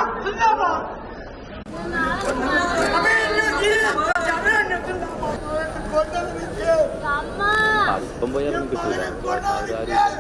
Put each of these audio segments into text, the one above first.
ഇപ്പം പോയാലും കിട്ടൂല അവരാരും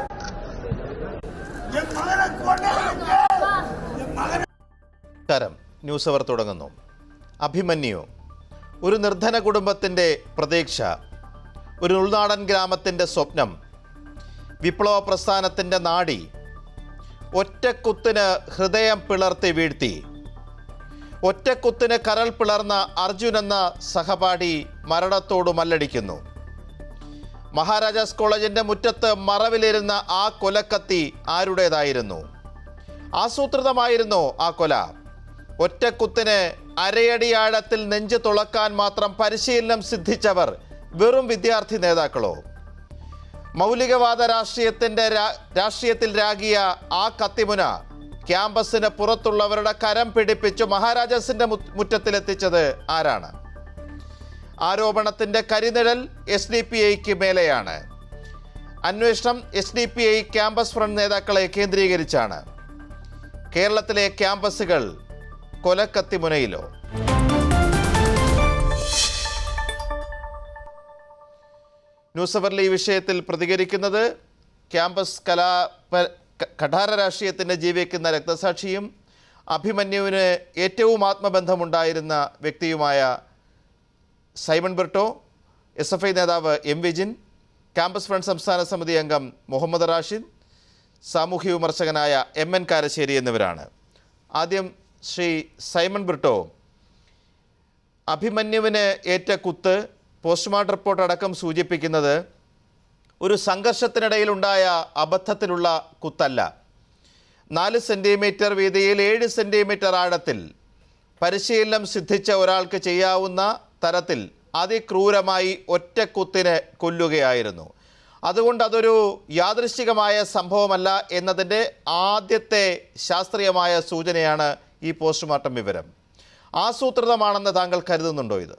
നമസ്കാരം ന്യൂസ് അവർ തുടങ്ങുന്നു അഭിമന്യു ഒരു നിർധന കുടുംബത്തിൻ്റെ പ്രതീക്ഷ ഒരു ഉൾനാടൻ ഗ്രാമത്തിൻ്റെ സ്വപ്നം വിപ്ലവ പ്രസ്ഥാനത്തിൻ്റെ നാടി ഒറ്റക്കുത്തിന് ഹൃദയം പിളർത്തി വീഴ്ത്തി ഒറ്റക്കുത്തിന് കരൾ പിളർന്ന അർജുൻ എന്ന സഹപാഠി മരണത്തോട് മല്ലടിക്കുന്നു മഹാരാജാസ് കോളേജിൻ്റെ മുറ്റത്ത് മറവിലിരുന്ന ആ കൊലക്കത്തി ആരുടേതായിരുന്നു ആസൂത്രിതമായിരുന്നു ആ കൊല ഒറ്റക്കുത്തിന് അരയടി ആഴത്തിൽ നെഞ്ച് തുളക്കാൻ മാത്രം പരിശീലനം സിദ്ധിച്ചവർ വെറും വിദ്യാർത്ഥി നേതാക്കളോ മൗലികവാദ രാഷ്ട്രീയത്തിൻ്റെ രാ- രാഷ്ട്രീയത്തിൽ രാഗിയ ആ കത്തിമുന ക്യാമ്പസിന് പുറത്തുള്ളവരുടെ കരം പിടിപ്പിച്ചു മഹാരാജാസിന്റെ മു- മുറ്റത്തിലെത്തിച്ചത് ആരാണ് ആരോപണത്തിന്റെ കരിനിഴൽ എസ് ഡി പി ഐക്ക് മേലെയാണ് അന്വേഷണം S D P I campus front നേതാക്കളെ കേന്ദ്രീകരിച്ചാണ് കേരളത്തിലെ ക്യാമ്പസുകൾ കൊലക്കത്തിമുനയിലോ ന്യൂസ് അവറിൽ ഈ വിഷയത്തിൽ പ്രതികരിക്കുന്നത് ക്യാമ്പസ് കലാ പ- ക- കഠാര രാഷ്ട്രീയത്തിൻ്റെ ജീവിക്കുന്ന രക്തസാക്ഷിയും അഭിമന്യുവിന് ഏറ്റവും ആത്മബന്ധമുണ്ടായിരുന്ന വ്യക്തിയുമായ Simon Britto S F I നേതാവ് എം വിജിൻ ക്യാമ്പസ് ഫ്രണ്ട് സംസ്ഥാന സമിതി അംഗം മുഹമ്മദ് റാഷിദ് സാമൂഹ്യ വിമർശകനായ എം എൻ കാരശ്ശേരി എന്നിവരാണ് ആദ്യം ശ്രീ സൈമൺ ബ്രിട്ടോ അഭിമന്യുവിന് ഏറ്റ കുത്ത് പോസ്റ്റ്മോർട്ടം റിപ്പോർട്ട് അടക്കം സൂചിപ്പിക്കുന്നത് ഒരു സംഘർഷത്തിനിടയിലുണ്ടായ അബദ്ധത്തിലുള്ള കുത്തല്ല നാല് സെൻറ്റിമീറ്റർ വീതിയിൽ ഏഴ് സെൻറ്റിമീറ്റർ ആഴത്തിൽ പരിശീലനം സിദ്ധിച്ച ഒരാൾക്ക് ചെയ്യാവുന്ന തരത്തിൽ അതിക്രൂരമായി ഒറ്റക്കുത്തിന് കൊല്ലുകയായിരുന്നു അതുകൊണ്ട് അതൊരു യാദൃശ്ചികമായ സംഭവമല്ല എന്നതിൻ്റെ ആദ്യത്തെ ശാസ്ത്രീയമായ സൂചനയാണ് ഈ പോസ്റ്റ്മോർട്ടം വിവരം ആസൂത്രിതമാണെന്ന് താങ്കൾ കരുതുന്നുണ്ടോ ഇത്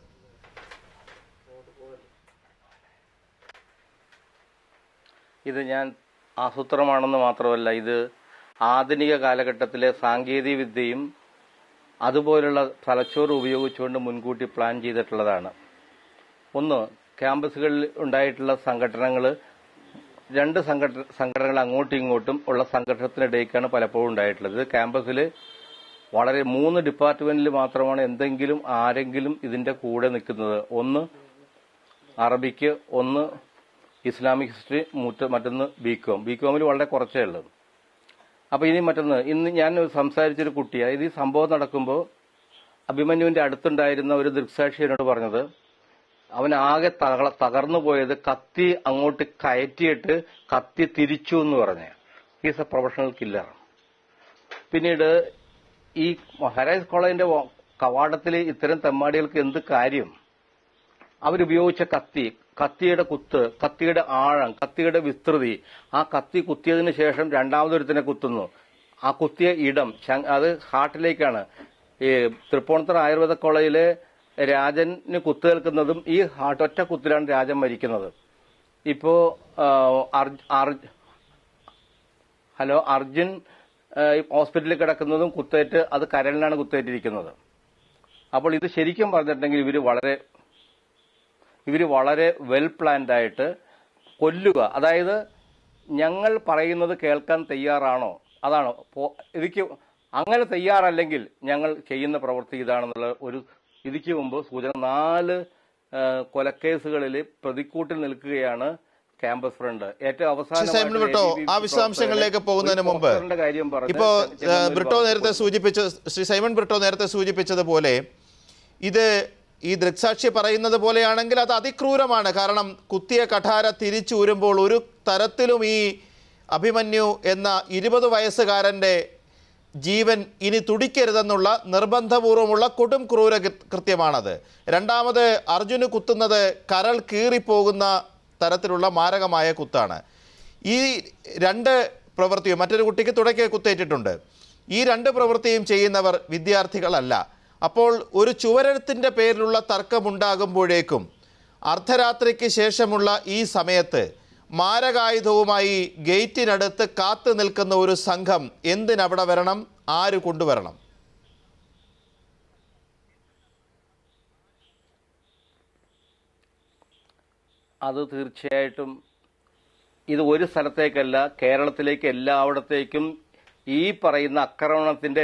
ഇത് ഞാൻ ആസൂത്രമാണെന്ന് മാത്രമല്ല ഇത് ആധുനിക കാലഘട്ടത്തിലെ സാങ്കേതിക വിദ്യയും അതുപോലുള്ള തലച്ചോറ് ഉപയോഗിച്ചുകൊണ്ട് മുൻകൂട്ടി പ്ലാൻ ചെയ്തിട്ടുള്ളതാണ് ഒന്ന് ക്യാമ്പസുകളിൽ ഉണ്ടായിട്ടുള്ള സംഘടനകൾ രണ്ട് സംഘടന സംഘടനകൾ അങ്ങോട്ടും ഇങ്ങോട്ടും ഉള്ള സംഘർഷത്തിനിടയ്ക്കാണ് പലപ്പോഴും ഉണ്ടായിട്ടുള്ളത് ഇത് ക്യാമ്പസിൽ വളരെ മൂന്ന് ഡിപ്പാർട്ട്മെന്റിൽ മാത്രമാണ് എന്തെങ്കിലും ആരെങ്കിലും ഇതിന്റെ കൂടെ നിൽക്കുന്നത് ഒന്ന് അറബിക്ക് ഒന്ന് ഇസ്ലാമിക് ഹിസ്റ്ററി മൂത്ത മറ്റൊന്ന് ബി കോം ബി കോമിൽ വളരെ കുറച്ചേ ഉള്ളത് അപ്പൊ ഇനി മറ്റൊന്ന് ഇന്ന് ഞാൻ സംസാരിച്ചൊരു കുട്ടി അതായത് ഈ സംഭവം നടക്കുമ്പോൾ അഭിമന്യുവിന്റെ അടുത്തുണ്ടായിരുന്ന ഒരു ദൃക്സാക്ഷി എന്നോട് പറഞ്ഞത് അവൻ ആകെ തകള തകർന്നു പോയത് കത്തി അങ്ങോട്ട് കയറ്റിയിട്ട് കത്തി തിരിച്ചു എന്ന് പറഞ്ഞു ഈസ് എ പ്രൊഫഷണൽ കില്ലർ പിന്നീട് ഈ മഹാരാജ് കോളേജിന്റെ കവാടത്തിൽ ഇത്തരം തെമ്മാടികൾക്ക് എന്ത് കാര്യം അവരുപയോഗിച്ച കത്തി കത്തിയുടെ കുത്ത് കത്തിയുടെ ആഴം കത്തിയുടെ വിസ്തൃതി ആ കത്തി കുത്തിയതിനു ശേഷം രണ്ടാമതൊരുത്തിനെ കുത്തുന്നു ആ കുത്തിയ ഇടം ശ- അത് ഹാർട്ടിലേക്കാണ് ഈ തൃപ്പൂണിത്തുറ ആയുർവേദ കോളേജിലെ രാജന് കുത്തേൽക്കുന്നതും ഈ ഹാർട്ട് ഒറ്റ കുത്തിലാണ് രാജൻ മരിക്കുന്നത് ഇപ്പോ ആ, അർജ്- അർജ്- ഹലോ അർജുൻ ആ, ഈ ഹോസ്പിറ്റലിൽ കിടക്കുന്നതും കുത്തേറ്റ് അത് കരളിനാണ് കുത്തേറ്റിരിക്കുന്നത് അപ്പോൾ ഇത് ശരിക്കും പറഞ്ഞിട്ടുണ്ടെങ്കിൽ ഇവര് വളരെ ഇവർ വളരെ വെൽ പ്ലാൻഡ് ആയിട്ട് കൊല്ലുക അതായത് ഞങ്ങൾ പറയുന്നത് കേൾക്കാൻ തയ്യാറാണോ അതാണ് പോ- ഇതിക്ക് അങ്ങനെ തയ്യാറല്ലെങ്കിൽ ഞങ്ങൾ ചെയ്യുന്ന പ്രവൃത്തി ഇതാണെന്നുള്ള ഒരു ഇതിക്ക് മുമ്പ് സൂചന നാല് ആ, കൊലക്കേസുകളിൽ പ്രതിക്കൂട്ടിൽ നിൽക്കുകയാണ് ക്യാമ്പസ് ഫ്രണ്ട് ഏറ്റവും ശ്രീ സൈമൺ ബ്രിട്ടോ ആ വിശദാംശങ്ങളിലേക്ക് പോകുന്നതിന് മുമ്പ് കാര്യം പറഞ്ഞ് ഇപ്പോ ചെങ്ങന്നൂർ ഏഹ്, ബ്രിട്ടോ ഭാഗത്ത് നേരത്തെ സൂചിപ്പിച്ച ശ്രീ സൈമൺ ബ്രിട്ടോ നേരത്തെ സൂചിപ്പിച്ചതുപോലെ ഇത് ഈ ദൃക്സാക്ഷി പറയുന്നത് പോലെയാണെങ്കിൽ അത് അതിക്രൂരമാണ് കാരണം കുത്തിയ കഠാര തിരിച്ചൂരുമ്പോൾ ഒരു തരത്തിലും ഈ അഭിമന്യു എന്ന ഇരുപത് വയസ്സുകാരൻ്റെ ജീവൻ ഇനി തുടിക്കരുതെന്നുള്ള നിർബന്ധപൂർവമുള്ള കൊടും ക്രൂര കൃ- കൃത്യമാണത് രണ്ടാമത് അർജുന് കുത്തുന്നത് കരൾ കീറിപ്പോകുന്ന തരത്തിലുള്ള മാരകമായ കുത്താണ് ഈ രണ്ട് പ്രവൃത്തിയും മറ്റൊരു കുട്ടിക്ക് തുടക്കെ കുത്തേറ്റിട്ടുണ്ട് ഈ രണ്ട് പ്രവൃത്തിയും ചെയ്യുന്നവർ വിദ്യാർത്ഥികളല്ല അപ്പോൾ ഒരു ചുവരെഴുത്തിൻ്റെ പേരിലുള്ള തർക്കമുണ്ടാകുമ്പോഴേക്കും അർദ്ധരാത്രിക്ക് ശേഷമുള്ള ഈ സമയത്ത് മാരകായുധവുമായി ഗേറ്റിനടുത്ത് കാത്തു നിൽക്കുന്ന ഒരു സംഘം എന്തിനവിടെ വരണം ആര് കൊണ്ടുവരണം അത് തീർച്ചയായിട്ടും ഇത് ഒരു സ്ഥലത്തേക്കല്ല കേരളത്തിലേക്ക് എല്ലായിടത്തേക്കും ഈ പറയുന്ന ആക്രമണത്തിന്റെ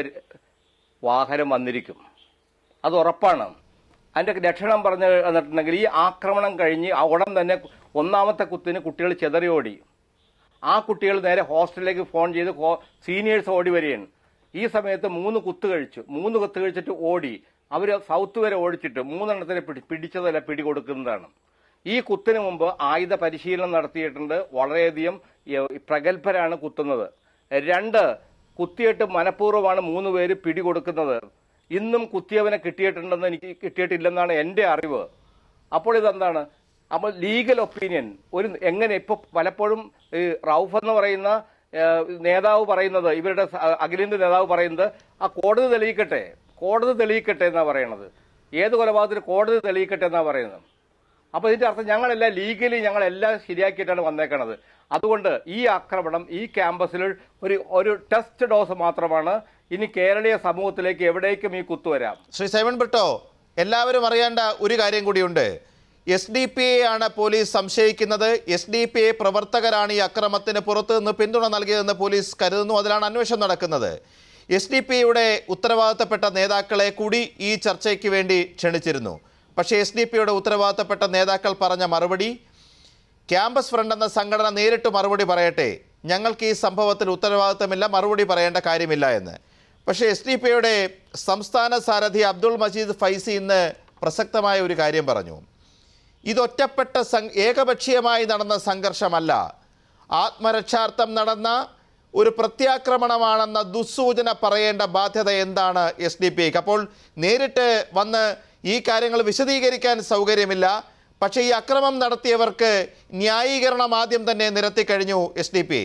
വാഹനം വന്നിരിക്കും അത് ഉറപ്പാണ് അതിന്റെ ലക്ഷണം പറഞ്ഞു തന്നിട്ടുണ്ടെങ്കിൽ ഈ ആക്രമണം കഴിഞ്ഞ് ആ ഉടൻ തന്നെ ഒന്നാമത്തെ കുത്തിന് കുട്ടികൾ ചിതറിയോടി ആ കുട്ടികൾ നേരെ ഹോസ്റ്റലിലേക്ക് ഫോൺ ചെയ്ത് സീനിയേഴ്സ് ഓടി വരികയാണ് ഈ സമയത്ത് മൂന്ന് കുത്ത് കഴിച്ചു മൂന്ന് കുത്ത് കഴിച്ചിട്ട് ഓടി അവര് സൗത്ത് വരെ ഓടിച്ചിട്ട് മൂന്നെണ്ണത്തിനെ പിടി പിടിച്ചതല്ല പിടി കൊടുക്കുന്നതാണ് ഈ കുത്തിന് മുമ്പ് ആയുധ പരിശീലനം നടത്തിയിട്ടുണ്ട് വളരെയധികം ഏഹ്, പ്രഗത്ഭരാണ് കുത്തുന്നത് രണ്ട് കുത്തിയിട്ട് മനഃപൂർവ്വമാണ് മൂന്ന് പേര് പിടി കൊടുക്കുന്നത് ഇന്നും കുത്തിയവനെ കിട്ടിയിട്ടുണ്ടെന്ന് എനിക്ക് കിട്ടിയിട്ടില്ലെന്നാണ് എന്റെ അറിവ് അപ്പോൾ ഇതെന്താണ് അപ്പോൾ ലീഗൽ ഒപ്പീനിയൻ ഒരു എങ്ങനെ ഇപ്പൊ പലപ്പോഴും ഈ റൌഫ് എന്ന് പറയുന്ന ഏഹ്, നേതാവ് പറയുന്നത് ഇവരുടെ സ- അഖിലേന്ത്യാ നേതാവ് പറയുന്നത് ആ കോടതി തെളിയിക്കട്ടെ കോടതി തെളിയിക്കട്ടെ എന്നാ പറയണത് ഏത് കൊലപാതകത്തിന് കോടതി തെളിയിക്കട്ടെ എന്നാ പറയുന്നത് അപ്പൊ ഇതിന്റെ അർത്ഥം ഞങ്ങളെല്ലാം ലീഗലി ഞങ്ങളെല്ലാം ശരിയാക്കിയിട്ടാണ് വന്നേക്കണത് അതുകൊണ്ട് ഈ ആക്രമണം ഈ ക്യാമ്പസിൽ ഒരു ഒരു ടെസ്റ്റ് ഡോസ് മാത്രമാണ് ഇനി കേരളീയ സമൂഹത്തിലേക്ക് എവിടേക്കും ഈ കുത്തുവരാം ശ്രീ സൈമൺ ബ്രിട്ടോ എല്ലാവരും അറിയേണ്ട ഒരു കാര്യം കൂടിയുണ്ട് എസ് ഡി പി എ ആണ് പോലീസ് സംശയിക്കുന്നത് എസ് ഡി പി എ പ്രവർത്തകരാണ് ഈ അക്രമത്തിന് പുറത്തു നിന്ന് പിന്തുണ നൽകിയതെന്ന് പോലീസ് കരുതുന്നു അതിലാണ് അന്വേഷണം നടക്കുന്നത് എസ് ഡി പി യുടെ ഉത്തരവാദിത്തപ്പെട്ട നേതാക്കളെ കൂടി ഈ ചർച്ചയ്ക്ക് വേണ്ടി ക്ഷണിച്ചിരുന്നു പക്ഷേ എസ് ഡി പിയുടെ ഉത്തരവാദിത്തപ്പെട്ട നേതാക്കൾ പറഞ്ഞ മറുപടി ക്യാമ്പസ് ഫ്രണ്ട് എന്ന സംഘടന നേരിട്ട് മറുപടി പറയട്ടെ ഞങ്ങൾക്ക് ഈ സംഭവത്തിൽ ഉത്തരവാദിത്തമില്ല മറുപടി പറയേണ്ട കാര്യമില്ല എന്ന് പക്ഷേ എസ് ഡി പിയുടെ സംസ്ഥാന സാരഥി അബ്ദുൾ മജീദ് ഫൈസി ഇന്ന് പ്രസക്തമായ ഒരു കാര്യം പറഞ്ഞു ഇതൊറ്റപ്പെട്ട സം ഏകപക്ഷീയമായി നടന്ന സംഘർഷമല്ല ആത്മരക്ഷാർത്ഥം നടന്ന ഒരു പ്രത്യാക്രമണമാണെന്ന ദുസ്സൂചന പറയേണ്ട ബാധ്യത എന്താണ് എസ് ഡി പി അപ്പോൾ നേരിട്ട് വന്ന് ഈ കാര്യങ്ങൾ വിശദീകരിക്കാൻ സൗകര്യമില്ല പക്ഷേ ഈ അക്രമം നടത്തിയവർക്ക് ന്യായീകരണം ആദ്യം തന്നെ നിരത്തി കഴിഞ്ഞു എസ് ഡി പി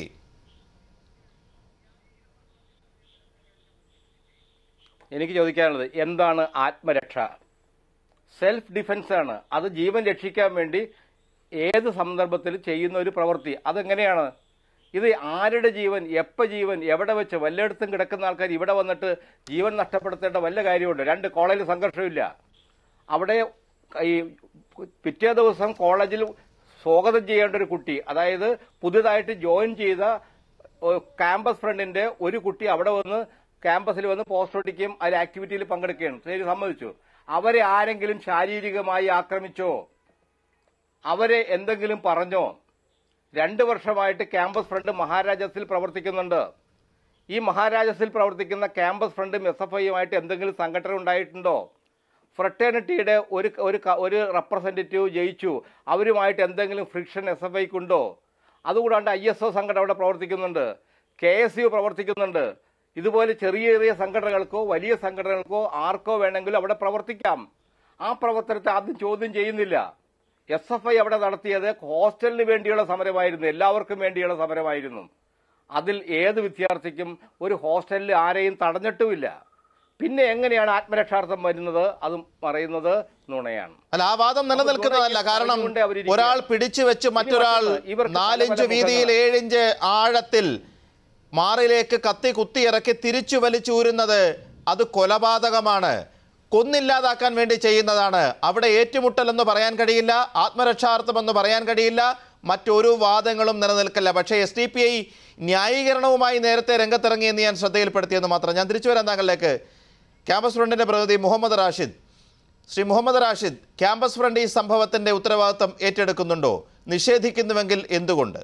എനിക്ക് ചോദിക്കാനുള്ളത് എന്താണ് ആത്മരക്ഷ സെൽഫ് ഡിഫൻസ് ആണ് അത് ജീവൻ രക്ഷിക്കാൻ വേണ്ടി ഏത് സന്ദർഭത്തിൽ ചെയ്യുന്ന ഒരു പ്രവൃത്തി അതെങ്ങനെയാണ് ഇത് ആരുടെ ജീവൻ എപ്പ ജീവൻ എവിടെ വെച്ച് വല്ലയിടത്തും കിടക്കുന്ന ആൾക്കാർ ഇവിടെ വന്നിട്ട് ജീവൻ നഷ്ടപ്പെടുത്തേണ്ട വല്ല കാര്യമുണ്ട് രണ്ട് കോളേജിൽ സംഘർഷമില്ല അവിടെ ഈ പിറ്റേ ദിവസം കോളേജിൽ സ്വാഗതം ചെയ്യേണ്ട ഒരു കുട്ടി അതായത് പുതിയതായിട്ട് ജോയിൻ ചെയ്ത ഏഹ്, ക്യാമ്പസ് ഫ്രണ്ടിന്റെ ഒരു കുട്ടി അവിടെ വന്ന് ക്യാമ്പസിൽ വന്ന് പോസ്റ്റ് ഒട്ടിക്കുകയും അതിൽ ആക്ടിവിറ്റിയിൽ പങ്കെടുക്കുകയാണ് ശരി സമ്മതിച്ചു അവരെ ആരെങ്കിലും ശാരീരികമായി ആക്രമിച്ചോ അവരെ എന്തെങ്കിലും പറഞ്ഞോ രണ്ട് വർഷമായിട്ട് ക്യാമ്പസ് ഫ്രണ്ട് മഹാരാജാസിൽ പ്രവർത്തിക്കുന്നുണ്ട് ഈ മഹാരാജാസിൽ പ്രവർത്തിക്കുന്ന ക്യാമ്പസ് ഫ്രണ്ടും എസ് എഫ് ഐയുമായിട്ട് എന്തെങ്കിലും സംഘടന ഉണ്ടായിട്ടുണ്ടോ ഫ്രട്ടേണിറ്റിയുടെ ഒരു ഒരു ക- ഒരു റെപ്രസെൻറ്റേറ്റീവ് ജയിച്ചു അവരുമായിട്ട് എന്തെങ്കിലും ഫ്രിക്ഷൻ എസ് എഫ് ഐക്കുണ്ടോ അതുകൂടാണ്ട് ഐ എസ് ഒ സംഘടന അവിടെ പ്രവർത്തിക്കുന്നുണ്ട് കെ എസ് യു പ്രവർത്തിക്കുന്നുണ്ട് ഇതുപോലെ ചെറിയ ചെറിയ സംഘടനകൾക്കോ വലിയ സംഘടനകൾക്കോ ആർക്കോ വേണമെങ്കിലും അവിടെ പ്രവർത്തിക്കാം ആ പ്രവർത്തനത്തെ ആദ്യം ചോദ്യം ചെയ്യുന്നില്ല എസ് എഫ് ഐ അവിടെ നടത്തിയത് ഹോസ്റ്റലിന് വേണ്ടിയുള്ള സമരമായിരുന്നു എല്ലാവർക്കും വേണ്ടിയുള്ള സമരമായിരുന്നു അതിൽ ഏത് വിദ്യാർത്ഥിക്കും ഒരു ഹോസ്റ്റലിൽ ആരെയും തടഞ്ഞിട്ടുമില്ല പിന്നെ എങ്ങനെയാണ് ആത്മരക്ഷാർത്ഥം വരുന്നത് അതും പറയുന്നത് നുണയാണ് അല്ല ആ വാദം നിലനിൽക്കുന്നതല്ല കാരണം അതുകൊണ്ട് അവരിരിക്കുക. ഒരാൾ പിടിച്ചു വെച്ച് മറ്റൊരാൾ മറ്റൊന്ന് ഇവർക്ക് നാലിഞ്ച് പല പല വീതിയിൽ ഏഴിഞ്ച് ആഴത്തിൽ മാറിലേക്ക് കത്തി കുത്തിയിറക്കി തിരിച്ചു വലിച്ചൂരുന്നത് അത് കൊലപാതകമാണ് കൊന്നില്ലാതാക്കാൻ വേണ്ടി ചെയ്യുന്നതാണ് അവിടെ ഏറ്റുമുട്ടൽ എന്ന് പറയാൻ കഴിയില്ല ആത്മരക്ഷാർത്ഥം എന്ന് പറയാൻ കഴിയില്ല മറ്റൊരു വാദങ്ങളും നിലനിൽക്കില്ല പക്ഷേ എസ് ഡി പി ഐ ന്യായീകരണവുമായി നേരത്തെ രംഗത്തിറങ്ങിയെന്ന് ഞാൻ ശ്രദ്ധയിൽപ്പെടുത്തിയെന്ന് മാത്രം ഞാൻ തിരിച്ചു വരാൻ താങ്കളിലേക്ക് ക്യാമ്പസ് ഫ്രണ്ടിന്റെ പ്രതിനിധി മുഹമ്മദ് റാഷിദ് ശ്രീ മുഹമ്മദ് റാഷിദ് ക്യാമ്പസ് ഫ്രണ്ട് ഈ സംഭവത്തിന്റെ ഉത്തരവാദിത്തം ഏറ്റെടുക്കുന്നുണ്ടോ നിഷേധിക്കുന്നുവെങ്കിൽ എന്തുകൊണ്ട്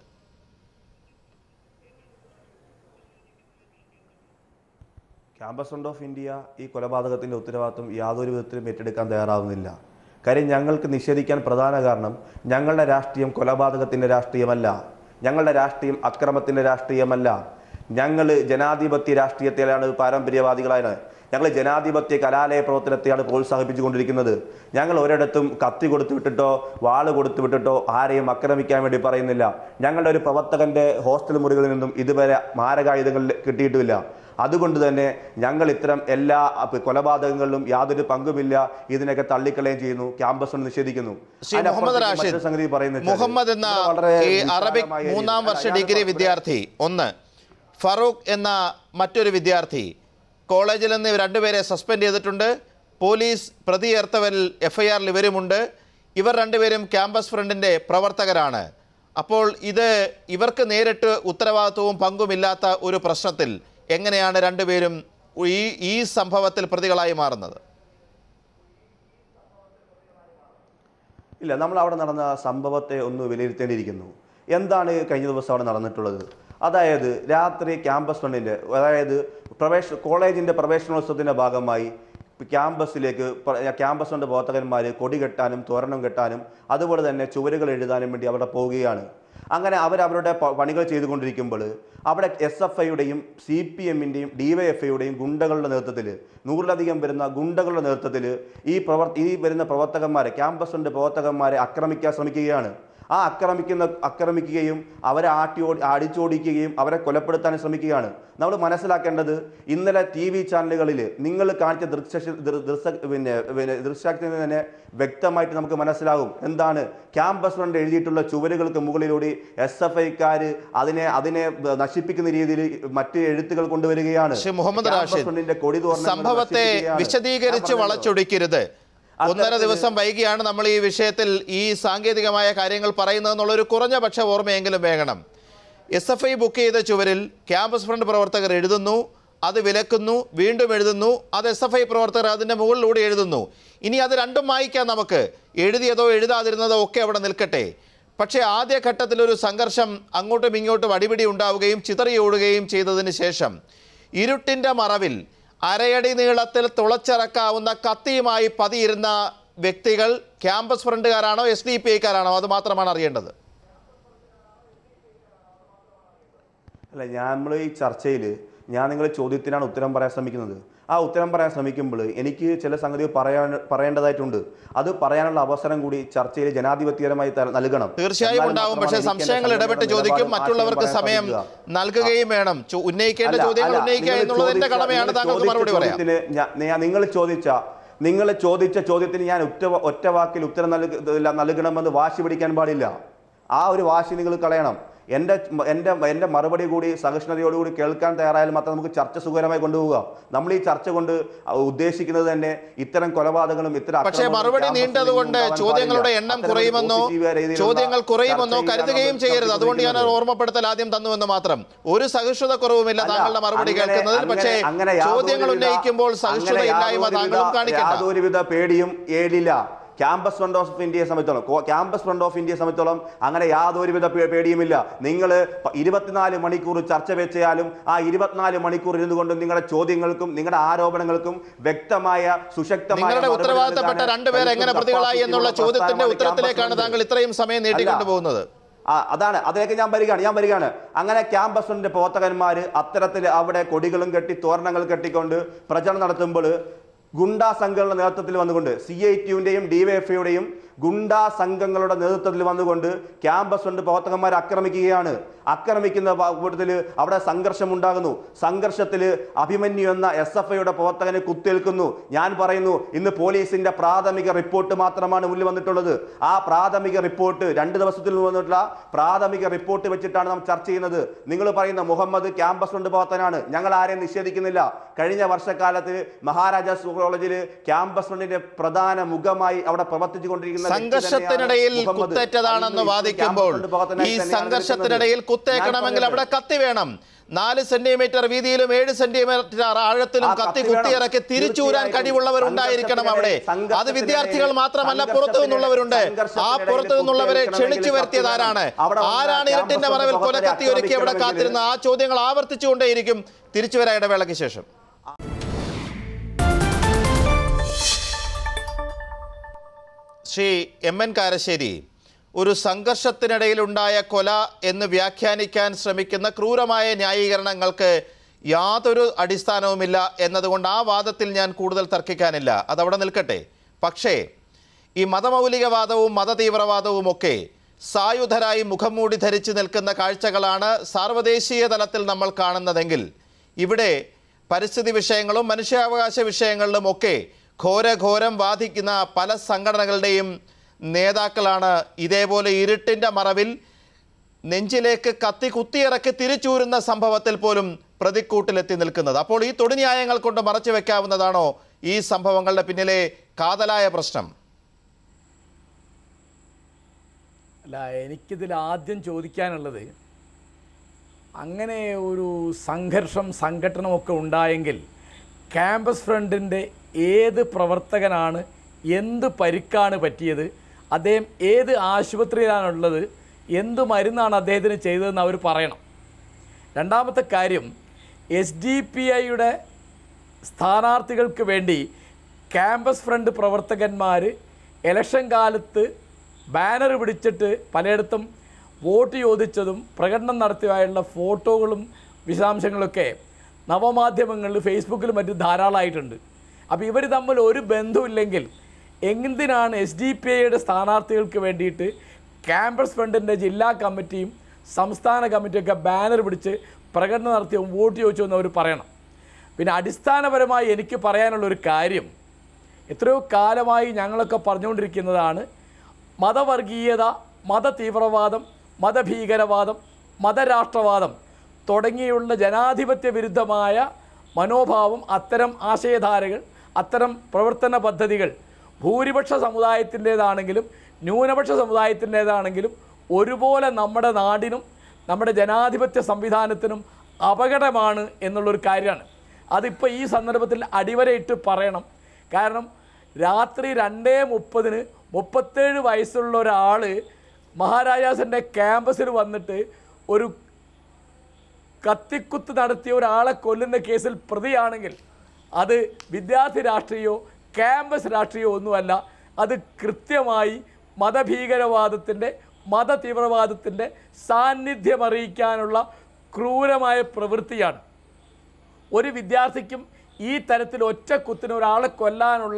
ക്യാമ്പസ് ഫ്രണ്ട് ഓഫ് ഇന്ത്യ ഈ കൊലപാതകത്തിൻ്റെ ഉത്തരവാദിത്വം യാതൊരു വിധത്തിലും ഏറ്റെടുക്കാൻ തയ്യാറാവുന്നില്ല കാര്യം ഞങ്ങൾക്ക് നിഷേധിക്കാൻ പ്രധാന കാരണം ഞങ്ങളുടെ രാഷ്ട്രീയം കൊലപാതകത്തിൻ്റെ രാഷ്ട്രീയമല്ല ഞങ്ങളുടെ രാഷ്ട്രീയം അക്രമത്തിൻ്റെ രാഷ്ട്രീയമല്ല ഞങ്ങൾ ജനാധിപത്യ രാഷ്ട്രീയത്തിലാണ് പാരമ്പര്യവാദികളാണ് ഞങ്ങൾ ജനാധിപത്യ കലാലയ പ്രവർത്തനത്തെയാണ് പ്രോത്സാഹിപ്പിച്ചുകൊണ്ടിരിക്കുന്നത് ഞങ്ങൾ ഒരിടത്തും കത്തി കൊടുത്തു വിട്ടിട്ടോ വാള് കൊടുത്തു വിട്ടിട്ടോ ആരെയും ആക്രമിക്കാൻ വേണ്ടി പറയുന്നില്ല ഞങ്ങളുടെ ഒരു പ്രവർത്തകന്റെ ഹോസ്റ്റൽ മുറികളിൽ നിന്നും ഇതുവരെ മാരകായുധങ്ങൾ കിട്ടിയിട്ടുമില്ല അതുകൊണ്ട് തന്നെ ഞങ്ങൾ ഇത്തരം എല്ലാ അപ്പ- കൊലപാതകങ്ങളിലും യാതൊരു പങ്കുമില്ല ഇതിനൊക്കെ തള്ളിക്കളയും ചെയ്യുന്നു ക്യാമ്പസ് നിഷേധിക്കുന്നു ശ്രീ മുഹമ്മദ് അതിനപ്പുറത്തേക്ക് റാഷിദ് മറ്റൊരു സംഗതി പറയുന്നത് വെച്ചാൽ മുഹമ്മദ് എന്ന ഇത് വളരെ ഈ അറബിക് വിശാലമായ മൂന്നാം രീതിയിൽ- വർഷ അയാൾ ഡിഗ്രി ഇപ്പോൾ- വിദ്യാർത്ഥി ഒന്ന് ഫറൂഖ് എന്ന മറ്റൊരു വിദ്യാർത്ഥി കോളേജിൽ നിന്ന് രണ്ടുപേരെ സസ്പെൻഡ് ചെയ്തിട്ടുണ്ട് പോലീസ് പ്രതി ചേർത്തവരിൽ എഫ്ഐആറിൽ ഇവരുമുണ്ട് ഇവർ രണ്ടുപേരും ക്യാമ്പസ് ഫ്രണ്ടിൻ്റെ പ്രവർത്തകരാണ് അപ്പോൾ ഇത് ഇവർക്ക് നേരിട്ട് ഉത്തരവാദിത്വവും പങ്കുമില്ലാത്ത ഒരു പ്രശ്നത്തിൽ എങ്ങനെയാണ് രണ്ടുപേരും ഈ ഈ സംഭവത്തിൽ പ്രതികളായി മാറുന്നത് ഇല്ല നമ്മൾ അവിടെ നടന്ന സംഭവത്തെ ഒന്ന് വിലയിരുത്തേണ്ടിയിരിക്കുന്നു എന്താണ് കഴിഞ്ഞ ദിവസം അവിടെ നടന്നിട്ടുള്ളത് അതായത് രാത്രി ക്യാമ്പസ് ഫണ്ടിൻ്റെ അതായത് പ്രവേശ കോളേജിൻ്റെ പ്രവേശനോത്സവത്തിൻ്റെ ഭാഗമായി ക്യാമ്പസിലേക്ക് പ്ര- ക്യാമ്പസ് ഫണ്ട് പ്രവർത്തകന്മാർ കൊടി കെട്ടാനും തോരണം കെട്ടാനും അതുപോലെ തന്നെ ചുവരുകൾ എഴുതാനും വേണ്ടി അവിടെ പോവുകയാണ് അങ്ങനെ അവർ അവരുടെ പ- പണികൾ ചെയ്തുകൊണ്ടിരിക്കുമ്പോൾ അവിടെ എസ് എഫ് ഐയുടെയും സി പി എമ്മിൻ്റെയും ഡി വൈ എഫ് ഐയുടെയും ഗുണ്ടകളുടെ നേതൃത്വത്തിൽ നൂറിലധികം വരുന്ന ഗുണ്ടകളുടെ നേതൃത്വത്തിൽ ഈ പ്രവർ ഈ വരുന്ന പ്രവർത്തകന്മാരെ ക്യാമ്പസ് ഫണ്ട് പ്രവർത്തകന്മാരെ ആക്രമിക്കാൻ ശ്രമിക്കുകയാണ് ആ ആക്രമിക്കുന്ന ആക്രമിക്കുകയും അവരെ ആട്ടി ഓടി അടിച്ചോടിക്കുകയും അവരെ കൊലപ്പെടുത്താനും ശ്രമിക്കുകയാണ് നമ്മൾ മനസ്സിലാക്കേണ്ടത് ഇന്നലെ ടി വി ചാനലുകളിൽ നിങ്ങൾ കാണിച്ച ദൃശ്യ ദൃ- ദൃശ്യ പിന്നെ പിന്നെ ദൃശ്യത്തിൽ നിന്ന് തന്നെ വ്യക്തമായിട്ട് നമുക്ക് മനസ്സിലാകും എന്താണ് ക്യാമ്പസ് ഫ്രണ്ട് എഴുതിയിട്ടുള്ള ചുവരുകൾക്ക് മുകളിലൂടെ എസ് എഫ് ഐക്കാർ അതിനെ അതിനെ നശിപ്പിക്കുന്ന രീതിയിൽ മറ്റ് എഴുത്തുകൾ കൊണ്ടുവരികയാണ് ശ്രീ മുഹമ്മദ് ക്യാമ്പസ് റാഷിദ് ഫ്രണ്ടിന്റെ കൊടി തോരണങ്ങൾ സംഭവത്തെ നശിപ്പിക്കുകയാണ്. വിശദീകരിച്ച് ഞാൻ പറഞ്ഞല്ലോ. വളച്ചൊടിക്കരുത് ഒന്നര അത്തരത്തില് ദിവസം വൈകിയാണ് നമ്മൾ ഈ വിഷയത്തിൽ ഈ സാങ്കേതികമായ കാര്യങ്ങൾ പറയുന്നതെന്നുള്ളൊരു കുറഞ്ഞ പക്ഷ ഓർമ്മയെങ്കിലും വേണം എസ് എഫ് ഐ ബുക്ക് ചെയ്ത ചുവരിൽ ക്യാമ്പസ് ഫ്രണ്ട് പ്രവർത്തകർ എഴുതുന്നു അത് വിലക്കുന്നു വീണ്ടും എഴുതുന്നു അത് എസ് എഫ് ഐ പ്രവർത്തകർ അതിൻ്റെ മുകളിലൂടെ എഴുതുന്നു ഇനി അത് രണ്ടും വായിക്കാം നമുക്ക് എഴുതിയതോ എഴുതാതിരുന്നതോ ഒക്കെ അവിടെ നിൽക്കട്ടെ പക്ഷേ ആദ്യഘട്ടത്തിൽ ഒരു സംഘർഷം അങ്ങോട്ടും ഇങ്ങോട്ടും അടിപിടി ഉണ്ടാവുകയും ചിതറിയോടുകയും ചെയ്തതിന് ശേഷം ഇരുട്ടിൻ്റെ മറവിൽ അരയടി നീളത്തിൽ തുളച്ചിറക്കാവുന്ന കത്തിയുമായി പതിയിരുന്ന വ്യക്തികൾ ക്യാമ്പസ് ഫ്രണ്ടുകാരാണോ എസ് ഡി പി ഐക്കാരാണോ അത് മാത്രമാണ് അറിയേണ്ടത് അല്ല നമ്മൾ ഈ ചർച്ചയിൽ ഞാൻ നിങ്ങളുടെ ചോദ്യത്തിനാണ് ഉത്തരം പറയാൻ ശ്രമിക്കുന്നത് ആ ഉത്തരം പറയാൻ ശ്രമിക്കുമ്പോൾ എനിക്ക് ചില സംഗതികൾ പറയാൻ പറയേണ്ടതായിട്ടുണ്ട് അത് പറയാനുള്ള അവസരം കൂടി ചർച്ചയിൽ ജനാധിപത്യപരമായി ത- നൽകണം തീർച്ചയായും എന്നാൽ ഉണ്ടാവും മാത്രമാണ് പക്ഷേ എനിക്ക് എൻ്റെ സംശയങ്ങൾ ഇടപെട്ട് സംഘടനയുടെ ചോദിക്കും നിലപാടും മറ്റുള്ളവർക്ക് ആശയവും സമയം പറയാൻ സാധിക്കുക. നൽകുകയും വേണം ചോ- ഉന്നയിക്കേണ്ട അല്ല, ചോദ്യങ്ങൾ അല്ല, ഉന്നയിക്കുക നിങ്ങൾ എന്നുള്ളത് എന്റെ ചോദിച്ച- കടമയാണ് നിങ്ങൾ താങ്കൾക്ക് ചോദിച്ച മറുപടി പറയാം ചോദ്യത്തിന് ഞാ- ഞാ- നിങ്ങൾ ചോദിച്ച നിങ്ങൾ ചോദിച്ച ചോദ്യത്തിന് ഞാൻ ഒറ്റ വ- ഒറ്റ വാക്കിൽ ഉത്തരം നൽക നൽകണമെന്ന് വാശി പിടിക്കാൻ പാടില്ല ആ ഒരു വാശി നിങ്ങൾ കളയണം എൻ്റെ എൻ്റെ എൻ്റെ മറുപടി കൂടി സഹിഷ്ണുതയോടുകൂടി കേൾക്കാൻ തയ്യാറായാൽ മാത്രം നമുക്ക് ചർച്ച സുഖകരമായി കൊണ്ടുപോകുക നമ്മൾ ഈ ചർച്ച കൊണ്ട് ഉദ്ദേശിക്കുന്നത് തന്നെ ഇത്തരം കൊലപാതകങ്ങളും ഇത്തരം പക്ഷേ അക്രമങ്ങളും മറുപടി ക്യാമ്പസിൽ നീണ്ടതുകൊണ്ട് ഉണ്ടാവാൻ ചോദ്യങ്ങളുടെ പാടില്ല. എണ്ണം അത്തരം ഒരു കുറയുമെന്നോ പോസിറ്റീവായ രീതിയിലുള്ള ചോദ്യങ്ങൾ കുറയുമെന്നോ ചർച്ചയിലാണ് കരുതുകയും നമ്മൾ ചെയ്യരുത് അതുകൊണ്ട് ഞാൻ ഒരു നടത്തിക്കൊണ്ടിരിക്കുന്നത്. ഓർമ്മപ്പെടുത്തൽ ആദ്യം തന്നുവെന്ന് മാത്രം ഒരു സഹിഷ്ണുത കുറവുമില്ല അല്ല, താങ്കളുടെ മറുപടി അങ്ങനെ- കേൾക്കുന്നതിൽ അങ്ങനെ- പക്ഷേ അങ്ങനെ യാതൊരു ചോദ്യങ്ങൾ വിധ- ഉന്നയിക്കുമ്പോൾ അങ്ങനെ സഹിഷ്ണുതയില്ലായ്മ യാതൊരു താങ്കളും വിധ- കാണിക്കണ്ട യാതൊരുവിധ പേടിയും ഏടില്ല ക്യാമ്പസ് ഫ്രണ്ട് ഓഫ് ഇന്ത്യയെ സംബന്ധിച്ചോളം കോ- ക്യാമ്പസ് ഫ്രണ്ട് ഓഫ് ഇന്ത്യയെ സംബന്ധിച്ചോളം അങ്ങനെ യാതൊരുവിധ പേ- പേടിയുമില്ല നിങ്ങൾ ഇരുപത്തിനാല് മണിക്കൂർ ചർച്ച വെച്ചാലും ആ ഇരുപത്തിനാല് മണിക്കൂർ ഇരുന്നു കൊണ്ട് നിങ്ങളുടെ ചോദ്യങ്ങൾക്കും നിങ്ങളുടെ ആരോപണങ്ങൾക്കും വ്യക്തമായ സുശക്തമായ നിങ്ങളുടെ മറുപടി ഉത്തരവാദിത്തപ്പെട്ട നൽകാൻ രണ്ടുപേർ എങ്ങനെ കരുത്തും പ്രതികളായി എന്നുള്ള capacity ഉള്ള ചോദ്യത്തിന്റെ പ്രസ്ഥാനമാണ് ഉത്തരത്തിലേക്കാണ് ക്യാമ്പസ് താങ്കൾ ഫ്രണ്ട്. ഇത്രയും സമയം നീട്ടിക്കൊണ്ടു പോകുന്നത് ആ അതാണ് അതിലേക്ക് ഞാൻ വരികയാണ് ഞാൻ വരികയാണ് അങ്ങനെ ക്യാമ്പസിന്റെ പ്രവർത്തകന്മാർ അത്തരത്തിൽ അവിടെ കൊടികളും കെട്ടി തോരണങ്ങൾ കെട്ടിക്കൊണ്ട് പ്രചരണം നടത്തുമ്പോൾ ഗുണ്ടാ സംഘങ്ങളുടെ നേതൃത്വത്തിൽ വന്നുകൊണ്ട് സി ഐ ടിയുടെയും ഡിവൈഎഫ്ഐയുടെയും ഗുണ്ടാ സംഘങ്ങളുടെ നേതൃത്വത്തിൽ വന്നുകൊണ്ട് ക്യാമ്പസ് കൊണ്ട് പ്രവർത്തകന്മാർ ആക്രമിക്കുകയാണ് ആക്രമിക്കുന്ന കൂട്ടത്തിൽ അവിടെ സംഘർഷം ഉണ്ടാകുന്നു സംഘർഷത്തിൽ അഭിമന്യു എന്ന എസ് എഫ് ഐയുടെ പ്രവർത്തകനെ കുത്തേൽക്കുന്നു ഞാൻ പറയുന്നു ഇന്ന് പോലീസിന്റെ പ്രാഥമിക റിപ്പോർട്ട് മാത്രമാണ് മുന്നിൽ വന്നിട്ടുള്ളത് ആ പ്രാഥമിക റിപ്പോർട്ട് രണ്ട് ദിവസത്തിൽ വന്നിട്ടുള്ള പ്രാഥമിക റിപ്പോർട്ട് വെച്ചിട്ടാണ് നാം ചർച്ച ചെയ്യുന്നത് നിങ്ങൾ പറയുന്ന മുഹമ്മദ് ക്യാമ്പസ് കൊണ്ട് പ്രവർത്തനാണ് ഞങ്ങൾ ആരെയും നിഷേധിക്കുന്നില്ല കഴിഞ്ഞ വർഷക്കാലത്ത് മഹാരാജാസ് കോളേജിൽ ക്യാമ്പസ് ഫ്രണ്ടിന്റെ പ്രധാന മുഖമായി അവിടെ പ്രവർത്തിച്ചുകൊണ്ടിരിക്കുന്ന വ്യക്തി തന്നെയാണ് സംഘർഷത്തിനിടയിൽ മുഹമ്മദ്. കുത്തേറ്റതാണെന്ന് അന്ന് വാദിക്കുമ്പോൾ ക്യാമ്പസ് ഫ്രണ്ട് പ്രവർത്തകനായി ഈ തന്നെയാണ് സംഘർഷത്തിനിടയിൽ നിൽക്കുന്നത്. കുത്തേക്കണമെങ്കിൽ ഞാൻ അവിടെ കത്തി വേണം നാല് സെന്റിമീറ്റർ വീതിയിലും ഏഴ് സെന്റിമീറ്റർ ആഴത്തിലും ആ കത്തി കത്തി കുത്തിയിറക്കി വേണം. തിരിച്ചൂരാൻ തീർച്ചയായും. കഴിവുള്ളവർ ഉണ്ടായിരിക്കണം അവിടെ അത് സംഘർഷത്തിനിടയിൽ- വിദ്യാർത്ഥികൾ മാത്രമല്ല പുറത്തു നിന്നുള്ളവരുണ്ട് ആ സംഘർഷത്തിനിടയിൽ പുറത്തു നിന്നുള്ളവരെ കുത്തിയിരിക്കണമെങ്കിൽ ക്ഷണിച്ചു വരുത്തിയത് കത്തി വേണം. ആരാണ് അവിടെ വന്ന ആരാണ് ഇരുട്ടിന്റെ ക്യാമ്പസ് മറവിൽ പ്രവർത്തകരെ കൊലക്കത്തി ഒരുക്കി അവിടെ ആക്രമിക്കണമെങ്കിൽ കാത്തിരുന്ന ആ ചോദ്യങ്ങൾ ആവർത്തിച്ചുകൊണ്ടേയിരിക്കും തിരിച്ചു വരാ ഇടവേളയ്ക്ക് ശേഷം ശ്രീ എം എൻ കാരശ്ശേരി ഒരു സംഘർഷത്തിനിടയിലുണ്ടായ കൊല എന്ന് വ്യാഖ്യാനിക്കാൻ ശ്രമിക്കുന്ന ക്രൂരമായ ന്യായീകരണങ്ങൾക്ക് യാതൊരു അടിസ്ഥാനവുമില്ല എന്നതുകൊണ്ട് ആ വാദത്തിൽ ഞാൻ കൂടുതൽ തർക്കിക്കാനില്ല അതവിടെ നിൽക്കട്ടെ പക്ഷേ ഈ മതമൗലികവാദവും മതതീവ്രവാദവും ഒക്കെ സായുധരായി മുഖംമൂടി ധരിച്ചു നിൽക്കുന്ന കാഴ്ചകളാണ് സാർവദേശീയ തലത്തിൽ നമ്മൾ കാണുന്നതെങ്കിൽ ഇവിടെ പരിസ്ഥിതി വിഷയങ്ങളും മനുഷ്യാവകാശ വിഷയങ്ങളിലും ഒക്കെ ഘോരഘോരം വാദിക്കുന്ന പല സംഘടനകളുടെയും നേതാക്കളാണ് ഇതേപോലെ ഇരുട്ടിൻ്റെ മറവിൽ നെഞ്ചിലേക്ക് കത്തി കുത്തിയിറക്കി തിരിച്ചൂരുന്ന സംഭവത്തിൽ പോലും പ്രതിക്കൂട്ടിലെത്തി നിൽക്കുന്നത് അപ്പോൾ ഈ തൊടിന്യായങ്ങൾ കൊണ്ട് മറച്ചു വെക്കാവുന്നതാണോ ഈ സംഭവങ്ങളുടെ പിന്നിലെ കാതലായ പ്രശ്നം അല്ല എനിക്കിതിൽ ആദ്യം ചോദിക്കാനുള്ളത് അങ്ങനെ ഒരു സംഘർഷം സംഘടനമൊക്കെ ഉണ്ടായെങ്കിൽ ക്യാമ്പസ് ഫ്രണ്ടിൻ്റെ ഏത് പ്രവർത്തകനാണ് എന്ത് പരിക്കാണ് പറ്റിയത് അദ്ദേഹം ഏത് ആശുപത്രിയിലാണുള്ളത് എന്ത് മരുന്നാണ് അദ്ദേഹത്തിന് ചെയ്തതെന്ന് അവർ പറയണം രണ്ടാമത്തെ കാര്യം എസ് ഡി പി ഐയുടെ സ്ഥാനാർത്ഥികൾക്ക് വേണ്ടി ക്യാമ്പസ് ഫ്രണ്ട് പ്രവർത്തകന്മാർ ഇലക്ഷൻ കാലത്ത് ബാനർ പിടിച്ചിട്ട് പലയിടത്തും വോട്ട് ചോദിച്ചതും പ്രകടനം നടത്തിയതായുള്ള ഫോട്ടോകളും വിശദാംശങ്ങളൊക്കെ നവമാധ്യമങ്ങളിൽ ഫേസ്ബുക്കിലും മറ്റും ധാരാളമായിട്ടുണ്ട് അപ്പോൾ ഇവർ തമ്മിൽ ഒരു ബന്ധമില്ലെങ്കിൽ എന്തിനാണ് എസ് ഡി പി ഐയുടെ സ്ഥാനാർത്ഥികൾക്ക് വേണ്ടിയിട്ട് ക്യാമ്പസ് ഫ്രണ്ടിൻ്റെ ജില്ലാ കമ്മിറ്റിയും സംസ്ഥാന കമ്മിറ്റിയൊക്കെ ബാനർ പിടിച്ച് പ്രകടനം നടത്തിയും വോട്ട് ചോദിച്ചു എന്ന് അവർ പറയണം പിന്നെ അടിസ്ഥാനപരമായി എനിക്ക് പറയാനുള്ള ഒരു കാര്യം എത്രയോ കാലമായി ഞങ്ങളൊക്കെ പറഞ്ഞുകൊണ്ടിരിക്കുന്നതാണ് മതവർഗീയത മത തീവ്രവാദം മതഭീകരവാദം മതരാഷ്ട്രവാദം തുടങ്ങിയുള്ള ജനാധിപത്യ വിരുദ്ധമായ മനോഭാവം അത്തരം ആശയധാരകൾ അത്തരം പ്രവർത്തന പദ്ധതികൾ ഭൂരിപക്ഷ സമുദായത്തിൻ്റേതാണെങ്കിലും ന്യൂനപക്ഷ സമുദായത്തിൻ്റേതാണെങ്കിലും ഒരുപോലെ നമ്മുടെ നാടിനും നമ്മുടെ ജനാധിപത്യ സംവിധാനത്തിനും അപകടമാണ് എന്നുള്ളൊരു കാര്യമാണ് അതിപ്പോൾ ഈ സന്ദർഭത്തിൽ അടിവരയിട്ട് പറയണം കാരണം രാത്രി രണ്ടേ മുപ്പതിന് മുപ്പത്തേഴ് വയസ്സുള്ള ഒരാൾ മഹാരാജാസിൻ്റെ ക്യാമ്പസിൽ വന്നിട്ട് ഒരു കത്തിക്കുത്ത് നടത്തിയ ഒരാളെ കൊല്ലുന്ന കേസിൽ പ്രതിയാണെങ്കിൽ അത് വിദ്യാർത്ഥി രാഷ്ട്രീയമോ ക്യാമ്പസ് രാഷ്ട്രീയമോ ഒന്നുമല്ല അത് കൃത്യമായി മതഭീകരവാദത്തിൻ്റെ മത തീവ്രവാദത്തിൻ്റെ സാന്നിധ്യം അറിയിക്കാനുള്ള ക്രൂരമായ പ്രവൃത്തിയാണ് ഒരു വിദ്യാർത്ഥിക്കും ഈ തരത്തിൽ ഒറ്റ കുത്തിന് ഒരാളെ കൊല്ലാനുള്ള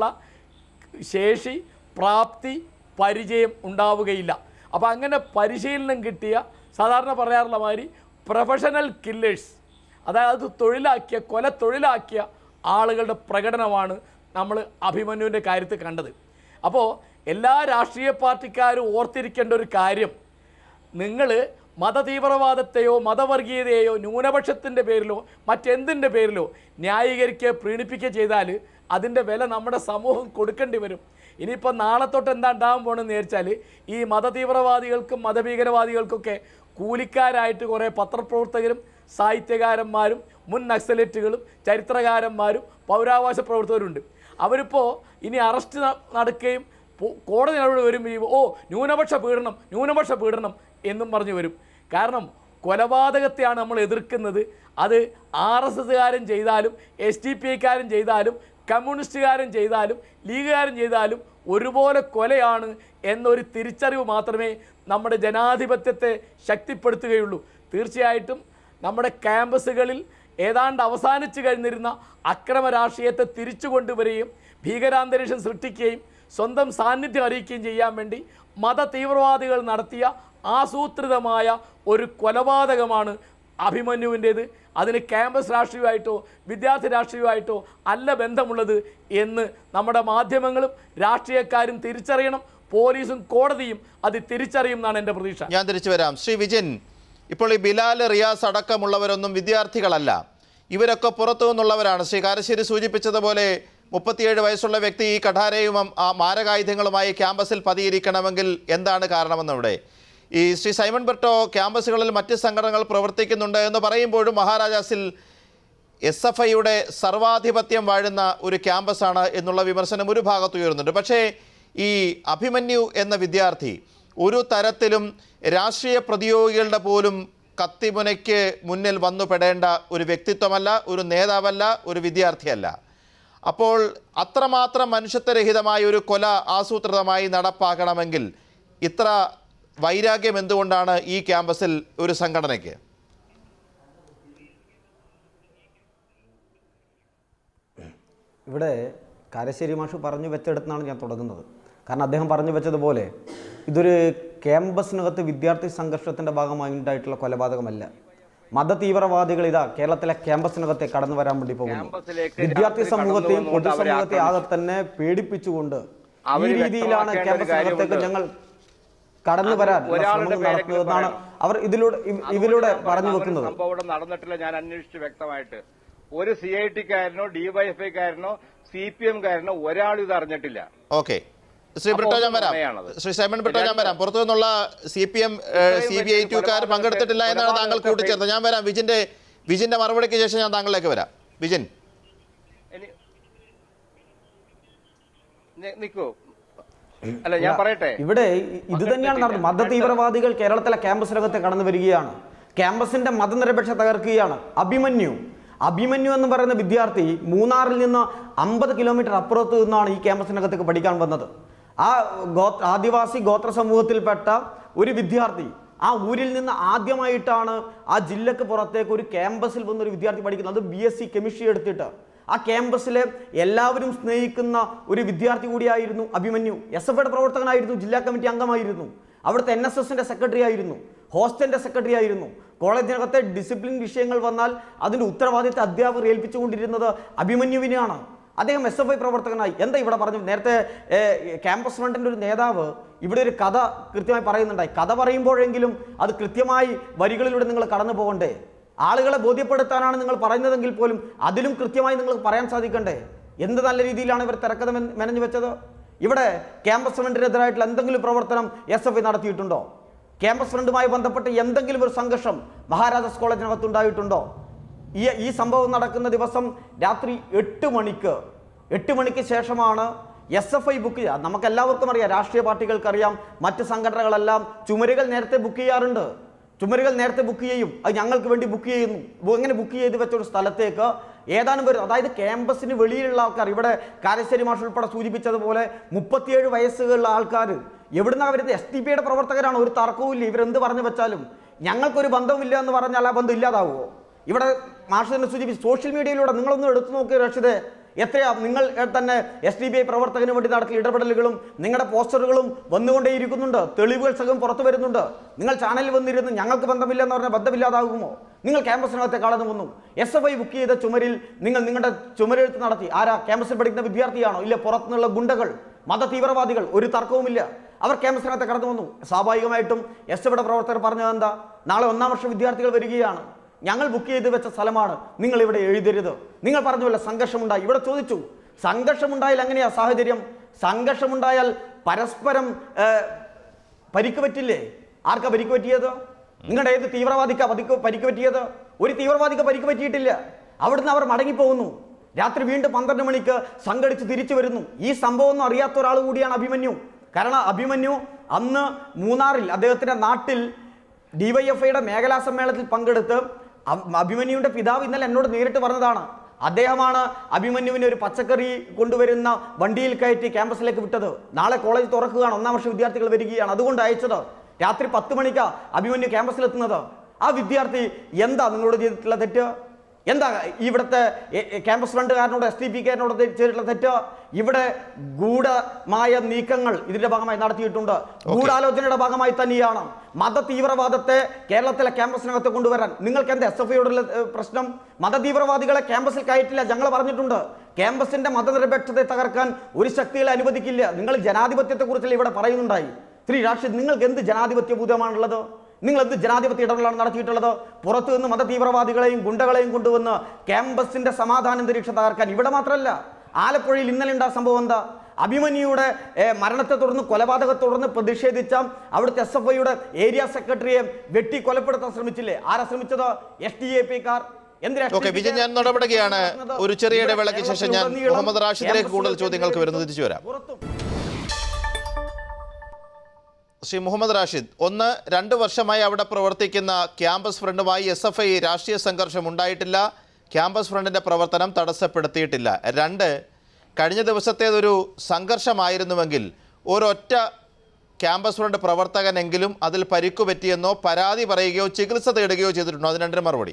ശേഷി പ്രാപ്തി പരിചയം ഉണ്ടാവുകയില്ല അപ്പോൾ അങ്ങനെ പരിശീലനം കിട്ടിയ സാധാരണ പറയാറുള്ള മാതിരി പ്രൊഫഷണൽ കില്ലേഴ്സ് അതായത് തൊഴിലാക്കിയ കൊല തൊഴിലാക്കിയ ആളുകളുടെ പ്രകടനമാണ് നമ്മൾ അഭിമന്യുവിൻ്റെ കാര്യത്തിൽ കണ്ടത് അപ്പോൾ എല്ലാ രാഷ്ട്രീയ പാർട്ടിക്കാരും ഓർത്തിരിക്കേണ്ട ഒരു കാര്യം നിങ്ങൾ മതതീവ്രവാദത്തെയോ മതവർഗീയതയെയോ ന്യൂനപക്ഷത്തിൻ്റെ പേരിലോ മറ്റെന്തിൻ്റെ പേരിലോ ന്യായീകരിക്കുക പ്രീണിപ്പിക്കുക ചെയ്താൽ അതിൻ്റെ വില നമ്മുടെ സമൂഹം കൊടുക്കേണ്ടി വരും ഇനിയിപ്പോൾ നാളെ തൊട്ട് എന്താ ഉണ്ടാകാൻ പോകണമെന്ന് വിചാരിച്ചാൽ ഈ മതതീവ്രവാദികൾക്കും മതഭീകരവാദികൾക്കൊക്കെ കൂലിക്കാരായിട്ട് കുറേ പത്രപ്രവർത്തകരും സാഹിത്യകാരന്മാരും മുൻ നക്സലേറ്റുകളും ചരിത്രകാരന്മാരും പൗരാവകാശ പ്രവർത്തകരുണ്ട് അവരിപ്പോൾ ഇനി അറസ്റ്റ് ന- നടക്കുകയും പോ- കോടതി നടപടി വരുമ്പോൾ ഈ, ഓ ന്യൂനപക്ഷ പീഡനം ന്യൂനപക്ഷ പീഡനം എന്നും പറഞ്ഞു വരും കാരണം കൊലപാതകത്തെയാണ് നമ്മൾ എതിർക്കുന്നത് അത് ആർ എസ് എസ്സുകാരൻ ചെയ്താലും എസ് ഡി പി ഐക്കാരൻ ചെയ്താലും കമ്മ്യൂണിസ്റ്റുകാരൻ ചെയ്താലും ലീഗുകാരൻ ചെയ്താലും ഒരുപോലെ കൊലയാണ് എന്നൊരു തിരിച്ചറിവ് മാത്രമേ നമ്മുടെ ജനാധിപത്യത്തെ ശക്തിപ്പെടുത്തുകയുള്ളൂ തീർച്ചയായിട്ടും നമ്മുടെ ക്യാമ്പസുകളിൽ ഏതാണ്ട് അവസാനിച്ചു കഴിഞ്ഞിരുന്ന അക്രമ രാഷ്ട്രീയത്തെ തിരിച്ചു കൊണ്ടുവരികയും ഭീകരാന്തരീക്ഷം സൃഷ്ടിക്കുകയും സ്വന്തം സാന്നിധ്യം അറിയിക്കുകയും ചെയ്യാൻ വേണ്ടി മത തീവ്രവാദികൾ നടത്തിയ ആസൂത്രിതമായ ഒരു കൊലപാതകമാണ് അഭിമന്യുവിൻ്റേത് അതിന് ക്യാമ്പസ് രാഷ്ട്രീയമായിട്ടോ വിദ്യാർത്ഥി രാഷ്ട്രീയമായിട്ടോ അല്ല ബന്ധമുള്ളത് എന്ന് നമ്മുടെ മാധ്യമങ്ങളും രാഷ്ട്രീയക്കാരും തിരിച്ചറിയണം പോലീസും കോടതിയും അത് തിരിച്ചറിയും എന്നാണ് എൻ്റെ പ്രതീക്ഷ ഞാൻ തിരിച്ചു വരാം ശ്രീ വിജിൻ ഇപ്പോൾ ഈ ബിലാൽ റിയാസ് അടക്കമുള്ളവരൊന്നും വിദ്യാർത്ഥികളല്ല ഇവരൊക്കെ പുറത്തു നിന്നുള്ളവരാണ് ശ്രീ കാരശ്ശേരി സൂചിപ്പിച്ചതുപോലെ മുപ്പത്തിയേഴ് വയസ്സുള്ള വ്യക്തി ഈ കഠാരയും ആ മാരകായുധങ്ങളുമായി ക്യാമ്പസിൽ പതിയിരിക്കണമെങ്കിൽ എന്താണ് കാരണമെന്നിവിടെ ഈ ശ്രീ സൈമൺ ബെർട്ടോ ക്യാമ്പസുകളിൽ മറ്റ് സംഘടനകൾ പ്രവർത്തിക്കുന്നുണ്ട് എന്ന് പറയുമ്പോഴും മഹാരാജാസിൽ എസ് എഫ് ഐയുടെ സർവാധിപത്യം വാഴുന്ന ഒരു ക്യാമ്പസാണ് എന്നുള്ള വിമർശനം ഒരു ഭാഗത്ത് ഉയരുന്നുണ്ട് പക്ഷേ ഈ അഭിമന്യു എന്ന വിദ്യാർത്ഥി ഒരു തരത്തിലും രാഷ്ട്രീയ പ്രതിയോഗികളുടെ പോലും കത്തിമുനയ്ക്ക് മുന്നിൽ വന്നു പെടേണ്ട ഒരു വ്യക്തിത്വമല്ല ഒരു നേതാവല്ല ഒരു വിദ്യാർത്ഥിയല്ല അപ്പോൾ അത്രമാത്രം മനുഷ്യത്വരഹിതമായ ഒരു കൊല ആസൂത്രിതമായി നടപ്പാക്കണമെങ്കിൽ ഇത്ര വൈരാഗ്യം എന്തുകൊണ്ടാണ് ഈ ക്യാമ്പസിൽ ഒരു സംഘടനയ്ക്ക് ഇവിടെ കാരശ്ശേരി മാഷ് പറഞ്ഞു വെച്ചെടുത്താണ് ഞാൻ തുടങ്ങുന്നത് കാരണം അദ്ദേഹം പറഞ്ഞു വെച്ചതുപോലെ ഇതൊരു ക്യാമ്പസിനകത്ത് വിദ്യാർത്ഥി സംഘർഷത്തിൻ്റെ ഭാഗമായി ഉണ്ടായിട്ടുള്ള കൊലപാതകമല്ല മത തീവ്രവാദികൾ ഇതാ കേരളത്തിലെ ക്യാമ്പസിനകത്തെ കടന്നു വരാൻ വേണ്ടി പോകുന്നു ക്യാമ്പസിലേക്ക് വിദ്യാർത്ഥി രാത്രി സമൂഹത്തെയും കടന്നു വന്നുകൊണ്ട് അവരെ പൊതുസമൂഹത്തെ ആകെ തന്നെ പേടിപ്പിച്ചുകൊണ്ട് ഈ അവര് രീതിയിലാണ് വ്യക്തമാക്കേണ്ട ഒരു ക്യാമ്പസിനകത്തേക്ക് കാര്യമുണ്ട്. ഞങ്ങൾ കടന്നു അത് വരാൻ ഒരാളുടെ ശ്രമങ്ങൾ പേരെങ്കിലും നടത്തുന്നതെന്നാണ് പറയണം. അവർ ഇതിലൂടെ ഇ- അതുകൊണ്ട് ഇവരിലൂടെ ഞാൻ പറഞ്ഞു പറഞ്ഞ വെക്കുന്നത് സംഭവം ഇവിടെ നടന്നിട്ടില്ല ഞാൻ അന്വേഷിച്ചു വ്യക്തമായിട്ട് ഒരു സി ഐ ടിക്കാരനോ ഡിവൈഎഫ്ഐക്കാരനോ സി പി എംകാരനോ ഒരാളും ഇത് അറിഞ്ഞിട്ടില്ല ഓക്കെ ശ്രീ ബ്രിട്ടോ ഞാൻ വരാം നുണയാണത്. ശ്രീ സൈമൺ ബ്രിട്ടോ ഞാൻ വരാം പുറത്തു നിന്നുള്ള C P M C B I ടുക്കാർ പങ്കെടുത്തിട്ടില്ല എന്നാണ് താങ്കൾ കൂട്ടിച്ചേർത്തത് ഞാൻ വരാം വിജിന്റെ വിജിന്റെ മറുപടിക്ക് ശേഷം ഞാൻ താങ്കളിലേക്ക് വരാം വിജിൻ ഇനി- നി- നിക്കൂ അല്ല ഞാൻ പറയട്ടെ ഇവിടെ ഇ- ഇത് തന്നെയാണ് നടന്നത് മത തീവ്രവാദികൾ കേരളത്തിലെ ക്യാമ്പസിനകത്ത് കടന്നു വരികയാണ് ക്യാമ്പസിന്റെ മതനിരപേക്ഷ തകർക്കുകയാണ് അഭിമന്യു അഭിമന്യു എന്ന് പറയുന്ന വിദ്യാർത്ഥി മൂന്നാറിൽ നിന്ന് അമ്പത് കിലോമീറ്റർ അപ്പുറത്ത് നിന്നാണ് ഈ ക്യാമ്പസിനകത്തേക്ക് പഠിക്കാൻ വന്നത് ആ ഗോ ആദിവാസി ഗോത്ര സമൂഹത്തിൽപ്പെട്ട ഒരു വിദ്യാർത്ഥി ആ ഊരിൽ നിന്ന് ആദ്യമായിട്ടാണ് ആ ജില്ലക്ക് പുറത്തേക്ക് ഒരു ക്യാമ്പസിൽ വന്ന ഒരു വിദ്യാർത്ഥി പഠിക്കുന്നത് അത് ബി എസ് സി കെമിസ്ട്രി എടുത്തിട്ട് ആ ക്യാമ്പസിലെ എല്ലാവരും സ്നേഹിക്കുന്ന ഒരു വിദ്യാർത്ഥി കൂടിയായിരുന്നു അഭിമന്യു എസ് എഫ് ഐയുടെ പ്രവർത്തകനായിരുന്നു ജില്ലാ കമ്മിറ്റി അംഗമായിരുന്നു അവിടുത്തെ എൻ എസ് എസിന്റെ സെക്രട്ടറി ആയിരുന്നു ഹോസ്റ്റലിന്റെ സെക്രട്ടറി ആയിരുന്നു കോളേജിനകത്തെ ഡിസിപ്ലിൻ വിഷയങ്ങൾ വന്നാൽ അതിന്റെ ഉത്തരവാദിത്തം അധ്യാപകർ ഏൽപ്പിച്ചുകൊണ്ടിരുന്നത് അഭിമന്യുവിനെയാണ് അദ്ദേഹം എസ് എഫ് ഐ പ്രവർത്തകനായി എന്താ ഇവിടെ പറഞ്ഞു നേരത്തെ ഏ, ക്യാമ്പസ് ഫ്രണ്ടിന്റെ ഒരു നേതാവ് ഇവിടെ ഒരു കഥ കൃത്യമായി പറയുന്നുണ്ടായി കഥ പറയുമ്പോഴെങ്കിലും അത് കൃത്യമായി വരികളിലൂടെ നിങ്ങൾ കടന്നു പോകണ്ടേ ആളുകളെ ബോധ്യപ്പെടുത്താനാണ് നിങ്ങൾ പറയുന്നതെങ്കിൽ പോലും അതിലും കൃത്യമായി നിങ്ങൾ പറയാൻ സാധിക്കണ്ടേ എന്ത് നല്ല രീതിയിലാണ് ഇവർ തിരക്കഥ മെന- മെനഞ്ഞു വെച്ചത് ഇവിടെ ക്യാമ്പസ് ഫ്രണ്ടിനെതിരായിട്ടുള്ള എന്തെങ്കിലും പ്രവർത്തനം എസ് എഫ് ഐ നടത്തിയിട്ടുണ്ടോ ക്യാമ്പസ് ഫ്രണ്ടുമായി ബന്ധപ്പെട്ട് എന്തെങ്കിലും ഒരു സംഘർഷം മഹാരാജാസ് കോളേജിനകത്ത് ഉണ്ടായിട്ടുണ്ടോ ഈ ഈ സംഭവം നടക്കുന്ന ദിവസം രാത്രി എട്ട് മണിക്ക് എട്ട് മണിക്ക് ശേഷമാണ് എസ് എഫ് ഐ ബുക്ക് ചെയ്യുക നമുക്ക് എല്ലാവർക്കും അറിയാം രാഷ്ട്രീയ പാർട്ടികൾക്കറിയാം മറ്റ് സംഘടനകളെല്ലാം ചുമരുകൾ നേരത്തെ ബുക്ക് ചെയ്യാറുണ്ട് ചുമരുകൾ നേരത്തെ ബുക്ക് ചെയ്യും അത് ഞങ്ങൾക്ക് വേണ്ടി ബുക്ക് ചെയ്യുന്നു ബു- അങ്ങനെ ബുക്ക് ചെയ്ത് വെച്ച ഒരു സ്ഥലത്തേക്ക് ഏതാനും പേര് അതായത് ക്യാമ്പസിന് വെളിയിലുള്ള ആൾക്കാർ ഇവിടെ കാരശ്ശേരി മാഷ് ഉൾപ്പെടെ സൂചിപ്പിച്ചതുപോലെ മുപ്പത്തിയേഴ് വയസ്സുള്ള ആൾക്കാർ എവിടുന്നാ വരുന്നത് എസ് ടി പിയുടെ പ്രവർത്തകരാണ് ഒരു തർക്കവും ഇല്ല ഇവരെന്ത് പറഞ്ഞു വെച്ചാലും ഞങ്ങൾക്കൊരു ബന്ധമില്ല എന്ന് പറഞ്ഞാൽ ആ ബന്ധം ഇല്ലാതാവുമോ ഇവിടെ മാഷ് തന്നെ സൂചിപ്പിച്ചു സോഷ്യൽ മീഡിയയിലൂടെ നിങ്ങളൊന്ന് എടുത്തു നോക്കിയ രക്ഷിതേ എത്രയാ നിങ്ങൾ ഏ, തന്നെ എസ് ഡി ബി ഐ പ്രവർത്തകന് വേണ്ടി നടത്തിയ ഇടപെടലുകളും നിങ്ങളുടെ പോസ്റ്ററുകളും വന്നുകൊണ്ടേയിരിക്കുന്നുണ്ട് തെളിവുകൾ സഹം പുറത്തു വരുന്നുണ്ട് നിങ്ങൾ ചാനലിൽ വന്നിരുന്ന് ഞങ്ങൾക്ക് ബന്ധമില്ല എന്ന് പറഞ്ഞാൽ ബന്ധമില്ലാതാകുമോ നിങ്ങൾ ക്യാമ്പസിനകത്തെ കടന്നു വന്നു എസ് എഫ് ഐ ബുക്ക് ചെയ്ത ചുമരിൽ നിങ്ങൾ നിങ്ങളുടെ ചുമരെഴുത്ത് നടത്തി ആരാ ക്യാമ്പസിൽ പഠിക്കുന്ന വിദ്യാർത്ഥിയാണോ ഇല്ല പുറത്തുനിന്നുള്ള ഗുണ്ടകൾ മത തീവ്രവാദികൾ ഒരു തർക്കവുമില്ല അവർ ക്യാമ്പസിനകത്ത് കടന്നു വന്നു സ്വാഭാവികമായിട്ടും എസ് എഫിയുടെ പ്രവർത്തകർ പറഞ്ഞത് എന്താ നാളെ ഒന്നാം വർഷ വിദ്യാർത്ഥികൾ വരികയാണ് ഞങ്ങൾ ബുക്ക് ചെയ്ത് വെച്ച സ്ഥലമാണ് നിങ്ങൾ ഇവിടെ എഴുതരുത് നിങ്ങൾ പറഞ്ഞല്ലോ സംഘർഷമുണ്ടായി ഇവിടെ ചോദിച്ചു സംഘർഷമുണ്ടായാൽ എങ്ങനെയാ സാഹചര്യം സംഘർഷമുണ്ടായാൽ പരസ്പരം ഏ, പരിക്ക് പറ്റില്ലേ ആർക്കാ പരിക്ക് പറ്റിയത് നിങ്ങളുടെ ഏത് തീവ്രവാദിക്കാ പതിക്ക് പരിക്ക് പറ്റിയത് ഒരു തീവ്രവാദിക്ക് പരിക്ക് പറ്റിയിട്ടില്ല അവിടുന്ന് അവർ മടങ്ങിപ്പോകുന്നു രാത്രി വീണ്ടും പന്ത്രണ്ട് മണിക്ക് സംഘടിച്ച് തിരിച്ചു വരുന്നു ഈ സംഭവം ഒന്നും അറിയാത്ത ഒരാൾ കൂടിയാണ് അഭിമന്യു കാരണം അഭിമന്യു അന്ന് മൂന്നാറിൽ അദ്ദേഹത്തിന്റെ നാട്ടിൽ ഡിവൈഎഫ്ഐയുടെ മേഖലാ സമ്മേളനത്തിൽ പങ്കെടുത്ത് അഭ്- അഭിമന്യുവിന്റെ പിതാവ് ഇന്നലെ എന്നോട് നേരിട്ട് പറഞ്ഞതാണ് അദ്ദേഹമാണ് അഭിമന്യുവിനെ ഒരു പച്ചക്കറി കൊണ്ടുവരുന്ന വണ്ടിയിൽ കയറ്റി ക്യാമ്പസിലേക്ക് വിട്ടത് നാളെ കോളേജ് തുറക്കുകയാണ് ഒന്നാം വർഷ വിദ്യാർത്ഥികൾ വരികയാണ് അതുകൊണ്ട് അയച്ചത് രാത്രി പത്ത് മണിക്കാ അഭിമന്യു ക്യാമ്പസിലെത്തുന്നത് ആ വിദ്യാർത്ഥി എന്താ നിങ്ങളോട് ചെയ്തിട്ടുള്ള തെറ്റ് എന്താ ഇവിടുത്തെ എ- എ- ക്യാമ്പസ് ഫ്രണ്ടുകാരനോട് എസ് ടി പി കാരനോട് ചെയ്തിട്ടുള്ള തെറ്റ് ഇവിടെ ഗൂഢമായ നീക്കങ്ങൾ ഇതിന്റെ ഭാഗമായി നടത്തിയിട്ടുണ്ട് ഗൂഢാലോചനയുടെ ഭാഗമായി തന്നെയാണ് മത തീവ്രവാദത്തെ കേരളത്തിലെ ക്യാമ്പസിനകത്ത് കൊണ്ടുവരാൻ നിങ്ങൾക്ക് എന്താ എസ് എഫ് ഐയോടുള്ള ഏഹ്, പ്രശ്നം മത തീവ്രവാദികളെ ക്യാമ്പസിൽ കയറ്റില്ല ഞങ്ങൾ പറഞ്ഞിട്ടുണ്ട് ക്യാമ്പസിന്റെ മതനിരപേക്ഷതയെ തകർക്കാൻ ഒരു ശക്തികളെ അനുവദിക്കില്ല നിങ്ങൾ ജനാധിപത്യത്തെ കുറിച്ചല്ല ഇവിടെ പറയുന്നുണ്ടായി ശ്രീ രാഷ്ട്രീയ നിങ്ങൾക്ക് എന്ത് ജനാധിപത്യ ഭൂതമാണുള്ളത് നിങ്ങൾ എന്ത് ജനാധിപത്യ ഇടപെടലാണ് നടത്തിയിട്ടുള്ളത് പുറത്തു നിന്ന് മത തീവ്രവാദികളെയും ഗുണ്ടകളെയും കൊണ്ടുവന്ന് ക്യാമ്പസിന്റെ സമാധാന അന്തരീക്ഷം തകർക്കാൻ ഇവിടെ മാത്രമല്ല ആലപ്പുഴയിൽ ഇന്നലെ ഉണ്ടായ സംഭവം എന്താ അഭിമന്യുയുടെ ഏ, മരണത്തെ തുടർന്ന് കൊലപാതകത്തെ തുടർന്ന് പ്രതിഷേധിച്ച അവിടുത്തെ എസ് എഫ് ഐയുടെ ഏരിയ സെക്രട്ടറിയെ വെട്ടി കൊലപ്പെടുത്താൻ ശ്രമിച്ചില്ലേ ആരാ ശ്രമിച്ചത് എസ് ടി എ പി കാർ ഓക്കെ വിജയൻ ഞാൻ ഇടപെടുകയാണ് ഒരു ചെറിയ ഇടവേളയ്ക്ക് ശേഷം ഞാൻ മുഹമ്മദ് റാഷിദിലേക്ക് കൂടുതൽ ചോദ്യങ്ങൾക്ക് വരുന്നത് തിരിച്ചു വരാം ശ്രീ മുഹമ്മദ് റാഷിദ് ഒന്ന് രണ്ട് വർഷമായി അവിടെ പ്രവർത്തിക്കുന്ന ക്യാമ്പസ് ഫ്രണ്ടുമായി എസ് എഫ് ഐ രാഷ്ട്രീയ സംഘർഷം ഉണ്ടായിട്ടില്ല ക്യാമ്പസ് ഫ്രണ്ടിൻ്റെ പ്രവർത്തനം തടസ്സപ്പെടുത്തിയിട്ടില്ല രണ്ട് കഴിഞ്ഞ ദിവസത്തേതൊരു സംഘർഷമായിരുന്നുവെങ്കിൽ ഒരൊറ്റ ക്യാമ്പസ് ഫ്രണ്ട് പ്രവർത്തകനെങ്കിലും അതിൽ പരിക്കു പറ്റിയെന്നോ പരാതി പറയുകയോ ചികിത്സ തേടുകയോ ചെയ്തിട്ടുണ്ടോ അതിന് രണ്ടിന് മറുപടി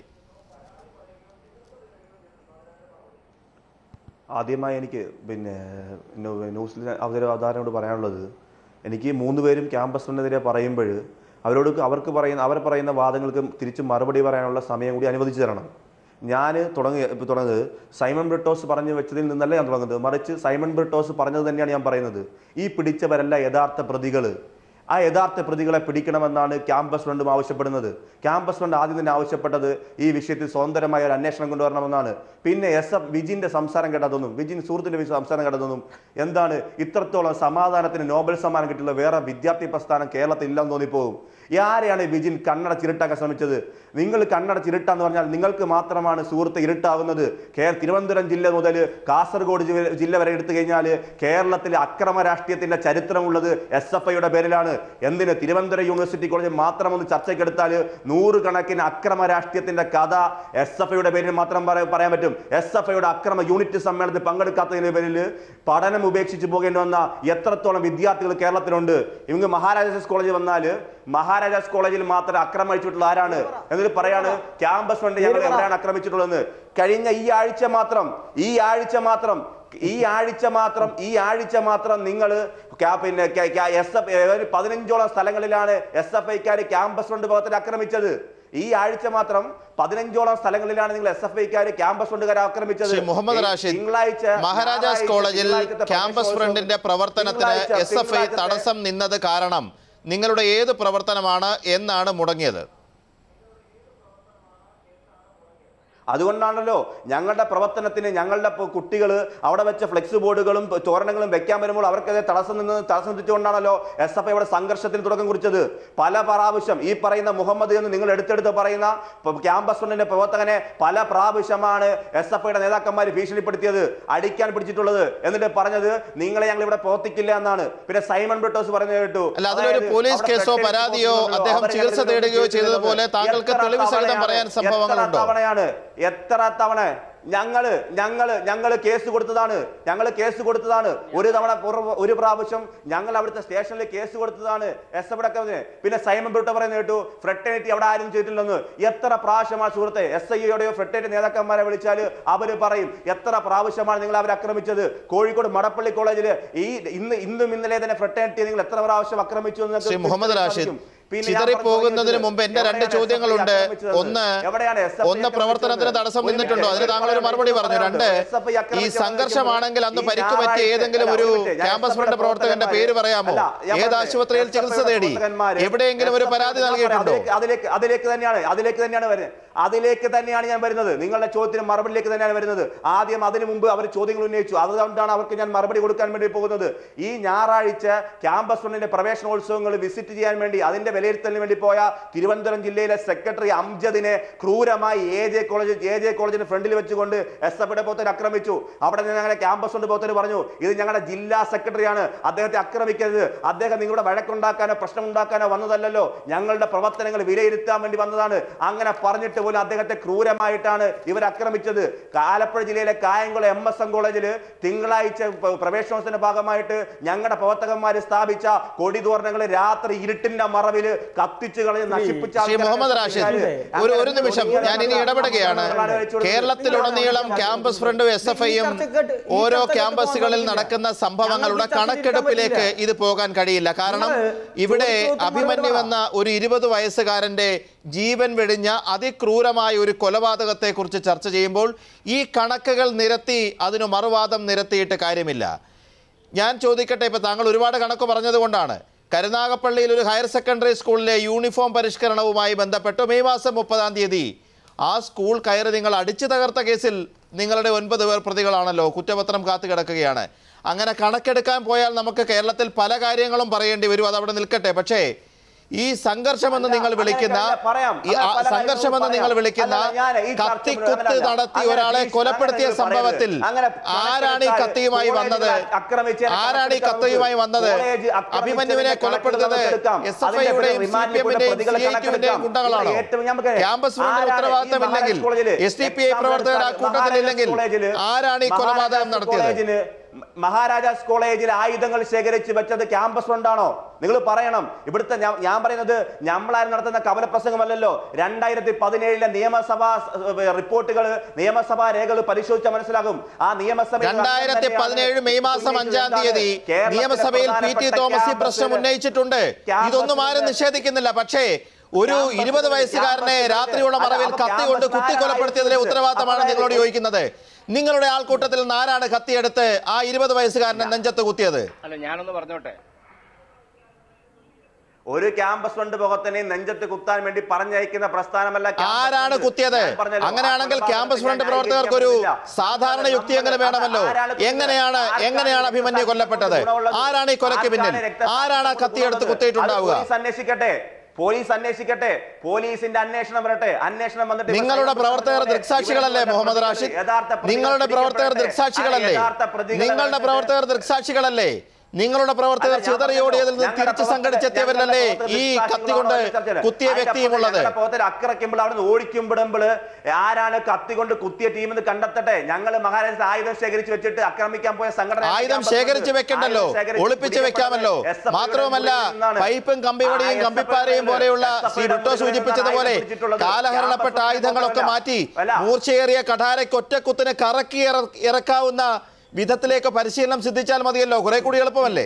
ആദ്യമായി എനിക്ക് പിന്നെ ന്യൂ- ന്യൂസിൽ അവതര അവതാരനോട് പറയാനുള്ളത് എനിക്ക് മൂന്ന് പേരും ക്യാമ്പസിനെതിരെ പറയുമ്പോൾ അവരോട് അവർക്ക് പറയുന്ന അവർ പറയുന്ന വാദങ്ങൾക്ക് തിരിച്ച് മറുപടി പറയാനുള്ള സമയം കൂടി അനുവദിച്ചു തരണം ഞാൻ തുടങ്ങി ഇപ്പൊ തുടങ്ങുന്നത് സൈമൺ ബ്രിട്ടോസ് പറഞ്ഞു വെച്ചതിൽ നിന്നല്ല ഞാൻ തുടങ്ങുന്നത് മറിച്ച് സൈമൺ ബ്രിട്ടോസ് പറഞ്ഞത് തന്നെയാണ് ഞാൻ പറയുന്നത് ഈ പിടിച്ചവരല്ല യഥാർത്ഥ പ്രതികൾ ആ യഥാർത്ഥ പ്രതികളെ പിടിക്കണമെന്നാണ് ക്യാമ്പസ് ഫ്രണ്ടും ആവശ്യപ്പെടുന്നത് ക്യാമ്പസ് ഫ്രണ്ട് ആദ്യം തന്നെ ആവശ്യപ്പെട്ടത് ഈ വിഷയത്തിൽ സ്വതന്ത്രമായ ഒരു അന്വേഷണം കൊണ്ടുവരണമെന്നാണ് പിന്നെ എസ് എഫ് വിജിന്റെ സംസാരം കേട്ടതൊന്നും വിജിൻ സുഹൃത്തിന്റെ വി- സംസാരം കേട്ടതൊന്നും എന്താണ് ഇത്രത്തോളം സമാധാനത്തിന് നോബൽ സമ്മാനം കിട്ടിയുള്ള വേറെ വിദ്യാർത്ഥി പ്രസ്ഥാനം കേരളത്തിൽ ഇല്ലെന്ന് തോന്നിപ്പോകും ആരെയാണ് ഈ വിജിൻ കണ്ണടച്ചിരുട്ടാക്കാൻ ശ്രമിച്ചത് നിങ്ങൾ കണ്ണടച്ചിരുട്ടാന്ന് പറഞ്ഞാൽ നിങ്ങൾക്ക് മാത്രമാണ് സുഹൃത്ത് ഇരുട്ടാവുന്നത് കേ തിരുവനന്തപുരം ജില്ല മുതൽ കാസർഗോഡ് ജി- ജില്ല വരെ എടുത്തു കഴിഞ്ഞാൽ കേരളത്തിലെ അക്രമ രാഷ്ട്രീയത്തിന്റെ ചരിത്രമുള്ളത് എസ് എഫ് ഐയുടെ പേരിലാണ് എന്തിന് തിരുവനന്തപുരം യൂണിവേഴ്സിറ്റി കോളേജിൽ മാത്രം ഒന്ന് ചർച്ചയ്ക്കെടുത്താൽ നൂറുകണക്കിന് അക്രമ രാഷ്ട്രീയത്തിന്റെ കഥ എസ് എഫ് ഐയുടെ പേരിൽ മാത്രം പറ- പറയാൻ പറ്റും എസ് എഫ് ഐയുടെ അക്രമ യൂണിറ്റ് സമ്മേളനത്തിൽ പങ്കെടുക്കാത്തതിന്റെ പേരിൽ പഠനം ഉപേക്ഷിച്ച് പോകേണ്ടി വന്ന എത്രത്തോളം വിദ്യാർത്ഥികൾ കേരളത്തിലുണ്ട് ഇവங்க മഹാരാജാസ് കോളേജിൽ വന്നാൽ മഹാരാജാസ് കോളേജിൽ മാത്രം ആക്രമിച്ചിട്ടുള്ള ആരാണ് എന്നിട്ട് പറയാണ് ക്യാമ്പസ് ഫണ്ട് ഞങ്ങൾ എവിടെയാണ് ആക്രമിച്ചിട്ടുള്ളതെന്ന് കഴിഞ്ഞ ഈ ആഴ്ച മാത്രം ഈ ആഴ്ച മാത്രം ഈ ആഴ്ച മാത്രം ഈ ആഴ്ച മാത്രം നിങ്ങൾ പിന്നെ എസ് എഫ് പതിനഞ്ചോളം സ്ഥലങ്ങളിലാണ് എസ് എഫ് ഐക്കാർ ക്യാമ്പസ് ഫണ്ട് ഭാഗത്തിൽ ആക്രമിച്ചത് ഈ ആഴ്ച മാത്രം പതിനഞ്ചോളം സ്ഥലങ്ങളിലാണ് നിങ്ങൾ എസ് എഫ് ഐക്കാർ ക്യാമ്പസ് ഫണ്ടുകാരെ ആക്രമിച്ചത് ശ്രീ മുഹമ്മദ് ഈ റാഷിദ് തിങ്കളാഴ്ച മഹാരാജാസ് ഞായറാഴ്ച, കോളേജിൽ തിങ്കളാഴ്ചത്തെ ക്യാമ്പസ് പ്രവേശനോത്സവം, ഫ്രണ്ടിന്റെ പ്രവർത്തനത്തിന് തിങ്കളാഴ്ച- എസ് എഫ് ഐ തിങ്കളാഴ്ചത്തെ- തടസ്സം നിന്നത് കാരണം നിങ്ങളുടെ ഏത് പ്രവർത്തനമാണ് എന്നാണ് മുടങ്ങിയത് അതുകൊണ്ടാണല്ലോ ഞങ്ങളുടെ പ്രവർത്തനത്തിന് ഞങ്ങളുടെ കുട്ടികൾ അവിടെ വെച്ച ഫ്ലെക്സ് ബോർഡുകളും തോരണങ്ങളും വെക്കാൻ വരുമ്പോൾ അവർക്കെതിരെ തടസ്സം നിന്ന് തടസ്സം എത്തിച്ചുകൊണ്ടാണല്ലോ എസ് എഫ് ഐയുടെ സംഘർഷത്തിന് തുടക്കം കുറിച്ചത് പല പ്രാവശ്യം ഈ പറയുന്ന മുഹമ്മദ് എന്ന് നിങ്ങൾ എടുത്തെടുത്ത് പറയുന്ന പ- ക്യാമ്പസ് ഫ്രണ്ടിന്റെ പ്രവർത്തകനെ പല പ്രാവശ്യമാണ് എസ് എഫ് ഐയുടെ നേതാക്കന്മാർ ഭീഷണിപ്പെടുത്തിയത് അടിക്കാൻ പിടിച്ചിട്ടുള്ളത് എന്നിട്ട് പറഞ്ഞത് നിങ്ങളെ ഞങ്ങൾ ഇവിടെ പ്രവർത്തിക്കില്ല എന്നാണ് പിന്നെ സൈമൺ ബ്രിട്ടോസ് പറഞ്ഞു കേട്ടു അല്ല, അതിലൊരു അതായത് പോലീസ് അവിടെ കേസോ പ്രത്യേകിച്ച് പരാതിയോ പോസ്റ്റുണ്ടല്ലോ, അദ്ദേഹം അവരെ ചികിത്സ ഞങ്ങൾ തേടുകയോ ചോദ്യം ചെയ്തതുപോലെ ചെയ്തത് താങ്കൾക്ക് എത്ര തെളിവ് സഹിതം തവണയാണ്? പറയാൻ എത്ര സംഭവങ്ങളുണ്ടോ? തവണയാണ് എത്ര തവണ ഞങ്ങള് ഞങ്ങള് ഞങ്ങള് കേസ് കൊടുത്തതാണ് ഞങ്ങൾ കേസ് കൊടുത്തതാണ് ഒരു തവണ പുറ- ഒരു പ്രാവശ്യം ഞങ്ങൾ അവിടുത്തെ സ്റ്റേഷനിൽ കേസ് കൊടുത്തതാണ് എസ് എഫ് പിന്നെ സൈമൺ ബ്രിട്ടോ പറയുന്നത് കേട്ടു ഫ്രട്ടേണിറ്റി അവിടെ ആരും ചെയ്തിട്ടില്ലെന്ന് എത്ര പ്രാവശ്യമാണ് സുഹൃത്തെ എസ് ഐയോടെയോ ഫ്രട്ടേണിറ്റി നേതാക്കന്മാരെ വിളിച്ചാൽ അവര് പറയും എത്ര പ്രാവശ്യമാണ് നിങ്ങൾ അവരെ ആക്രമിച്ചത് കോഴിക്കോട് മടപ്പള്ളി കോളേജിൽ ഈ ഇന്ന് ഇന്നും ഇന്നലെ തന്നെ ഫ്രട്ടേണിറ്റി നിങ്ങൾ എത്ര പ്രാവശ്യം ആക്രമിച്ചു എന്ന് നിങ്ങൾക്ക് ശ്രീ മുഹമ്മദ് റാഷിദ് സാധിക്കും. പിന്നെ ഞാൻ ചിതറിപ്പോകുന്നതിന് പറഞ്ഞു മുമ്പ് എന്റെ രണ്ട് എവിടെയാണ് ചോദ്യങ്ങളുണ്ട് SFI ആക്രമിച്ചത്? ഒന്ന് എവിടെയാണ് SFI ഒന്ന് പ്രവർത്തനത്തിന് ആക്രമിച്ചത്? തടസ്സം ഒരു നിന്നിട്ടുണ്ടോ അതിന് താങ്കൾ ഒരു മറുപടി പറഞ്ഞു രണ്ട് SFI ഈ ആക്രമിച്ച സംഘർഷമാണെങ്കിൽ അന്ന് ഈ പരിക്ക് പറ്റിയ ഞായറാഴ്ച- ഏതെങ്കിലും അല്ല, ഒരു ഒരു മിനിറ്റ്, ഞാൻ ക്യാമ്പസ് ഫ്രണ്ട് SFI പ്രവർത്തകന്റെ പേര് പറയാമോ അല്ല, ഞാൻ ഏത് പറഞ്ഞത് ആശുപത്രിയിൽ ചികിത്സ SFI തേടി പ്രവർത്തകന്മാര് എവിടെയെങ്കിലും ഒരു SFI പരാതി ഞാൻ പറയാം, നൽകിയിട്ടുണ്ടോ അതിലേക്ക് അതിലേക്ക് അതിലേക്ക് തന്നെയാണ് അതിലേക്ക് തന്നെയാണ് വരുന്നത് അതിലേക്ക് തന്നെയാണ് ഞാൻ വരുന്നത് നിങ്ങളുടെ ചോദ്യത്തിന് മറുപടിയിലേക്ക് തന്നെയാണ് വരുന്നത് ആദ്യം അതിനു മുമ്പ് അവർ ചോദ്യങ്ങൾ ഉന്നയിച്ചു അതുകൊണ്ടാണ് അവർക്ക് ഞാൻ മറുപടി കൊടുക്കാൻ വേണ്ടി പോകുന്നത് ഈ ഞായറാഴ്ച ക്യാമ്പസ് ഫ്രണ്ടിന്റെ പ്രവേശനോത്സവങ്ങൾ വിസിറ്റ് ചെയ്യാൻ വേണ്ടി അതിന്റെ വിലയിരുത്തലിന് വേണ്ടി പോയ തിരുവനന്തപുരം ജില്ലയിലെ സെക്രട്ടറി അംജദിനെ ക്രൂരമായി A J college A J കോളേജിന് ഫ്രണ്ടിൽ വെച്ചുകൊണ്ട് എസ് എഫ് ഐയുടെ പോത്തിന് ആക്രമിച്ചു അവിടെ നിന്ന് ഞങ്ങളുടെ ക്യാമ്പസ് കൊണ്ട് പോത്തിന് പറഞ്ഞു ഇത് ഞങ്ങളുടെ ജില്ലാ സെക്രട്ടറിയാണ് അദ്ദേഹത്തെ ആക്രമിക്കരുത് അദ്ദേഹം നിങ്ങളുടെ വഴക്കുണ്ടാക്കാനോ പ്രശ്നം ഉണ്ടാക്കാനോ വന്നതല്ലല്ലോ ഞങ്ങളുടെ പ്രവർത്തനങ്ങൾ വിലയിരുത്താൻ വേണ്ടി വന്നതാണ് അങ്ങനെ പറഞ്ഞിട്ട് പോലും അദ്ദേഹത്തെ ക്രൂരമായിട്ടാണ് ഇവർ ആക്രമിച്ചത് ആലപ്പുഴ ജില്ലയിലെ കായംകുളം എം എസ് എം കോളേജിൽ തിങ്കളാഴ്ച പ- പ്രവേശനോത്സവത്തിന്റെ ഭാഗമായിട്ട് ഞങ്ങളുടെ പ്രവർത്തകന്മാർ സ്ഥാപിച്ച കൊടിതോരണങ്ങൾ രാത്രി ഇരുട്ടിന്റെ മറവിൽ കത്തിച്ചു കളഞ്ഞ് നശിപ്പിച്ച ശ്രീ ആൾക്കാരെ മുഹമ്മദ് റാഷിദ് അങ്ങനെ ഒരു ഒരു നിമിഷം കൊടിയ ഞാൻ ഇനി ഇടപെടുകയാണ് കേരളത്തിലുടനീളം ക്യാമ്പസ് ഫ്രണ്ട് എസ് എഫ് ഐയും ഓരോ ക്യാമ്പസുകളിൽ നടക്കുന്ന സംഭവങ്ങളുടെ കണക്കെടുപ്പിലേക്ക് ഇത് പോകാൻ കഴിയില്ല കാരണം ഇവിടെ അഭിമന്യു എന്ന ഒരു ഇരുപത് വയസ്സുകാരന്റെ ജീവൻ വെടിഞ്ഞ അതിക്രൂരമായ ഒരു കൊലപാതകത്തെ കുറിച്ച് ചർച്ച ചെയ്യുമ്പോൾ ഈ കണക്കുകൾ നിരത്തി അതിന് മറുവാദം നിരത്തിയിട്ട് കാര്യമില്ല ഞാൻ ചോദിക്കട്ടെ ഇപ്പൊ താങ്കൾ ഒരുപാട് കണക്ക് പറഞ്ഞതുകൊണ്ടാണ് കരുനാഗപ്പള്ളിയിൽ ഒരു ഹയർ സെക്കൻഡറി സ്കൂളിലെ യൂണിഫോം പരിഷ്കരണവുമായി ബന്ധപ്പെട്ട് മെയ് മാസം മുപ്പതാം തീയതി ആ സ്കൂൾ കയറി നിങ്ങൾ അടിച്ചു തകർത്ത കേസിൽ നിങ്ങളുടെ ഒൻപത് പേർ പ്രതികളാണല്ലോ കുറ്റപത്രം കാത്തു കിടക്കുകയാണ് അങ്ങനെ കണക്കെടുക്കാൻ പോയാൽ നമുക്ക് കേരളത്തിൽ പല കാര്യങ്ങളും പറയേണ്ടി വരും അത് അവിടെ നിൽക്കട്ടെ പക്ഷേ ഈ സംഘർഷമെന്ന് നിങ്ങൾ അല്ല, വിളിക്കുന്ന അങ്ങനെയല്ല, പറയാം. ഈ ആ അങ്ങനെ പല സംഘർഷമെന്ന് കാര്യങ്ങളും നിങ്ങൾ പറയാം. വിളിക്കുന്ന അല്ല, ഞാൻ ഈ ചർച്ച കത്തിക്കുത്ത് മുഴുവനല്ല. നടത്തി അങ്ങനെ ഒരാളെ ഭീഷണി- കൊലപ്പെടുത്തിയ അങ്ങനെ സംഭവത്തിൽ അങ്ങനെ ആരാണ് ഈ കണക്കെടുത്താൽ കത്തിയുമായി വന്നത് കോളേജുകൾ ആക്രമിച്ചതിനെ ആരാണ് ഈ കണക്കെടുക്കാൻ കത്തിയുമായി വന്നത് കോളേജ് ആക്രമിച്ചതിന്റെ അഭിമന്യുവിനെ കണക്കെടുക്കാൻ കൊലപ്പെടുത്തത് നമുക്കെടുക്കാം. എസ് എഫ് അതിന്റെ ഐയുടെയും സി റിമാൻഡിൽ പി എമ്മിന്റെയും പ്രതികളെ സി ഐ ടിയുടെയും കണക്കെടുക്കാം. ഗുണ്ടകളാണോ ഇവിടെ ഏറ്റവും നമുക്ക് ക്യാമ്പസ് ഫ്രണ്ടിന് ആരാണ് ഈ ഉത്തരവാദിത്തമില്ലെങ്കിൽ മഹാരാജാസ് കോളേജില് S D P I exam പ്രവർത്തകർ ആ നടത്താൻ കൂട്ടത്തിലില്ലെങ്കിൽ മഹാരാജാസ് കോളേജില് ആരാണ് ഈ കൊലപാതകം മഹാരാജാസ് നടത്തിയത് കോളേജിന് മഹാരാജാസ് കോളേജിൽ ആയുധങ്ങൾ ശേഖരിച്ച് വെച്ചത് ക്യാമ്പസ് ഫ്രണ്ടാണോ നിങ്ങൾ പറയണം ഇവിടുത്തെ ഞാൻ- ഞാൻ പറയുന്നത് നമ്മളാരും നടത്തുന്ന കവല പ്രസംഗമല്ലല്ലോ രണ്ടായിരത്തി പതിനേഴിലെ നിയമസഭാ ഏർ, റിപ്പോർട്ടുകൾ നിയമസഭാ രേഖകൾ പരിശോധിച്ചാൽ മനസ്സിലാകും ആ നിയമസഭ രണ്ടായിരത്തി പതിനേഴ് മെയ് മാസം അഞ്ചാം തീയതി നിയമസഭയിൽ പി ടി തോമസ് ഈ പ്രശ്നം ഉന്നയിച്ചിട്ടുണ്ട് ഇതൊന്നും ആരും നിഷേധിക്കുന്നില്ല പക്ഷേ ഒരു ഇരുപത് വയസ്സുകാരനെ രാത്രിയുള്ള മറവിൽ കത്തി കൊണ്ട് കുത്തിക്കൊലപ്പെടുത്തിയതിലെ ഉത്തരവാദിത്തമാണ് നിങ്ങളോട് ചോദിക്കുന്നത് നിങ്ങളുടെ ആൾക്കൂട്ടത്തിൽ നിന്ന് ആരാണ് കത്തിയെടുത്ത് ആ ഇരുപത് വയസ്സുകാരനെ നെഞ്ചത്ത് കുത്തിയത് അല്ല ഞാനൊന്ന് പറഞ്ഞോട്ടെ ഒരു ക്യാമ്പസ് ഫണ്ട് മുഖത്തിനെ നെഞ്ചത്ത് കുത്താൻ വേണ്ടി പറഞ്ഞയക്കുന്ന പ്രസ്ഥാനമല്ല ക്യാമ്പസ് ആരാണ് ഫണ്ട്. കുത്തിയത് ഞാൻ പറഞ്ഞല്ലോ, അങ്ങനെയാണെങ്കിൽ ആ ക്യാമ്പസ് ഫ്രണ്ട് ഞാൻ പ്രവർത്തകർക്ക് ഒരു ന്യായീകരിക്കാൻ സാധാരണ പറ്റില്ല. യുക്തി എങ്ങനെ വേണമല്ലോ ആരാണ് കുത്തിയത്? എങ്ങനെയാണ് ആർക്കാണ് എങ്ങനെയാണ് അഭിമന്യു രക്തസാക്ഷി കൊല്ലപ്പെട്ടത് ഗുണമുള്ളത്? ആരാണ് ഈ കൊലയ്ക്ക് പിന്നിൽ ആർക്കാണ് രക്തസാക്ഷി ആരാണ് ആ കത്തിയെടുത്ത് ഗുണമുള്ളത്? കുത്തിയിട്ടുണ്ടാവുക അത് പോലീസ് അന്വേഷിക്കട്ടെ പോലീസ് അന്വേഷിക്കട്ടെ പോലീസിന്റെ അന്വേഷണം വരട്ടെ അന്വേഷണം വന്നിട്ട് ഇവർ നിങ്ങളുടെ സൈബർ പ്രവർത്തകർ പോലെ ദൃക്സാക്ഷികളല്ലേ ഇവരെ മുഹമ്മദ് പ്രതികൾ, റാഷിദ് യഥാർത്ഥ പ്രതികൾ നിങ്ങളുടെ പ്രവർത്തകർ പിടിക്കപ്പെടട്ടെ. ദൃക്സാക്ഷികളല്ലേ ആ യഥാർത്ഥ പ്രതികളെ നിങ്ങളുടെ വരട്ടെ. പ്രവർത്തകർ ദൃക്സാക്ഷികളല്ലേ നിങ്ങളുടെ പ്രവർത്തകർ അല്ല, ഞാൻ ചിതറിയോടിയതിൽ നിന്ന് പറഞ്ഞല്ലോ, തിരിച്ച് ഞങ്ങളുടെ സംഘടിച്ചെത്തിയവരല്ലേ പ്രവർത്തകർ ഈ ദൃക്സാക്ഷികളാണോ കത്തി കൊണ്ട് എന്ന് ചർച്ച ചെയ്യാം. കുത്തിയ അതിന്റെ വ്യക്തിയുമുള്ളത് അപ്പുറത്ത് ഞങ്ങളുടെ പ്രവർത്തകർ അക്കിറക്കുമ്പോൾ അവിടുന്ന് ഓടിക്കുമ്പോഴുമ്പോൾ ആരാണ് കത്തി കൊണ്ട് കുത്തിയ ടീം എന്ന് കണ്ടെത്തട്ടെ ഞങ്ങൾ മഹാരാഷ്ട്ര ആയുധം ശേഖരിച്ച് വെച്ചിട്ട് ആക്രമിക്കാൻ പോയ സംഘടന ആയുധം ശേഖരിച്ച് വെക്കണ്ടല്ലോ ഒളിപ്പിച്ച് വെക്കാമല്ലോ മാത്രവുമല്ല പൈപ്പും കമ്പിവടിയും കമ്പിപ്പാരയും പോലെയുള്ള ശ്രീ വിട്ടോ സൂചിപ്പിച്ചതുപോലെ കാലഹരണപ്പെട്ട ആയുധങ്ങളൊക്കെ മാറ്റി മൂർച്ചയേറിയ കഠാരയ്ക്ക് ഒറ്റക്കുത്തിന് കറക്കി ഇറ- ഇറക്കാവുന്ന വിധത്തിലേക്ക് പരിശീലനം സിദ്ധിച്ചാൽ മതിയല്ലോ കുറെ കൂടി എളുപ്പമല്ലേ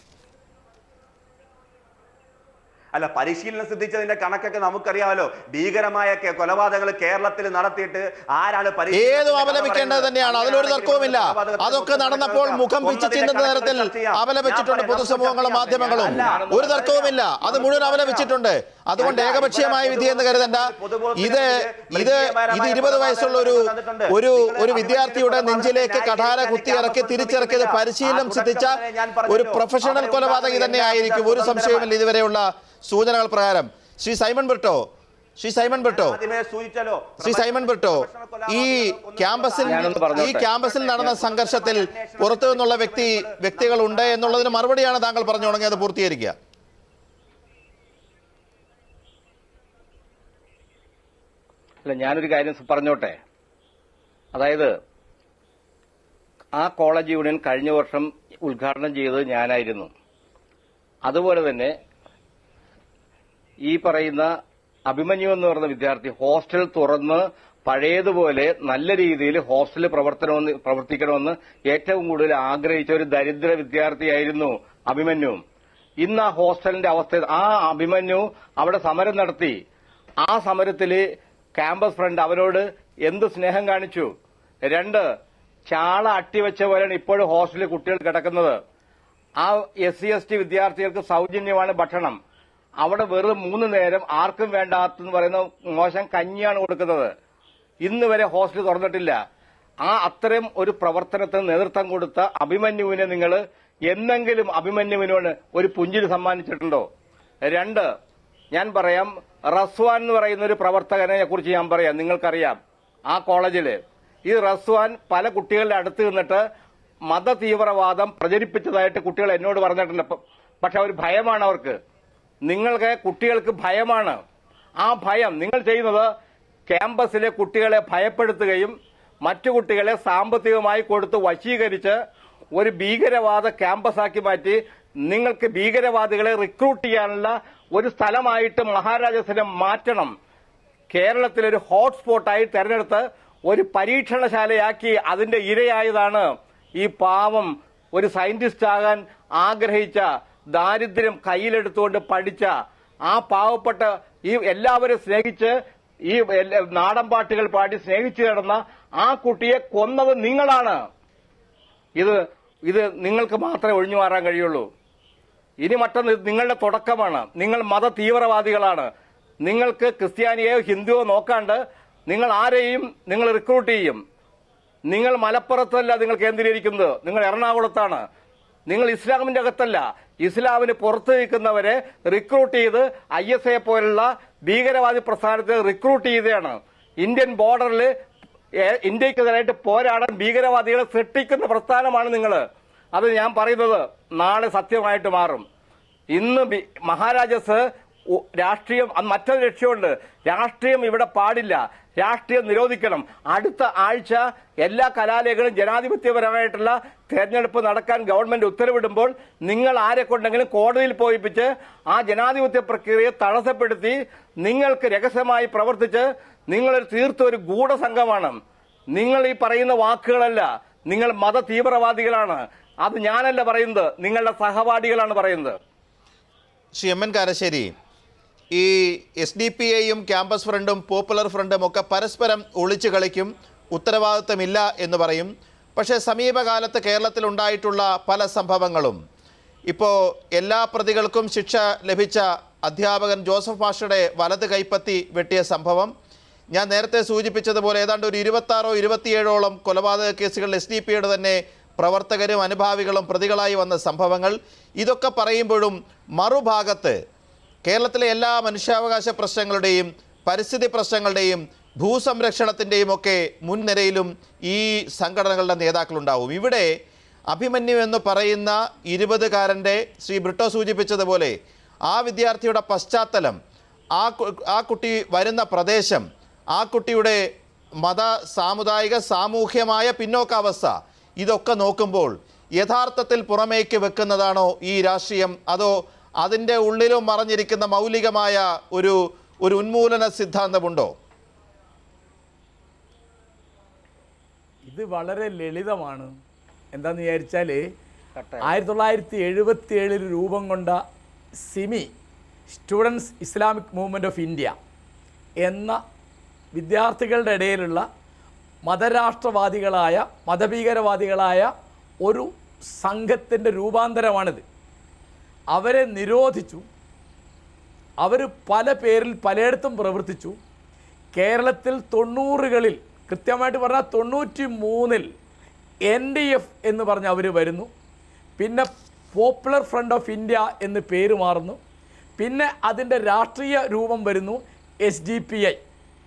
അല്ല പരിശീലനം സിദ്ധിച്ചതിന്റെ കണക്കൊക്കെ നമുക്കറിയാമല്ലോ ഭീകരമായ കെ- കൊലപാതകങ്ങൾ കേരളത്തിൽ നടത്തിയിട്ട് ആരാണ് പരിശീലനത്തിന്റെ ഏതും കഥ അപലപിക്കേണ്ടത് പറയുന്നത്? തന്നെയാണ് അതിലൊരു അങ്ങനെയാണെങ്കിൽ തർക്കവുമില്ല കൊലപാതകത്തെ അതൊക്കെ കുറിച്ച് നടന്നപ്പോൾ നമുക്ക് മുഖം പിച്ച് ഒന്നതിന്റെ ചിന്തുന്ന കണക്ക് തരത്തിൽ ചർച്ച ചെയ്യാം. അപലപിച്ചിട്ടുണ്ട് ഞാൻ പൊതുസമൂഹങ്ങളും പറയാം, മാധ്യമങ്ങളും അല്ല, ഒരു തർക്കവുമില്ല അത് മുഴുവൻ അപലപിച്ചിട്ടുണ്ട് അതുകൊണ്ട് അല്ല, ഏകപക്ഷീയമായ ഇവിടെ വിധി എന്ന് കരുതണ്ട പൊതുബോധത്തിന് ഇത് ഇത് ഇത് ഇരുപത് വയസ്സുള്ള ഒരു ഒരു ഒരു വിദ്യാർത്ഥിയുടെ നെഞ്ചിലേക്ക് കഠാര കുത്തി ഇറക്കി തിരിച്ചിറക്കിയത് പരിശീലനം സിദ്ധിച്ച ഒരു പ്രൊഫഷണൽ കൊലപാതകി തന്നെ ആയിരിക്കും ഒരു സംശയവുമില്ല ഇതുവരെയുള്ള സൂചനകൾ പ്രകാരം ശ്രീ സൈമൺ ബ്രിട്ടോ ശ്രീ സൈമൺ ബ്രിട്ടോ ആദ്യമേ സൂചിച്ചല്ലോ ശ്രീ സൈമൺ ബ്രിട്ടോ ഈ ക്യാമ്പസിൽ ഞാനൊന്ന് ഈ പറഞ്ഞോട്ടെ. ക്യാമ്പസിൽ നടന്ന സംഘർഷത്തിൽ പുറത്തു നിന്നുള്ള വ്യക്തി വ്യക്തികൾ ഉണ്ട് എന്നുള്ളതിന് മറുപടിയാണ് താങ്കൾ പറഞ്ഞു തുടങ്ങി അത് പൂർത്തീകരിക്കുക അല്ല ഞാനൊരു കാര്യം പറഞ്ഞോട്ടെ അതായത് ആ കോളേജ് യൂണിയൻ കഴിഞ്ഞ വർഷം ഉദ്ഘാടനം ചെയ്തത് ഞാനായിരുന്നു അതുപോലെ തന്നെ ഈ പറയുന്ന അഭിമന്യു എന്ന് പറയുന്ന വിദ്യാർത്ഥി ഹോസ്റ്റൽ തുറന്ന് പഴയതുപോലെ നല്ല രീതിയിൽ ഹോസ്റ്റൽ പ്രവർത്തനമെന്ന് പ്രവർത്തിക്കണമെന്ന് ഏറ്റവും കൂടുതൽ ആഗ്രഹിച്ച ഒരു ദരിദ്ര വിദ്യാർത്ഥിയായിരുന്നു അഭിമന്യു ഇന്ന് ആ ഹോസ്റ്റലിന്റെ അവസ്ഥ ആ അഭിമന്യു അവിടെ സമരം നടത്തി ആ സമരത്തില് ക്യാമ്പസ് ഫ്രണ്ട് അവരോട് എന്ത് സ്നേഹം കാണിച്ചു രണ്ട് ചാള അട്ടിവെച്ച പോലെയാണ് ഇപ്പോഴും ഹോസ്റ്റലിൽ കുട്ടികൾ കിടക്കുന്നത് ആ എസ് സി എസ് ടി വിദ്യാർത്ഥികൾക്ക് സൗജന്യമാണ് ഭക്ഷണം അവിടെ വെറും മൂന്ന് നേരം ആർക്കും വേണ്ടാത്തെന്ന് പറയുന്ന മോശം കഞ്ഞിയാണ് കൊടുക്കുന്നത് ഇന്ന് വരെ ഹോസ്റ്റൽ തുറന്നിട്ടില്ല ആ അത്തരം ഒരു പ്രവർത്തനത്തിന് നേതൃത്വം കൊടുത്ത അഭിമന്യുവിനെ നിങ്ങൾ എന്നെങ്കിലും അഭിമന്യുവിനോട് ഒരു പുഞ്ചിരി സമ്മാനിച്ചിട്ടുണ്ടോ രണ്ട് ഞാൻ പറയാം റസ്വാൻ എന്ന് പറയുന്ന ഒരു പ്രവർത്തകനെ കുറിച്ച് ഞാൻ പറയാം നിങ്ങൾക്കറിയാം ആ കോളേജില് ഈ റസ്വാൻ പല കുട്ടികളുടെ അടുത്ത് നിന്നിട്ട് മതതീവ്രവാദം പ്രചരിപ്പിച്ചതായിട്ട് കുട്ടികൾ എന്നോട് പറഞ്ഞിട്ടുണ്ട് പ- പക്ഷെ അവർ ഭയമാണ് അവർക്ക് നിങ്ങൾക്ക് കുട്ടികൾക്ക് ഭയമാണ് ആ ഭയം നിങ്ങൾ ചെയ്യുന്നത് ക്യാമ്പസിലെ കുട്ടികളെ ഭയപ്പെടുത്തുകയും മറ്റു കുട്ടികളെ സാമ്പത്തികമായി കൊടുത്ത് വശീകരിച്ച് ഒരു ഭീകരവാദ ക്യാമ്പസാക്കി മാറ്റി നിങ്ങൾക്ക് ഭീകരവാദികളെ റിക്രൂട്ട് ചെയ്യാനുള്ള ഒരു സ്ഥലമായിട്ട് മഹാരാജാസിനെ മാറ്റണം കേരളത്തിലെ ഒരു ഹോട്ട്സ്പോട്ടായി തെരഞ്ഞെടുത്ത് ഒരു പരീക്ഷണശാലയാക്കി അതിന്റെ ഇരയായതാണ് ഈ പാവം ഒരു സയന്റിസ്റ്റ് ആകാൻ ആഗ്രഹിച്ച ദാരിദ്ര്യം കയ്യിലെടുത്തുകൊണ്ട് പഠിച്ച ആ പാവപ്പെട്ട ഈ എല്ലാവരും സ്നേഹിച്ച് ഈ എല്ലാ- നാടൻ പാട്ടുകൾ പാടി സ്നേഹിച്ചു കിടന്ന ആ കുട്ടിയെ കൊന്നത് നിങ്ങളാണ് ഇത് ഇത് നിങ്ങൾക്ക് മാത്രമേ ഒഴിഞ്ഞു മാറാൻ കഴിയുള്ളൂ ഇനി മറ്റൊന്ന് ഇത് നിങ്ങളുടെ തുടക്കമാണ് നിങ്ങൾ മത തീവ്രവാദികളാണ് നിങ്ങൾക്ക് ക്രിസ്ത്യാനിയെയോ ഹിന്ദുവോ നോക്കാണ്ട് നിങ്ങൾ ആരെയും നിങ്ങൾ റിക്രൂട്ട് ചെയ്യും നിങ്ങൾ മലപ്പുറത്തല്ല നിങ്ങൾ കേന്ദ്രീകരിക്കുന്നത് നിങ്ങൾ എറണാകുളത്താണ് നിങ്ങൾ ഇസ്ലാമിന്റെ അകത്തല്ല ഇസ്ലാമിന് പുറത്തു നിൽക്കുന്നവരെ റിക്രൂട്ട് ചെയ്ത് ഐ എസ് എ പോലുള്ള ഭീകരവാദി പ്രസ്ഥാനത്തെ റിക്രൂട്ട് ചെയ്തതാണ് ഇന്ത്യൻ ബോർഡറിൽ ഇന്ത്യക്കെതിരായിട്ട് പോരാടാൻ ഭീകരവാദികളെ സൃഷ്ടിക്കുന്ന പ്രസ്ഥാനമാണ് നിങ്ങൾ അത് ഞാൻ പറയുന്നത് നാളെ സത്യമായിട്ട് മാറും ഇന്ന് ബി- മഹാരാജാസ് ഉ- രാഷ്ട്രീയം അത് മറ്റൊരു ലക്ഷ്യമുണ്ട് രാഷ്ട്രീയം ഇവിടെ പാടില്ല രാഷ്ട്രീയം നിരോധിക്കണം അടുത്ത ആഴ്ച എല്ലാ കലാലയങ്ങളും ജനാധിപത്യപരമായിട്ടുള്ള തെരഞ്ഞെടുപ്പ് നടക്കാൻ ഗവൺമെന്റ് ഉത്തരവിടുമ്പോൾ നിങ്ങൾ ആരെ കൊണ്ടെങ്കിലും കോടതിയിൽ പോയിപ്പിച്ച് ആ ജനാധിപത്യ പ്രക്രിയയെ തടസ്സപ്പെടുത്തി നിങ്ങൾക്ക് രഹസ്യമായി പ്രവർത്തിച്ച് നിങ്ങളൊരു തീർത്തും ഒരു ഗൂഢസംഘമാണ് നിങ്ങൾ ഈ പറയുന്ന വാക്കുകളല്ല നിങ്ങൾ മത തീവ്രവാദികളാണ് അത് ഞാനല്ല പറയുന്നത് നിങ്ങളുടെ സഹപാഠികളാണ് പറയുന്നത് ശ്രീ എം എൻ കാരശ്ശേരി ഈ എസ് ഡി പി ഐയും ക്യാമ്പസ് ഫ്രണ്ടും പോപ്പുലർ ഫ്രണ്ടും ഒക്കെ പരസ്പരം ഒളിച്ചു കളിക്കും ഉത്തരവാദിത്തമില്ല എന്ന് പറയും പക്ഷേ സമീപകാലത്ത് കേരളത്തിൽ ഉണ്ടായിട്ടുള്ള പല സംഭവങ്ങളും ഇപ്പോൾ എല്ലാ പ്രതികൾക്കും ശിക്ഷ ലഭിച്ച അധ്യാപകൻ ജോസഫ് മാഷയുടെ വലത് കൈപ്പത്തി വെട്ടിയ സംഭവം ഞാൻ നേരത്തെ സൂചിപ്പിച്ചതുപോലെ ഏതാണ്ട് ഒരു ഇരുപത്താറോ ഇരുപത്തിയേഴോളം കൊലപാതക കേസുകളിൽ എസ് ഡി പിയുടെ തന്നെ പ്രവർത്തകരും അനുഭാവികളും പ്രതികളായി വന്ന സംഭവങ്ങൾ ഇതൊക്കെ പറയുമ്പോഴും മറുഭാഗത്ത് കേരളത്തിലെ എല്ലാ മനുഷ്യാവകാശ പ്രശ്നങ്ങളുടെയും പരിസ്ഥിതി പ്രശ്നങ്ങളുടെയും ഭൂസംരക്ഷണത്തിൻ്റെയും ഒക്കെ മുൻനിരയിലും ഈ സംഘടനകളുടെ നേതാക്കളുണ്ടാവും ഇവിടെ അഭിമന്യു എന്ന് പറയുന്ന ഇരുപതുകാരൻ്റെ ശ്രീ ബ്രിട്ടോ സൂചിപ്പിച്ചതുപോലെ ആ വിദ്യാർത്ഥിയുടെ പശ്ചാത്തലം ആ കു- ആ കുട്ടി വരുന്ന പ്രദേശം ആ കുട്ടിയുടെ മത സാമുദായിക സാമൂഹ്യമായ പിന്നോക്കാവസ്ഥ ഇതൊക്കെ നോക്കുമ്പോൾ യഥാർത്ഥത്തിൽ പുറമേക്ക് വെക്കുന്നതാണോ ഈ രാഷ്ട്രീയം അതോ അതിൻ്റെ ഉള്ളിലും മറഞ്ഞിരിക്കുന്ന മൗലികമായ ഒരു ഒരു ഉന്മൂലന സിദ്ധാന്തമുണ്ടോ ഇത് വളരെ ലളിതമാണ് എന്താന്ന് വിചാരിച്ചാൽ ആയിരത്തി തൊള്ളായിരത്തി എഴുപത്തി ഏഴിൽ രൂപം കൊണ്ട SIMI students Islamic movement of India എന്ന വിദ്യാർത്ഥികളുടെ ഇടയിലുള്ള മതരാഷ്ട്രവാദികളായ മതഭീകരവാദികളായ ഒരു സംഘത്തിൻ്റെ രൂപാന്തരമാണിത് അവരെ നിരോധിച്ചു അവർ പല പേരിൽ പലയിടത്തും പ്രവർത്തിച്ചു കേരളത്തിൽ തൊണ്ണൂറുകളിൽ കൃത്യമായിട്ട് പറഞ്ഞാൽ തൊണ്ണൂറ്റി മൂന്നിൽ എൻ ഡി എഫ് എന്ന് പറഞ്ഞ് അവർ വരുന്നു പിന്നെ പോപ്പുലർ ഫ്രണ്ട് ഓഫ് ഇന്ത്യ എന്ന് പേര് മാറുന്നു പിന്നെ അതിൻ്റെ രാഷ്ട്രീയ രൂപം വരുന്നു എസ് ഡി പി ഐ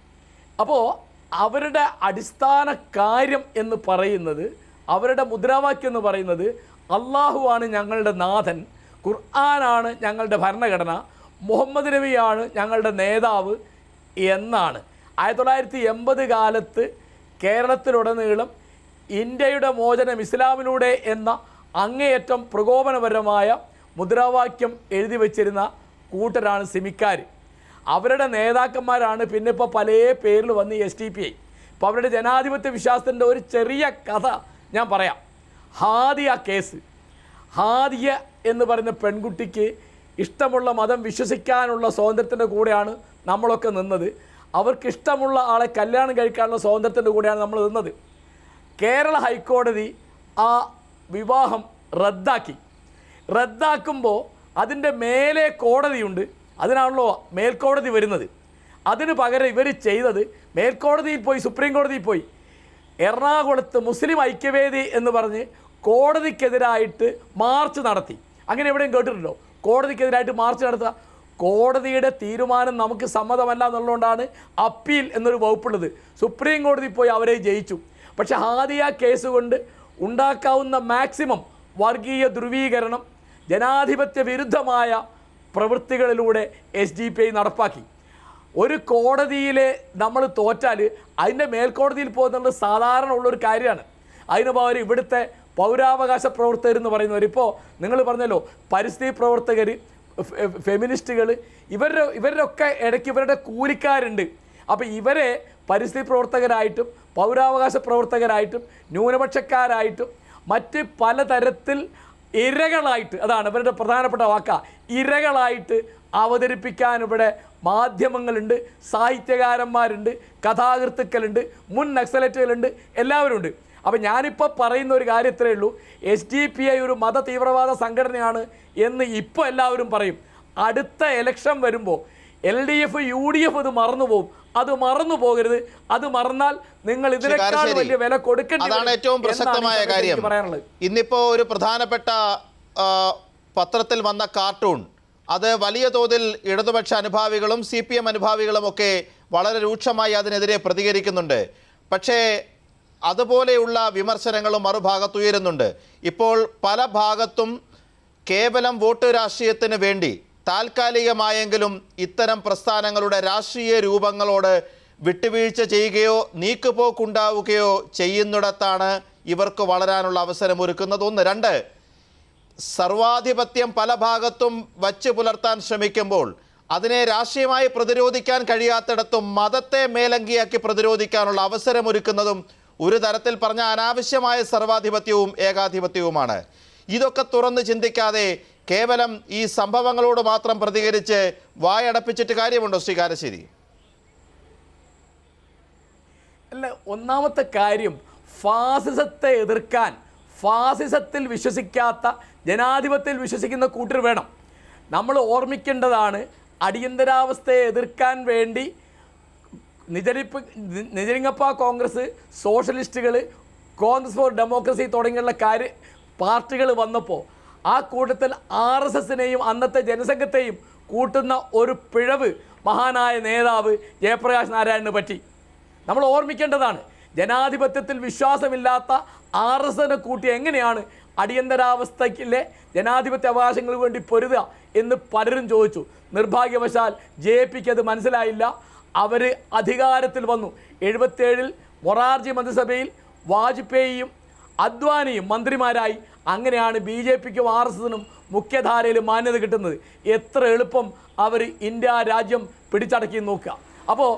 അപ്പോൾ അവരുടെ അടിസ്ഥാന കാര്യം എന്ന് പറയുന്നത് അവരുടെ മുദ്രാവാക്യം എന്ന് പറയുന്നത് അള്ളാഹുവാണ് ഞങ്ങളുടെ നാഥൻ ഖുർആനാണ് ഞങ്ങളുടെ ഭരണഘടന മുഹമ്മദ് നബിയാണ് ഞങ്ങളുടെ നേതാവ് എന്നാണ് ആയിരത്തി തൊള്ളായിരത്തി എൺപത് കാലത്ത് കേരളത്തിലുടനീളം ഇന്ത്യയുടെ മോചനം ഇസ്ലാമിലൂടെ എന്ന അങ്ങേയറ്റം പ്രകോപനപരമായ മുദ്രാവാക്യം എഴുതി വച്ചിരുന്ന കൂട്ടരാണ് സിമിക്കാർ അവരുടെ നേതാക്കന്മാരാണ് പിന്നെ ഇപ്പോൾ പല പേരിൽ വന്ന് എസ് ടി പി ഐ ഇപ്പോൾ അവരുടെ ജനാധിപത്യ വിശ്വാസത്തിൻ്റെ ഒരു ചെറിയ കഥ ഞാൻ പറയാം ഹാദിയ കേസ് ഹാദിയ എന്ന് പറയുന്ന പെൺകുട്ടിക്ക് ഇഷ്ടമുള്ള മതം വിശ്വസിക്കാനുള്ള സ്വാതന്ത്ര്യത്തിൻ്റെ കൂടെയാണ് നമ്മളൊക്കെ നിന്നത് അവർക്ക് ഇഷ്ടമുള്ള ആളെ കല്യാണം കഴിക്കാനുള്ള സ്വാതന്ത്ര്യത്തിൻ്റെ കൂടെയാണ് നമ്മൾ നിന്നത് കേരള ഹൈക്കോടതി ആ വിവാഹം റദ്ദാക്കി റദ്ദാക്കുമ്പോൾ അതിൻ്റെ മേലെ കോടതിയുണ്ട് അതിനാണല്ലോ മേൽക്കോടതി വരുന്നത് അതിന് പകരം ഇവർ ചെയ്തത് മേൽക്കോടതിയിൽ പോയി സുപ്രീം കോടതിയിൽ പോയി എറണാകുളത്ത് മുസ്ലിം ഐക്യവേദി എന്ന് പറഞ്ഞ് കോടതിക്കെതിരായിട്ട് മാർച്ച് നടത്തി അങ്ങനെ എവിടെയും കേട്ടിട്ടുണ്ടോ കോടതിക്കെതിരായിട്ട് മാർച്ച് നടത്തുക കോടതിയുടെ തീരുമാനം നമുക്ക് സമ്മതമല്ല എന്നുള്ളതുകൊണ്ടാണ് അപ്പീൽ എന്നൊരു വകുപ്പുള്ളത് സുപ്രീം കോടതി പോയി അവരെ ജയിച്ചു പക്ഷെ ഹാദിയ കേസ് കൊണ്ട് ഉണ്ടാക്കാവുന്ന മാക്സിമം വർഗീയ ധ്രുവീകരണം ജനാധിപത്യ വിരുദ്ധമായ പ്രവൃത്തികളിലൂടെ എസ് ഡി പി ഐ നടപ്പാക്കി ഒരു കോടതിയിലെ നമ്മൾ തോറ്റാൽ അതിൻ്റെ മേൽക്കോടതിയിൽ പോകുന്നത് സാധാരണ ഉള്ളൊരു കാര്യമാണ് അതിന് പകരം ഇവിടുത്തെ പൗരാവകാശ പ്രവർത്തകർ എന്ന് പറയുന്നവർ ഇപ്പോൾ നിങ്ങൾ പറഞ്ഞല്ലോ പരിസ്ഥിതി പ്രവർത്തകർ ഫെമിനിസ്റ്റുകൾ ഇവരുടെ ഇവരുടെ ഒക്കെ ഇടയ്ക്ക് ഇവരുടെ കൂലിക്കാരുണ്ട് അപ്പോൾ ഇവരെ പരിസ്ഥിതി പ്രവർത്തകരായിട്ടും പൗരാവകാശ പ്രവർത്തകരായിട്ടും ന്യൂനപക്ഷക്കാരായിട്ടും മറ്റ് പലതരത്തിൽ ഇരകളായിട്ട് അതാണ് ഇവരുടെ പ്രധാനപ്പെട്ട വാക്ക ഇരകളായിട്ട് അവതരിപ്പിക്കാൻ ഇവിടെ മാധ്യമങ്ങളുണ്ട് സാഹിത്യകാരന്മാരുണ്ട് കഥാകൃത്തുക്കളുണ്ട് മുൻ നക്സലറ്റുകളുണ്ട് എല്ലാവരും ഉണ്ട് അപ്പം ഞാനിപ്പോൾ പറയുന്ന ഒരു കാര്യം ഇത്രയേ ഉള്ളൂ എസ് ഡി പി ഐ ഒരു മത തീവ്രവാദ സംഘടനയാണ് എന്ന് ഇപ്പോൾ എല്ലാവരും പറയും അടുത്ത ഇലക്ഷൻ വരുമ്പോൾ L D F U D F ഇത് മറന്നുപോകും അത് മറന്നു പോകരുത് അത് മറന്നാൽ നിങ്ങൾ ഇതിനേക്കാൾ ശരി. വലിയ വില കൊടുക്കേണ്ടി അതാണ് വരും ഏറ്റവും എന്നാണ് ഈ പ്രസക്തമായ സമയത്ത് കാര്യം എനിക്ക് പറയാനുള്ളത് ഇന്നിപ്പോ ഒരു പ്രധാനപ്പെട്ട ആ, പത്രത്തിൽ വന്ന കാർട്ടൂൺ അത് വലിയ തോതിൽ ഇടതുപക്ഷ അനുഭാവികളും സി പി എം അനുഭാവികളും ഒക്കെ വളരെ രൂക്ഷമായി അതിനെതിരെ പ്രതികരിക്കുന്നുണ്ട് പക്ഷേ അതുപോലെയുള്ള വിമർശനങ്ങളും മറുഭാഗത്ത് ഉയരുന്നുണ്ട് ഇപ്പോൾ പല ഭാഗത്തും കേവലം വോട്ട് രാഷ്ട്രീയത്തിന് വേണ്ടി താൽക്കാലികമായെങ്കിലും ഇത്തരം പ്രസ്ഥാനങ്ങളുടെ രാഷ്ട്രീയ രൂപങ്ങളോട് വിട്ടുവീഴ്ച ചെയ്യുകയോ നീക്കുപോക്കുണ്ടാവുകയോ ചെയ്യുന്നിടത്താണ് ഇവർക്ക് വളരാനുള്ള അവസരം ഒരുക്കുന്നത് ഒന്ന് രണ്ട് സർവാധിപത്യം പല ഭാഗത്തും വച്ച് പുലർത്താൻ ശ്രമിക്കുമ്പോൾ അതിനെ രാഷ്ട്രീയമായി പ്രതിരോധിക്കാൻ കഴിയാത്തിടത്തും മതത്തെ മേലങ്കിയാക്കി പ്രതിരോധിക്കാനുള്ള അവസരമൊരുക്കുന്നതും ഒരു തരത്തിൽ പറഞ്ഞ അനാവശ്യമായ സർവാധിപത്യവും ഏകാധിപത്യവുമാണ് ഇതൊക്കെ തുറന്ന് ചിന്തിക്കാതെ കേവലം ഈ സംഭവങ്ങളോട് മാത്രം പ്രതികരിച്ച് വായടപ്പിച്ചിട്ട് കാര്യമുണ്ടോ ശ്രീ കാരശ്ശേരി അല്ല ഒന്നാമത്തെ കാര്യം ഫാസിസത്തെ എതിർക്കാൻ ഫാസിസത്തിൽ വിശ്വസിക്കാത്ത ജനാധിപത്യത്തിൽ വിശ്വസിക്കുന്ന കൂട്ടർ വേണം നമ്മൾ ഓർമ്മിക്കേണ്ടതാണ് അടിയന്തരാവസ്ഥയെ എതിർക്കാൻ വേണ്ടി നിജരിപ്പ് നി- നിജരിങ്ങപ്പ കോൺഗ്രസ് സോഷ്യലിസ്റ്റുകൾ കോൺഗ്രസ് ഫോർ ഡെമോക്രസി തുടങ്ങിയുള്ള കാര്യ പാർട്ടികൾ വന്നപ്പോൾ ആ കൂട്ടത്തിൽ ആർ എസ് എസിനെയും അന്നത്തെ ജനസംഘത്തെയും കൂട്ടുന്ന ഒരു പിഴവ് മഹാനായ നേതാവ് ജയപ്രകാശ് നാരായണന് പറ്റി നമ്മൾ ഓർമ്മിക്കേണ്ടതാണ് ജനാധിപത്യത്തിൽ വിശ്വാസമില്ലാത്ത ആർ എസ് എസിനെ കൂട്ടി എങ്ങനെയാണ് അടിയന്തരാവസ്ഥയ്ക്കിലെ ജനാധിപത്യ അവകാശങ്ങൾക്ക് വേണ്ടി പൊരുതുക എന്ന് പലരും ചോദിച്ചു നിർഭാഗ്യവശാൽ ജെ പിക്ക് അത് മനസ്സിലായില്ല അവർ അധികാരത്തിൽ വന്നു എഴുപത്തേഴിൽ മൊറാർജി മന്ത്രിസഭയിൽ വാജ്പേയിയും അദ്വാനിയും മന്ത്രിമാരായി അങ്ങനെയാണ് ബി ജെ പിക്കും ആർ എസ് എസിനും മുഖ്യധാരയിൽ മാന്യത കിട്ടുന്നത് എത്ര എളുപ്പം അവർ ഇന്ത്യ രാജ്യം പിടിച്ചടക്കി നോക്കുക അപ്പോൾ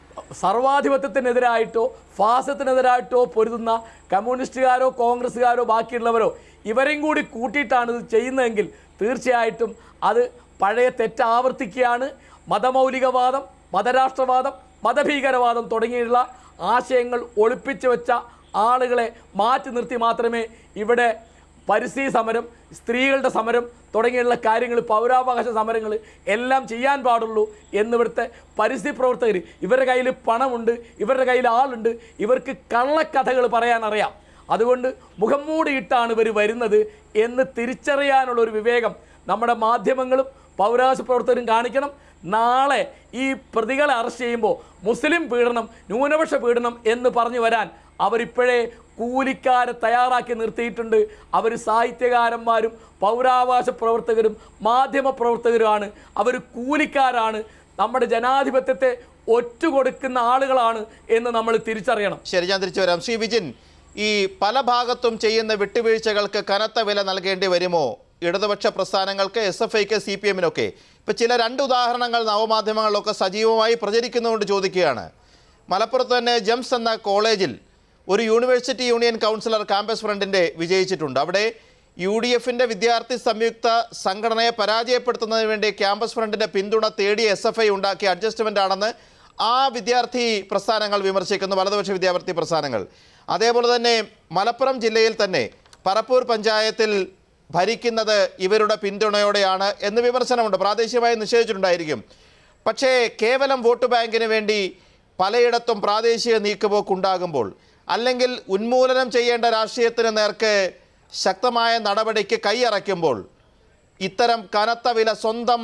സർവാധിപത്യത്തിനെതിരായിട്ടോ ഫാസത്തിനെതിരായിട്ടോ പൊരുതുന്ന കമ്മ്യൂണിസ്റ്റുകാരോ കോൺഗ്രസ്സുകാരോ ബാക്കിയുള്ളവരോ ഇവരെയും കൂടി കൂട്ടിയിട്ടാണ് ഇത് ചെയ്യുന്നതെങ്കിൽ തീർച്ചയായിട്ടും അത് പഴയ തെറ്റ് ആവർത്തിക്കുകയാണ് മതമൗലികവാദം മതരാഷ്ട്രവാദം മതഭീകരവാദം തുടങ്ങിയുള്ള ആശയങ്ങൾ ഒളിപ്പിച്ചു വെച്ച ആളുകളെ മാറ്റി നിർത്തി മാത്രമേ ഇവിടെ പരിസ്ഥിതി സമരം സ്ത്രീകളുടെ സമരം തുടങ്ങിയുള്ള കാര്യങ്ങൾ പൗരാവകാശ സമരങ്ങൾ എല്ലാം ചെയ്യാൻ പാടുള്ളൂ എന്നിവിടുത്തെ പരിസ്ഥിതി പ്രവർത്തകർ ഇവരുടെ കയ്യിൽ പണമുണ്ട് ഇവരുടെ കയ്യിൽ ആളുണ്ട് ഇവർക്ക് കള്ളക്കഥകൾ പറയാൻ അറിയാം അതുകൊണ്ട് മുഖം മൂടിയിട്ടാണ് ഇവർ വരുന്നത് എന്ന് തിരിച്ചറിയാനുള്ള ഒരു വിവേകം നമ്മുടെ മാധ്യമങ്ങളും പൗരാവകാശ പ്രവർത്തകരും കാണിക്കണം നാളെ ഈ പ്രതികളെ അറസ്റ്റ് ചെയ്യുമ്പോൾ മുസ്ലിം പീഡനം ന്യൂനപക്ഷ പീഡനം എന്ന് പറഞ്ഞു വരാൻ അവരിപ്പോഴേ കൂലിക്കാരെ തയ്യാറാക്കി നിർത്തിയിട്ടുണ്ട് അവർ സാഹിത്യകാരന്മാരും പൗരാവകാശ പ്രവർത്തകരും മാധ്യമ പ്രവർത്തകരുമാണ് അവർ കൂലിക്കാരാണ് നമ്മുടെ ജനാധിപത്യത്തെ ഒറ്റുകൊടുക്കുന്ന ആളുകളാണ് എന്ന് നമ്മൾ തിരിച്ചറിയണം ശരി ഞാൻ തിരിച്ചു വരാം ശ്രീ വിജിൻ ഈ പല ഭാഗത്തും ചെയ്യുന്ന വിട്ടുവീഴ്ചകൾക്ക് കനത്ത വില നൽകേണ്ടി വരുമോ ഇടതുപക്ഷ പ്രസ്ഥാനങ്ങൾക്ക് എസ് എഫ് ഐക്ക് സി പി എമ്മിനൊക്കെ ഇപ്പം ചില രണ്ട് ഉദാഹരണങ്ങൾ നവമാധ്യമങ്ങളിലൊക്കെ സജീവമായി പ്രചരിക്കുന്നതുകൊണ്ട് ചോദിക്കുകയാണ് മലപ്പുറത്ത് തന്നെ ജംസ് എന്ന കോളേജിൽ ഒരു യൂണിവേഴ്സിറ്റി യൂണിയൻ കൗൺസിലർ ക്യാമ്പസ് ഫ്രണ്ടിൻ്റെ വിജയിച്ചിട്ടുണ്ട് അവിടെ യു ഡി എഫിൻ്റെ വിദ്യാർത്ഥി സംയുക്ത സംഘടനയെ പരാജയപ്പെടുത്തുന്നതിന് വേണ്ടി ക്യാമ്പസ് ഫ്രണ്ടിൻ്റെ പിന്തുണ തേടി എസ് എഫ് ഐ ഉണ്ടാക്കിയ അഡ്ജസ്റ്റ്മെൻ്റ് ആണെന്ന് ആ വിദ്യാർത്ഥി പ്രസ്ഥാനങ്ങൾ വിമർശിക്കുന്നു വലതുപക്ഷ വിദ്യാർത്ഥി പ്രസ്ഥാനങ്ങൾ അതേപോലെ തന്നെ മലപ്പുറം ജില്ലയിൽ തന്നെ പറപ്പൂർ പഞ്ചായത്തിൽ ഭരിക്കുന്നത് ഇവരുടെ പിന്തുണയോടെയാണ് എന്ന് വിമർശനമുണ്ട് പ്രാദേശികമായി നിഷേധിച്ചിട്ടുണ്ടായിരിക്കും പക്ഷേ കേവലം വോട്ട് ബാങ്കിന് വേണ്ടി പലയിടത്തും പ്രാദേശിക നീക്കുപോക്കുണ്ടാകുമ്പോൾ അല്ലെങ്കിൽ ഉന്മൂലനം ചെയ്യേണ്ട രാഷ്ട്രീയത്തിന് നേർക്ക് ശക്തമായ നടപടിക്ക് കൈയറയ്ക്കുമ്പോൾ ഇത്തരം കനത്ത വില സ്വന്തം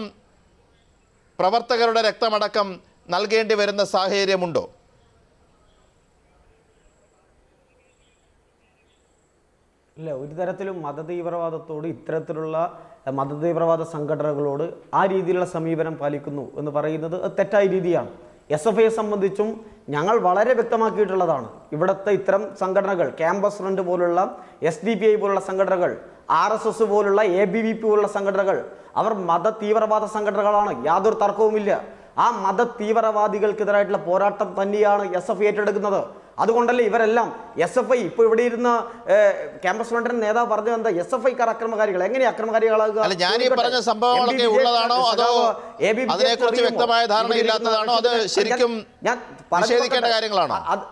പ്രവർത്തകരുടെ രക്തമടക്കം നൽകേണ്ടി വരുന്ന സാഹചര്യമുണ്ടോ ഇല്ല ഒരു തരത്തിലും മതതീവ്രവാദത്തോട് ഇത്തരത്തിലുള്ള അഹ്, മതതീവ്രവാദ സംഘടനകളോട് ആ രീതിയിലുള്ള സമീപനം പാലിക്കുന്നു എന്ന് പറയുന്നത് അത് തെറ്റായ രീതിയാണ് എസ് എഫ് ഐയെ സംബന്ധിച്ചും ഞങ്ങൾ വളരെ വ്യക്തമാക്കിയിട്ടുള്ളതാണ് ഇവിടുത്തെ ഇത്തരം സംഘടനകൾ ക്യാമ്പസ് ഫ്രണ്ട് പോലുള്ള എസ് ഡി പി ഐ പോലുള്ള സംഘടനകൾ ആർ എസ് എസ് പോലുള്ള എ ബി വി പി പോലുള്ള സംഘടനകൾ അവർ മത തീവ്രവാദ സംഘടനകളാണ് യാതൊരു തർക്കവുമില്ല ആ മത തീവ്രവാദികൾക്കെതിരായിട്ടുള്ള പോരാട്ടം തന്നെയാണ് എസ് എഫ് ഏറ്റെടുക്കുന്നത് അതുകൊണ്ടല്ലേ ഇവരെല്ലാം എസ് എഫ് ഐ ഇപ്പോൾ ഇവിടെ ഇരുന്ന ഏഹ്, ക്യാമ്പസ് ഫ്രണ്ടിന്റെ നേതാവ് പറഞ്ഞു എന്താ എസ് എഫ് ഐക്കാർ അക്രമകാരികൾ എങ്ങനെ അക്രമകാരികളാകുക അല്ല ഞാൻ ഈ ചോദിക്കട്ടെ. പറഞ്ഞ സംഭവങ്ങളൊക്കെ എം പി ഉള്ളതാണോ വിജയ് അതോ സഖാവ് എ ബി വിജയ് അതിനെക്കുറിച്ച് അറിയുമോ? വ്യക്തമായ ധാരണ ഇവിടെ ഇരുന്ന ഇല്ലാത്തതാണോ അത് ഞാൻ- ശരിക്കും ഞാൻ പറഞ്ഞു നിഷേധിക്കേണ്ട നോക്കട്ടെ. കാര്യങ്ങളാണോ അത്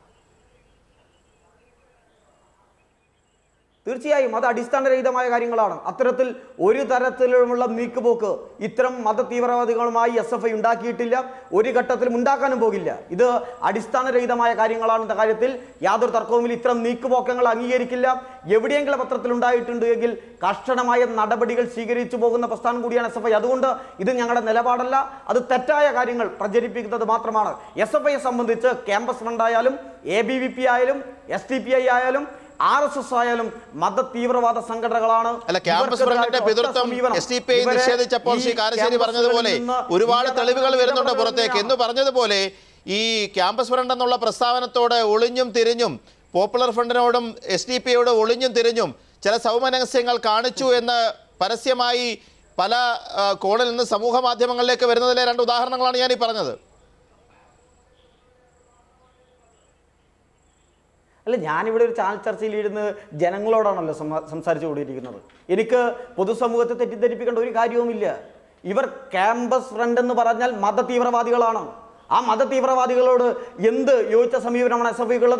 തീർച്ചയായും അത് അടിസ്ഥാനരഹിതമായ കാര്യങ്ങളാണ് അത്തരത്തിൽ ഒരു തരത്തിലുമുള്ള നീക്കുപോക്ക് ഇത്തരം മത തീവ്രവാദികളുമായി എസ് എഫ് ഐ ഉണ്ടാക്കിയിട്ടില്ല ഒരു ഘട്ടത്തിലും ഉണ്ടാക്കാനും പോകില്ല ഇത് അടിസ്ഥാനരഹിതമായ കാര്യങ്ങളാണ് എന്ന കാര്യത്തിൽ യാതൊരു തർക്കവുമില്ല ഇത്തരം നീക്കുപോക്കങ്ങൾ അംഗീകരിക്കില്ല എവിടെയെങ്കിലും പത്രത്തിൽ ഉണ്ടായിട്ടുണ്ട് എങ്കിൽ കർശനമായ നടപടികൾ സ്വീകരിച്ചു പോകുന്ന പ്രസ്ഥാനം കൂടിയാണ് എസ് എഫ് ഐ അതുകൊണ്ട് ഇത് ഞങ്ങളുടെ നിലപാടല്ല അത് തെറ്റായ കാര്യങ്ങൾ പ്രചരിപ്പിക്കുന്നത് മാത്രമാണ് എസ് എഫ് ഐയെ സംബന്ധിച്ച് ക്യാമ്പസ് ഫണ്ട് ആയാലും എ ബി വി പി ആയാലും എസ് ടി പി ഐ ആയാലും ആർ എസ് എസ് ആയാലും മത തീവ്രവാദ സംഘടനകളാണ് അല്ല ക്യാമ്പസ് ഫ്രണ്ടിന്റെ പിതൃത്വം എസ് ഡി പി ഐ നിഷേധിച്ചപ്പോൾ ശ്രീ കാരശ്ശേരി പറഞ്ഞതുപോലെ ഒരുപാട് തെളിവുകൾ വരുന്നുണ്ട് പുറത്തേക്ക് എന്ന് പറഞ്ഞതുപോലെ ഈ ക്യാമ്പസ് ഫ്രണ്ട് എന്നുള്ള പ്രസ്താവനത്തോട് ഒളിഞ്ഞും തിരിഞ്ഞും പോപ്പുലർ ഫ്രണ്ടിനോടും എസ് ഡി പി ഐയോട് ഒളിഞ്ഞും തിരിഞ്ഞും ചില സൗമനസ്യങ്ങൾ കാണിച്ചു എന്ന് പരസ്യമായി പല ആ, കോണിൽ നിന്ന് സമൂഹ മാധ്യമങ്ങളിലേക്ക് വരുന്നതിലെ രണ്ട് ഉദാഹരണങ്ങളാണ് ഞാൻ ഈ പറഞ്ഞത് അല്ല ഞാനിവിടെ ഒരു ചാനൽ ചർച്ചയിൽ ഇരുന്ന് ജനങ്ങളോടാണല്ലോ സംവ- സംസാരിച്ചു കൊണ്ടിരിക്കുന്നത് എനിക്ക് പൊതുസമൂഹത്തെ തെറ്റിദ്ധരിപ്പിക്കേണ്ട ഒരു കാര്യവുമില്ല ഇവർ ക്യാമ്പസ് ഫ്രണ്ട് എന്ന് പറഞ്ഞാൽ മത തീവ്രവാദികളാണ് ആ മത തീവ്രവാദികളോട് എന്ത് യോജിച്ച സമീപനമാണ് എസ് എഫ് ഉള്ളത്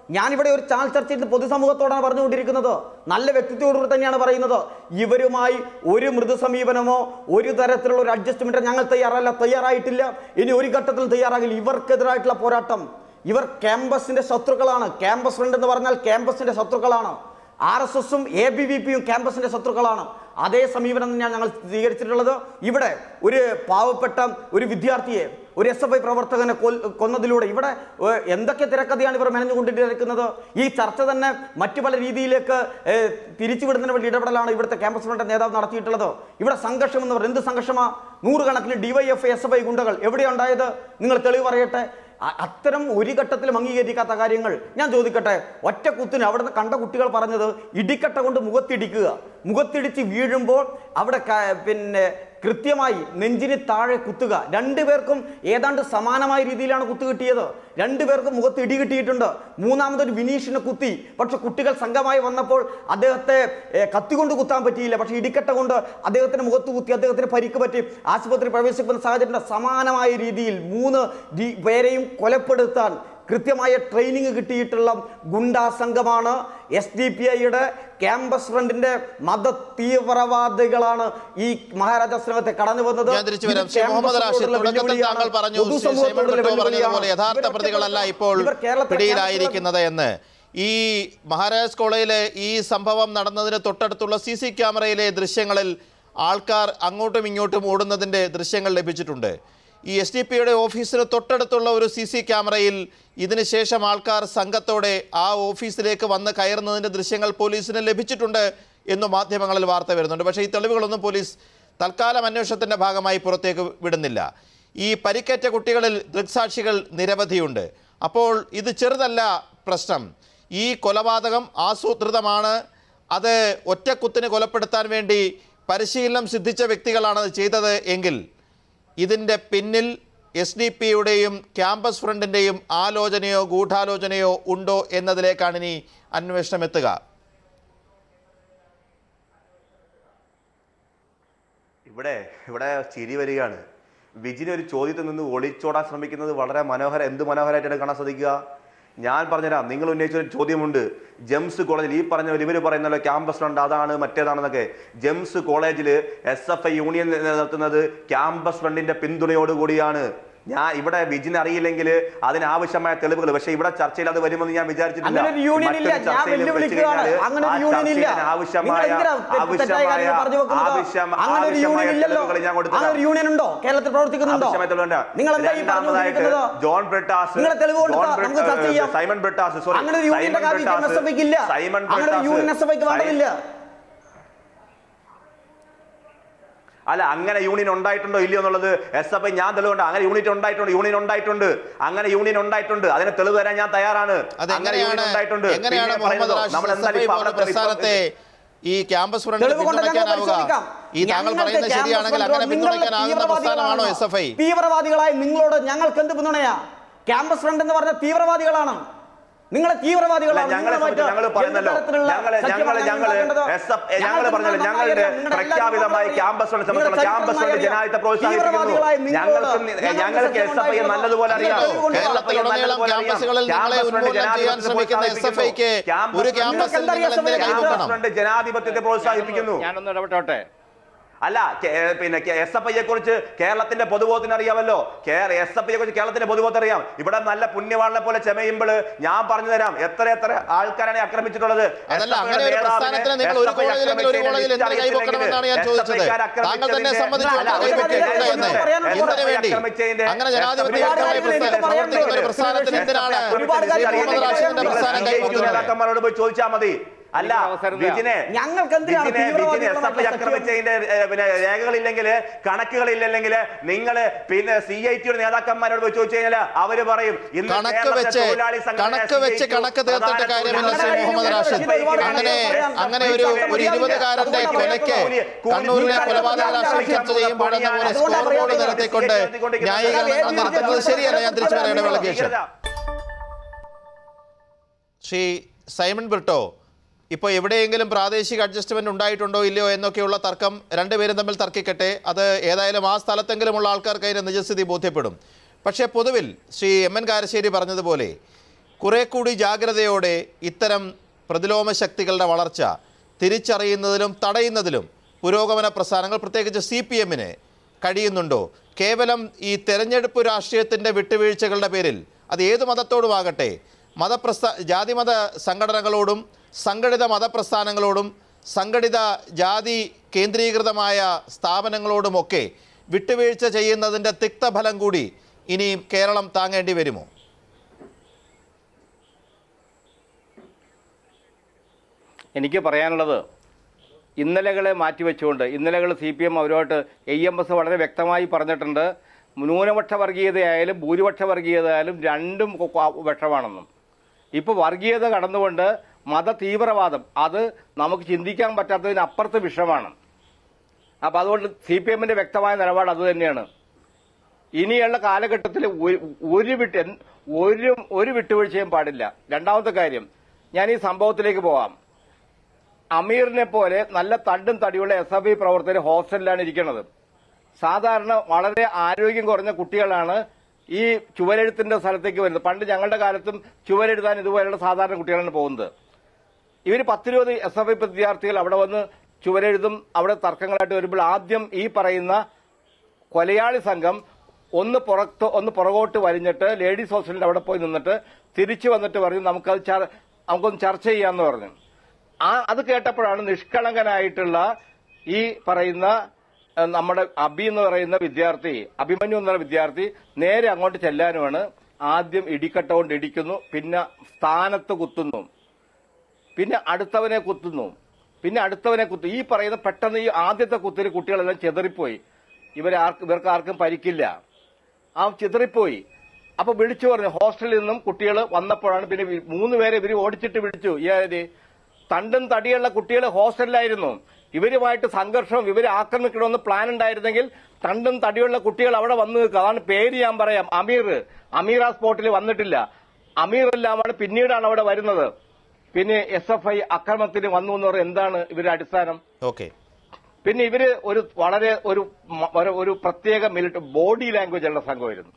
ഞാനിവിടെ ഒരു ചാനൽ ചർച്ചയിൽ പൊതുസമൂഹത്തോടാണ് പറഞ്ഞുകൊണ്ടിരിക്കുന്നത് നല്ല വ്യക്തിത്വത്തോടുകൂടി തന്നെയാണ് പറയുന്നത് ഇവരുമായി ഒരു മൃദു സമീപനമോ ഒരു തരത്തിലുള്ള ഒരു അഡ്ജസ്റ്റ്മെന്റോ ഞങ്ങൾ തയ്യാറല്ല തയ്യാറായിട്ടില്ല ഇനി ഒരു ഘട്ടത്തിൽ തയ്യാറാകില്ല ഇവർക്കെതിരായിട്ടുള്ള പോരാട്ടം ഇവർ ക്യാമ്പസിന്റെ ശത്രുക്കളാണ് ക്യാമ്പസ് ഫ്രണ്ട് എന്ന് പറഞ്ഞാൽ ക്യാമ്പസിന്റെ ശത്രുക്കളാണ് ആർ എസ് എസും എ ബി വി പിയും ക്യാമ്പസിന്റെ ശത്രുക്കളാണ് അതേ സമീപനം തന്നെയാണ് ഞങ്ങൾ സ്വീകരിച്ചിട്ടുള്ളത് ഇവിടെ ഒരു പാവപ്പെട്ട ഒരു വിദ്യാർത്ഥിയെ ഒരു എസ് എഫ് ഐ പ്രവർത്തകനെ കൊൽ- കൊന്നതിലൂടെ ഇവിടെ ഏഹ്, എന്തൊക്കെ തിരക്കഥയാണ് ഇവർ മെനഞ്ഞുകൊണ്ടിരിക്കുന്നത് ഈ ചർച്ച തന്നെ മറ്റു പല രീതിയിലേക്ക് ഏഹ്, തിരിച്ചുവിടുന്നതിന് വേണ്ടി ഇടപെടലാണ് ഇവിടുത്തെ ക്യാമ്പസ് ഫ്രണ്ട് നേതാവ് നടത്തിയിട്ടുള്ളത് ഇവിടെ സംഘർഷം എന്ന് പറയുന്നത് എന്ത് സംഘർഷമാ നൂറുകണക്കിന് ഡിവൈഎഫ് എസ് എഫ് ഐ ഗുണ്ടകൾ എവിടെയുണ്ടായത് നിങ്ങൾ തെളിവ് പറയട്ടെ അ- അത്തരം ഒരു ഘട്ടത്തിലും അംഗീകരിക്കാത്ത കാര്യങ്ങൾ ഞാൻ ചോദിക്കട്ടെ ഒറ്റ കുത്തിന് അവിടുന്ന് കണ്ട കുട്ടികൾ പറഞ്ഞത് ഇടിക്കട്ട കൊണ്ട് മുഖത്തിടിക്കുക മുഖത്തിടിച്ച് വീഴുമ്പോൾ അവിടെ ക- പിന്നെ കൃത്യമായി നെഞ്ചിന് താഴെ കുത്തുക രണ്ടുപേർക്കും ഏതാണ്ട് സമാനമായ രീതിയിലാണ് കുത്തു കിട്ടിയത് രണ്ടുപേർക്കും മുഖത്ത് ഇടി കിട്ടിയിട്ടുണ്ട് മൂന്നാമതൊരു വിനീഷിനെ കുത്തി പക്ഷെ കുട്ടികൾ സംഘമായി വന്നപ്പോൾ അദ്ദേഹത്തെ ഏ, കത്തികൊണ്ട് കുത്താൻ പറ്റിയില്ല പക്ഷെ ഇടിക്കട്ട കൊണ്ട് അദ്ദേഹത്തിന്റെ മുഖത്ത് കുത്തി അദ്ദേഹത്തിന് പരിക്ക് പറ്റി ആശുപത്രി പ്രവേശിക്കുന്ന സാഹചര്യം സമാനമായ രീതിയിൽ മൂന്ന് രീ- പേരെയും കൊലപ്പെടുത്താൻ കൃത്യമായ ട്രെയിനിങ് കിട്ടിയിട്ടുള്ള ഗുണ്ടാ സംഘമാണ് എസ് ഡി പി ഐയുടെ ക്യാമ്പസ് ഫ്രണ്ടിന്റെ മത തീവ്രവാദികളാണ് ഈ മഹാരാജാശ്രമത്തെ കടന്നു വന്നത് ഞാൻ തിരിച്ചു വരാം ഇത് ശ്രീ മുഹമ്മദ് റാഷിദ് ക്യാമ്പസിനോടുള്ള തുടക്കത്തിൽ വെല്ലുവിളിയാണ്. താങ്കൾ പറഞ്ഞു ശ്രീ സൈമൺ പൊതുസമൂഹത്തോടുള്ള ബ്രിട്ടോ പറഞ്ഞതുപോലെ വെല്ലുവിളിയാണ്. യഥാർത്ഥ ഇവരൊക്കെ പ്രതികളല്ല ഇപ്പോൾ ഇവർ കേരളത്തിലെ പിടിയിലായിരിക്കുന്നത് എന്ന് ഈ മഹാരാജാസ് കോളേജിലെ ഈ സംഭവം നടന്നതിന് തൊട്ടടുത്തുള്ള സി സി ക്യാമറയിലെ ദൃശ്യങ്ങളിൽ ആൾക്കാർ അങ്ങോട്ടും ഇങ്ങോട്ടും ഓടുന്നതിൻ്റെ ദൃശ്യങ്ങൾ ലഭിച്ചിട്ടുണ്ട് ഈ എസ് ഡി പിയുടെ ഓഫീസിന് തൊട്ടടുത്തുള്ള ഒരു സി സി ക്യാമറയിൽ ഇതിനുശേഷം ആൾക്കാർ സംഘത്തോടെ ആ ഓഫീസിലേക്ക് വന്ന് കയറുന്നതിൻ്റെ ദൃശ്യങ്ങൾ പോലീസിന് ലഭിച്ചിട്ടുണ്ട് എന്നും മാധ്യമങ്ങളിൽ വാർത്ത വരുന്നുണ്ട് പക്ഷേ ഈ തെളിവുകളൊന്നും പോലീസ് തൽക്കാലം അന്വേഷണത്തിൻ്റെ ഭാഗമായി പുറത്തേക്ക് വിടുന്നില്ല ഈ പരിക്കേറ്റ കുട്ടികളിൽ ദൃക്സാക്ഷികൾ നിരവധിയുണ്ട് അപ്പോൾ ഇത് ചെറുതല്ല പ്രശ്നം ഈ കൊലപാതകം ആസൂത്രിതമാണ് അത് ഒറ്റക്കുത്തിന് കൊലപ്പെടുത്താൻ വേണ്ടി പരിശീലനം സിദ്ധിച്ച വ്യക്തികളാണ് അത് ചെയ്തത് എങ്കിൽ ഇതിൻ്റെ പിന്നിൽ എസ് ഡി പിയുടെയും ക്യാമ്പസ് ഫ്രണ്ടിൻ്റെയും ആലോചനയോ ഗൂഢാലോചനയോ ഉണ്ടോ എന്നതിലേക്കാണ് ഇനി അന്വേഷണം എത്തുക ഇവിടെ ഇവിടെ ചിരി വരികയാണ് വിജിന് ഒരു ചോദ്യത്തിൽ നിന്ന് ഒളിച്ചോടാൻ ശ്രമിക്കുന്നത് വളരെ മനോഹരം എന്ത് മനോഹരമായിട്ടാണ് കാണാൻ സാധിക്കുക ഞാൻ പറഞ്ഞുതരാം നിങ്ങൾ ഉന്നയിച്ച ഒരു ചോദ്യമുണ്ട് ജെംസ് കോളേജിൽ ഈ പറഞ്ഞ ഇവർ പറയുന്നല്ലോ ക്യാമ്പസ് ഫ്രണ്ട് അതാണ് മറ്റേതാണെന്നൊക്കെ ജെംസ് കോളേജിൽ എസ് എഫ് ഐ യൂണിയൻ നടത്തുന്നത് ക്യാമ്പസ് ഫ്രണ്ടിന്റെ പിന്തുണയോടുകൂടിയാണ് ഞാൻ ഇവിടെ വിജിന് അറിയില്ലെങ്കിൽ അതിനാവശ്യമായ തെളിവുകൾ പക്ഷേ ഇവിടെ ചർച്ചയിൽ അത് വരുമെന്ന് ഞാൻ വിചാരിച്ചിട്ടില്ല അങ്ങനെ ഒരു യൂണിയൻ ഇല്ല. മറ്റൊരു ഞാൻ ചർച്ചയിൽ വെല്ലുവിളിക്കുകയാണ്. വെച്ച് കഴിഞ്ഞാൽ അങ്ങനെ ഒരു ആ യൂണിയൻ ഇല്ല. ചർച്ചയിൽ ആവശ്യമായ നിങ്ങൾ എന്തിനാ തെ- തെറ്റായ കാര്യങ്ങൾ പറഞ്ഞു വെക്കുന്നത്? ആവശ്യം- അങ്ങനെ ഒരു ആവശ്യമായ യൂണിയൻ ഇല്ലല്ലോ. തെളിവുകൾ ഞാൻ കൊടുത്തരാം. അങ്ങനെ ഒരു യൂണിയൻ ഉണ്ടോ കേരളത്തിൽ പ്രവർത്തിക്കുന്നുണ്ടോ ആവശ്യമായ തെളിവുണ്ട്. നിങ്ങൾ എന്താ ഈ രണ്ടാമതായിട്ട് പറഞ്ഞുകൊണ്ടിരിക്കുന്നത് ജോൺ ബ്രിട്ടാസ് നിങ്ങളെ തെളിവ് കൊടുത്താ ജോൺ ബ്രിട്ട- നമുക്ക് ചർച്ച ചെയ്യാം. സൈമൺ ബ്രിട്ടാസ് sorry, അങ്ങനെ ഒരു യൂണിയന്റെ സൈമൺ ആവശ്യം ബ്രിട്ടാസ്, എസ് എഫ് ഐക്ക് ഇല്ല സൈമൺ അങ്ങനെ ഒരു ബ്രിട്ടാസ്, യൂണിയൻ എസ് എഫ് ഐക്ക് സൈ- വേണ്ടതില്ല അല്ല അങ്ങനെ യൂണിയൻ ഉണ്ടായിട്ടുണ്ടോ ഇല്ലയോ എന്നുള്ളത് എസ് എഫ് ഐ ഞാൻ തെളിവുണ്ട് അങ്ങനെ യൂണിറ്റ് ഉണ്ടായിട്ടുണ്ട് യൂണിയൻ ഉണ്ടായിട്ടുണ്ട് അങ്ങനെ യൂണിയൻ ഉണ്ടായിട്ടുണ്ട് അതിന് തെളിവ് തരാൻ ഞാൻ തയ്യാറാണ് അങ്ങനെ യൂണിയൻ അതെങ്ങനെയാണ് ഉണ്ടായിട്ടുണ്ട് എങ്ങനെയാണ് പിന്നെ മുഹമ്മദ് പറയുന്നത് റാഷിദ് നമ്മൾ എസ് എഫ് എന്തായാലും ഐ ഇപ്പോ പോലുള്ള അവിടെ പ്രസ്ഥാനത്തെ ഈ ക്യാമ്പസ് ഫ്രണ്ട് തെളിവ് കൊണ്ട് ഞങ്ങൾ പിന്തുണയ്ക്കാനാവുക പരിശോധിക്കാം. ഈ താങ്കൾ ഞങ്ങൾക്ക് പറയുന്നത് ക്യാമ്പസ് ശരിയാണെങ്കിൽ ഫ്രണ്ട് അങ്ങനെ നിങ്ങളുടെ പിന്തുണയ്ക്കാനാകുന്ന പ്രസ്ഥാനമാണോ തീവ്രവാദികളാണോ? എസ് എഫ് ഐ തീവ്രവാദികളായ നിങ്ങളോട് ഞങ്ങൾക്ക് എന്ത് പിന്തുണയാ ക്യാമ്പസ് ഫ്രണ്ട് എന്ന് പറഞ്ഞ തീവ്രവാദികളാണ് നിങ്ങളെ തീവ്രവാദികളാണ് ഞങ്ങളെ നിങ്ങളുമായിട്ട് സംബന്ധിച്ച് ഞങ്ങൾ പറഞ്ഞല്ലോ എന്ത് തരത്തിലുള്ള ഞങ്ങള് ഞങ്ങള് സഖ്യമാണ് ഞങ്ങള് ഉണ്ടാക്കേണ്ടത്? എസ് എഫ് ഞങ്ങൾ ഞങ്ങൾക്ക് പറഞ്ഞല്ലോ നന്നായി ഞങ്ങളുടെ അറിയാം. നിങ്ങളുടെ പ്രഖ്യാപിതമായി എല്ലാവരും ക്യാമ്പസ് ഫ്രണ്ട് നിങ്ങളുടെ സംബന്ധിച്ചുള്ള ക്യാമ്പസ് ഫ്രണ്ട് ചരിത്രം ജനാധിപത്യ തീവ്രവാദികളായ പ്രോത്സാഹിപ്പിക്കുന്നു നിങ്ങളോട് ഞങ്ങൾക്ക് ഞങ്ങൾക്ക് ഞങ്ങൾക്ക് എസ് എഫ് ഐ സഖ്യം നല്ലതുപോലെ അറിയാം ഉണ്ടായിരുന്നു. കേരളത്തിൽ കേരളത്തിലുടനീളം നല്ലതുപോലെ അറിയാം. ക്യാമ്പസുകളിൽ നിങ്ങളെ ക്യാമ്പസ് ഫ്രണ്ട് ഉന്മൂലനം ചെയ്യാൻ ജനാധിപത്യത്തെ ശ്രമിക്കുന്ന എസ് എഫ് ഐക്ക് പ്രോത്സാഹിപ്പിക്കുന്നു. ഒരു ക്യാമ്പസ് ക്യാമ്പസിൽ ഫ്രണ്ട് നിങ്ങൾ എന്തിനു ക്യാമ്പസ് കൈവക്കണം ഫ്രണ്ട് ജനാധിപത്യത്തെ പ്രോത്സാഹിപ്പിക്കുന്നു ഞാനൊന്ന് ഇടപെട്ടോട്ടെ അല്ല കേ- ഏ, പിന്നെ എസ് എഫ് ഐയെ കുറിച്ച് കേരളത്തിന്റെ പൊതുബോധത്തിന് അറിയാമല്ലോ എസ് എഫ് ഐയെ കുറിച്ച് കേരളത്തിന്റെ പൊതുബോധം അറിയാം ഇവിടെ നല്ല പുണ്യവാളിനെ പോലെ ചെമയുമ്പോൾ ഞാൻ പറഞ്ഞു തരാം എത്ര എത്ര ആൾക്കാരാണ് ആക്രമിച്ചിട്ടുള്ളത് അതല്ല അങ്ങനെ ഒരു പ്രസ്ഥാനത്തിന് നിങ്ങൾ ഒരു കോളേജിൽ അല്ലെങ്കിൽ ഒരു കോളേജിൽ എന്തിനു കൈവെക്കണമെന്നാണ് ഞാൻ ചോദിച്ചത് താങ്കൾ തന്നെ സമ്മതിച്ചു അല്ല, കൈവെക്കില്ല അതിന് എന്ന് പറയാൻ എന്തിനു വേണ്ടി അങ്ങനെ ജനാധിപത്യപരമായ പ്രസ്ഥാനം പ്രവർത്തിക്കുന്ന ഒരു പ്രസ്ഥാനത്തിന് എന്തിനാണ് ഒരുപാട് ശ്രീ കാര്യങ്ങൾ മുഹമ്മദ് റാഷിദിന്റെ പ്രസ്ഥാനം കൈവെക്കുന്നത് നേതാക്കന്മാരോട് പോയി ചോദിച്ചാൽ മതി അല്ല അവസരം വിജിനെ ഞങ്ങൾക്ക് എന്തിനാണ് വിജിനെ വിജിനെ എസ് എഫ് ഐ തീവ്രവാദികളുമായിട്ടുള്ള ആക്രമിച്ചതിന്റെ ഏ, പിന്നെ രേഖകളില്ലെങ്കിൽ കണക്കുകളില്ലെങ്കിൽ നിങ്ങൾ പിന്നെ സി ഐ ടിയുടെ നേതാക്കന്മാരോട് പോയി ചോദിച്ചു കഴിഞ്ഞാൽ അവര് പറയും ഇന്ന് കണക്ക് കേരളത്തിലെ വെച്ച് തൊഴിലാളി സംഘടന കണക്ക് വെച്ച് CITU കണക്ക് തീർത്തിട്ട് പ്രധാന കാര്യമില്ല ശ്രീ തൊഴിലാളി മുഹമ്മദ് റാഷിദ് അങ്ങനെ അങ്ങനെ ഒരു ഒരു ഇരുപതുകാരന്റെ കൊലയ്ക്ക് കണ്ണൂരിലെ കൊലപാതക രാഷ്ട്രീയം ചർച്ച ചെയ്യുമ്പോൾ എന്ന പോലെ സ്കോർ ബോർഡ് നിരത്തിക്കൊണ്ട് ന്യായീകരണങ്ങൾ നടത്തുന്നത് ശരിയല്ല ഞാൻ തിരിച്ചു വരേണ്ട വേളയ്ക്ക് ശേഷം ശ്രീ സൈമൺ ബ്രിട്ടോ ഇപ്പോൾ എവിടെയെങ്കിലും പ്രാദേശിക അഡ്ജസ്റ്റ്മെന്റ് ഉണ്ടായിട്ടുണ്ടോ ഇല്ലയോ എന്നൊക്കെയുള്ള തർക്കം രണ്ടുപേരും തമ്മിൽ തർക്കിക്കട്ടെ അത് ഏതായാലും ആ സ്ഥലത്തെങ്കിലുമുള്ള ആൾക്കാർക്ക് അതിൻ്റെ നിജസ്ഥിതി ബോധ്യപ്പെടും പക്ഷേ പൊതുവിൽ ശ്രീ എം എൻ കാരശ്ശേരി പറഞ്ഞതുപോലെ കുറെ കൂടി ജാഗ്രതയോടെ ഇത്തരം പ്രതിലോമ ശക്തികളുടെ വളർച്ച തിരിച്ചറിയുന്നതിലും തടയുന്നതിലും പുരോഗമന പ്രസ്ഥാനങ്ങൾ പ്രത്യേകിച്ച് സി പി എമ്മിന് കഴിയുന്നുണ്ടോ കേവലം ഈ തെരഞ്ഞെടുപ്പ് രാഷ്ട്രീയത്തിൻ്റെ വിട്ടുവീഴ്ചകളുടെ പേരിൽ അത് ഏത് മതത്തോടുമാകട്ടെ മതപ്രസ്ഥാ ജാതിമത സംഘടനകളോടും സംഘടിത മതപ്രസ്ഥാനങ്ങളോടും സംഘടിത ജാതി കേന്ദ്രീകൃതമായ സ്ഥാപനങ്ങളോടുമൊക്കെ വിട്ടുവീഴ്ച ചെയ്യുന്നതിൻ്റെ തിക്തഫലം കൂടി ഇനിയും കേരളം താങ്ങേണ്ടി വരുമോ എനിക്ക് പറയാനുള്ളത് ഇന്നലകളെ മാറ്റിവെച്ചുകൊണ്ട് ഇന്നലകൾ സി പി എം അവരുമായിട്ട് എ എം എസ് വളരെ വ്യക്തമായി പറഞ്ഞിട്ടുണ്ട് ന്യൂനപക്ഷ വർഗീയതയായാലും ഭൂരിപക്ഷ വർഗീയതയായാലും രണ്ടും കൊ- കൊ- വിഷമാണെന്നും ഇപ്പോൾ വർഗീയത കടന്നുകൊണ്ട് മത തീവ്രവാദം അത് നമുക്ക് ചിന്തിക്കാൻ പറ്റാത്തതിനപ്പുറത്ത് വിഷമാണ് അപ്പം അതുകൊണ്ട് സി പി എമ്മിൻ്റെ വ്യക്തമായ നിലപാട് അത് തന്നെയാണ് ഇനിയുള്ള കാലഘട്ടത്തിൽ ഒരു- ഒരു വിട്ട് എന്ത്- ഒരു ഒരു വിട്ടുവീഴ്ചയും പാടില്ല രണ്ടാമത്തെ കാര്യം ഞാൻ ഈ സംഭവത്തിലേക്ക് പോവാം അമീറിനെ പോലെ നല്ല തണ്ടും തടിയുള്ള എസ് എഫ് ഐ പ്രവർത്തകർ ഹോസ്റ്റലിലാണ് ഇരിക്കുന്നത് സാധാരണ വളരെ ആരോഗ്യം കുറഞ്ഞ കുട്ടികളാണ് ഈ ചുവരെഴുത്തിന്റെ സ്ഥലത്തേക്ക് വരുന്നത് പണ്ട് ഞങ്ങളുടെ കാലത്തും ചുവരെഴുതാൻ ഇതുപോലെയുള്ള സാധാരണ കുട്ടികളാണ് പോകുന്നത് ഇവർ പത്തിരുപത് എസ് എഫ് ഐ വിദ്യാർത്ഥികൾ അവിടെ വന്ന് ചുവരെഴുതും അവിടെ തർക്കങ്ങളായിട്ട് വരുമ്പോൾ ആദ്യം ഈ പറയുന്ന കൊലയാളി സംഘം ഒന്ന് പുറത്ത് ഒന്ന് പുറകോട്ട് വലിഞ്ഞിട്ട് ലേഡീസ് ഹോസ്റ്റലിന്റെ അവിടെ പോയി നിന്നിട്ട് തിരിച്ചു വന്നിട്ട് പറഞ്ഞു നമുക്കത് ചർ- നമുക്കൊന്ന് ചർച്ച ചെയ്യാന്ന് പറഞ്ഞു ആ അത് കേട്ടപ്പോഴാണ് നിഷ്കളങ്കനായിട്ടുള്ള ഈ പറയുന്ന ഏഹ്, നമ്മുടെ അബി എന്ന് പറയുന്ന വിദ്യാർത്ഥി അഭിമന്യു എന്ന വിദ്യാർത്ഥി നേരെ അങ്ങോട്ട് ചെല്ലാനുമാണ് ആദ്യം ഇടിക്കട്ട കൊണ്ട് ഇടിക്കുന്നു പിന്നെ സ്ഥാനത്ത് കുത്തുന്നു പിന്നെ അടുത്തവനെ കുത്തുന്നു പിന്നെ അടുത്തവനെ കുത്തു ഈ പറയുന്ന പെട്ടെന്ന് ഈ ആദ്യത്തെ കുത്തിന് കുട്ടികളെല്ലാം ചെതറിപ്പോയി ഇവരെ ആർക്ക് ഇവർക്ക് ആർക്കും പരിക്കില്ല ആ ചിതറിപ്പോയി അപ്പൊ വിളിച്ചു പറഞ്ഞു ഹോസ്റ്റലിൽ നിന്നും കുട്ടികൾ വന്നപ്പോഴാണ് പിന്നെ വി- മൂന്ന് പേരെ ഇവര് ഓടിച്ചിട്ട് വിളിച്ചു ഈ ആര് തണ്ടും തടിയുള്ള കുട്ടികൾ ഹോസ്റ്റലിലായിരുന്നു ഇവരുമായിട്ട് സംഘർഷം ഇവരെ ആക്രമിക്കണമെന്ന് പ്ലാൻ ഉണ്ടായിരുന്നെങ്കിൽ തണ്ടും തടിയുള്ള കുട്ടികൾ അവിടെ വന്നു നിൽക്കുക അതാണ് പേര് ഞാൻ പറയാം അമീർ അമീർ ആ സ്പോട്ടിൽ വന്നിട്ടില്ല അമീർ എല്ലാമാണ് പിന്നീടാണ് അവിടെ വരുന്നത് പിന്നെ എസ് എഫ് ഐ അക്രമത്തിന് വന്നു എന്ന് പറയുന്നത് എന്താണ് ഇവരുടെ അടിസ്ഥാനം ഓക്കെ പിന്നെ ഇവര് ഒരു വളരെ ഒരു മ- ഒരു- ഒരു പ്രത്യേക മിലിറ്ററി ബോഡി ലാംഗ്വേജ് ഉള്ള സംഘമായിരുന്നു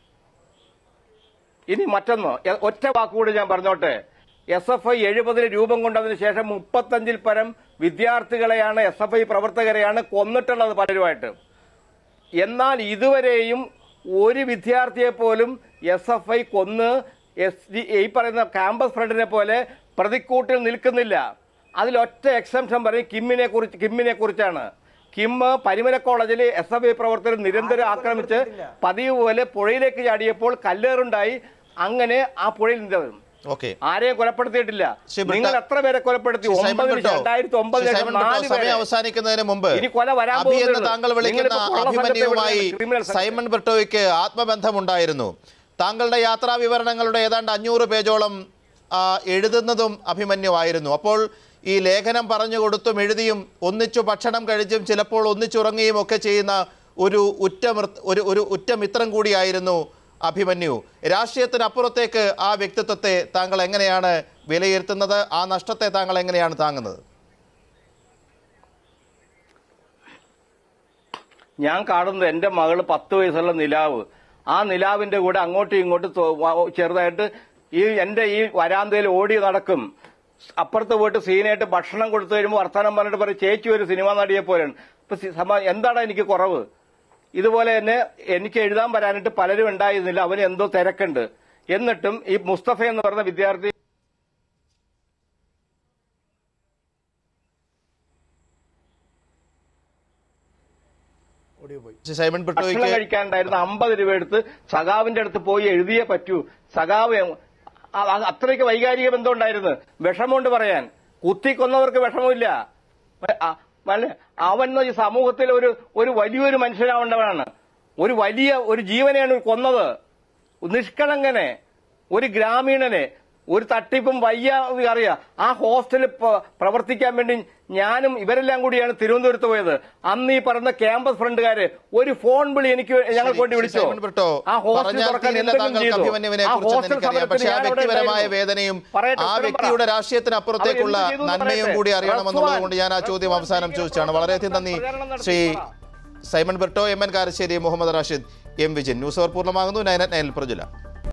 ഇനി മറ്റൊന്ന് എ- ഒറ്റ വാക്കുകൂടി ഞാൻ പറഞ്ഞോട്ടെ എസ് എഫ് ഐ എഴുപതിന് രൂപം കൊണ്ടതിന് ശേഷം മുപ്പത്തഞ്ചിൽ പരം വിദ്യാർത്ഥികളെയാണ് എസ് എഫ് ഐ പ്രവർത്തകരെയാണ് കൊന്നിട്ടുള്ളത് പലരുമായിട്ട് എന്നാൽ ഇതുവരെയും ഒരു വിദ്യാർത്ഥിയെ പോലും എസ് എഫ് ഐ കൊന്ന് എസ് ഡി ഈ പറയുന്ന ക്യാമ്പസ് ഫ്രണ്ടിനെ പോലെ പ്രതിക്കൂട്ടിൽ നിൽക്കുന്നില്ല അതിലൊറ്റ എക്സംഷൻ പറയും കിമ്മിനെ കുറിച്ച് കിമ്മിനെ കുറിച്ചാണ് കിം പരിമല കോളേജിൽ എസ് എഫ് ഐ പ്രവർത്തകർ നിരന്തരം ആക്രമിച്ച് പതിവ് പോലെ പുഴയിലേക്ക് ചാടിയപ്പോൾ കല്ലേറുണ്ടായി അങ്ങനെ ആ പുഴയിൽ നിന്നവരും ഓക്കെ ആരെയും കൊലപ്പെടുത്തിയിട്ടില്ല ശ്രീ ബ്രിട്ട- നിങ്ങൾ എത്ര പേരെ കൊലപ്പെടുത്തി ശ്രീ സൈമൺ ഒമ്പതിന് ബ്രിട്ടോ, രണ്ടായിരത്തി ഒമ്പതിൽ ശ്രീ സൈമൺ ബ്രിട്ടോ, നാല് സമയം പേരെ അവസാനിക്കുന്നതിന് മുമ്പ് ഇനി കൊല വരാൻ അഭി എന്ന് പോകുന്നതേ താങ്കൾ ഉള്ളൂ. വിളിക്കുന്ന നിങ്ങളിപ്പോ കൊള്ള സംഘത്തെ അഭിമന്യുവുമായി വിടുന്നത് criminal സംഘത്തെ. സൈമൺ ബ്രിട്ടോയ്ക്ക് ആത്മബന്ധമുണ്ടായിരുന്നു താങ്കളുടെ യാത്രാ വിവരണങ്ങളുടെ ഏതാണ്ട് അഞ്ഞൂറ് പേജോളം ആ, എഴുതുന്നതും അഭിമന്യുവായിരുന്നു അപ്പോൾ ഈ ലേഖനം പറഞ്ഞു കൊടുത്തും എഴുതിയും ഒന്നിച്ചു ഭക്ഷണം കഴിച്ചും ചിലപ്പോൾ ഒന്നിച്ചുറങ്ങുകയും ഒക്കെ ചെയ്യുന്ന ഒരു ഉറ്റ മിർ- ഒരു ഒരു ഉറ്റ മിത്രം കൂടിയായിരുന്നു അഭിമന്യു രാഷ്ട്രീയത്തിനപ്പുറത്തേക്ക് ആ വ്യക്തിത്വത്തെ താങ്കൾ എങ്ങനെയാണ് വിലയിരുത്തുന്നത് ആ നഷ്ടത്തെ താങ്കൾ എങ്ങനെയാണ് താങ്ങുന്നത് ഞാൻ കാണുന്നത് എന്റെ മകള് പത്ത് വയസ്സുള്ള നിലാവ് ആ നിലാവിന്റെ കൂടെ അങ്ങോട്ടും ഇങ്ങോട്ടും തോ- വ- ചെറുതായിട്ട് ഈ എന്റെ ഈ വരാന്തയിൽ ഓടി നടക്കും അപ്പുറത്ത് പോയിട്ട് സീനായിട്ട് ഭക്ഷണം കൊടുത്തു കഴിയുമ്പോൾ വർത്തമാനം പറഞ്ഞിട്ട് പറയും ചേച്ചി ഒരു സിനിമാ നടിയെ പോലെയാണ് ഇപ്പൊ സി- സമ- എന്താണ് എനിക്ക് കുറവ് ഇതുപോലെ തന്നെ എനിക്ക് എഴുതാൻ വരാനായിട്ട് പലരും ഉണ്ടായിരുന്നില്ല അവന് എന്തോ തിരക്കുണ്ട് എന്നിട്ടും ഈ മുസ്തഫ എന്ന് പറഞ്ഞ വിദ്യാർത്ഥി ശ്രീ സൈമൺ ഭക്ഷണം ബ്രിട്ടോയ്ക്ക് കഴിക്കാനുണ്ടായിരുന്ന അമ്പത് രൂപ എടുത്ത് സഖാവിന്റെ അടുത്ത് പോയി എഴുതിയേ പറ്റൂ സഖാവ് എ- അ- അ- അത്രയ്ക്ക് വൈകാരിക ബന്ധം ഉണ്ടായിരുന്നു വിഷമമുണ്ട് പറയാൻ കുത്തിക്കൊന്നവർക്ക് വിഷമമില്ല അ- അല്ലേ? അവൻ ഈ സമൂഹത്തിൽ ഒരു ഒരു വലിയൊരു മനുഷ്യനാവേണ്ടവനാണ് ഒരു വലിയ ഒരു ജീവനെയാണ് കൊന്നത് നിഷ്കളങ്കനെ ഒരു ഗ്രാമീണനെ ഒരു തട്ടിപ്പും വയ്യ അറിയാം ആ ഹോസ്റ്റലിൽ പ- പ്രവർത്തിക്കാൻ വേണ്ടി ഞാനും ഇവരെല്ലാം കൂടിയാണ് തിരുവനന്തപുരത്ത് പോയത് അന്ന് ഈ പറഞ്ഞ ക്യാമ്പസ് ഫ്രണ്ടുകാര് ഒരു ഫോൺ വിളി എനിക്ക് ഞങ്ങൾക്ക് വേണ്ടി ശ്രീ വിളിച്ചോ സൈമൺ ബ്രിട്ടോ ആ ഹോസ്റ്റൽ പറഞ്ഞാൽ തുറക്കാൻ തീരില്ല എന്തെങ്കിലും താങ്കൾക്ക് ചെയ്തോ? അഭിമന്യുവിനെ ആ കുറിച്ച് ഹോസ്റ്റൽ എനിക്കറിയാം സമരത്തിന് പക്ഷേ ആ ഞാൻ അവിടെ വ്യക്തിപരമായ ഉണ്ടായിരുന്നു. വേദനയും പറയട്ടെ, ആ ഉത്തരം പറ. വ്യക്തിയുടെ രാഷ്ട്രീയത്തിനപ്പുറത്തേക്കുള്ള അവർ എന്ത് ചെയ്തു എന്ന് നന്മയും പറയട്ടെ. കൂടി അറിയണമെന്നുള്ളത് റസ്വാൻ, കൊണ്ട് ഞാൻ ആ ചോദ്യം അവസാനം ചോദിച്ചാണ് വളരെയധികം നന്ദി പ്രചരണം നടത്തി ശ്രീ പറ. Simon Britto M N Karassery Muhammad Rashid M Vijayan news അവർ പൂർണ്ണമാകുന്നു നയൻ അറ്റ് നയൻ പ്രജുല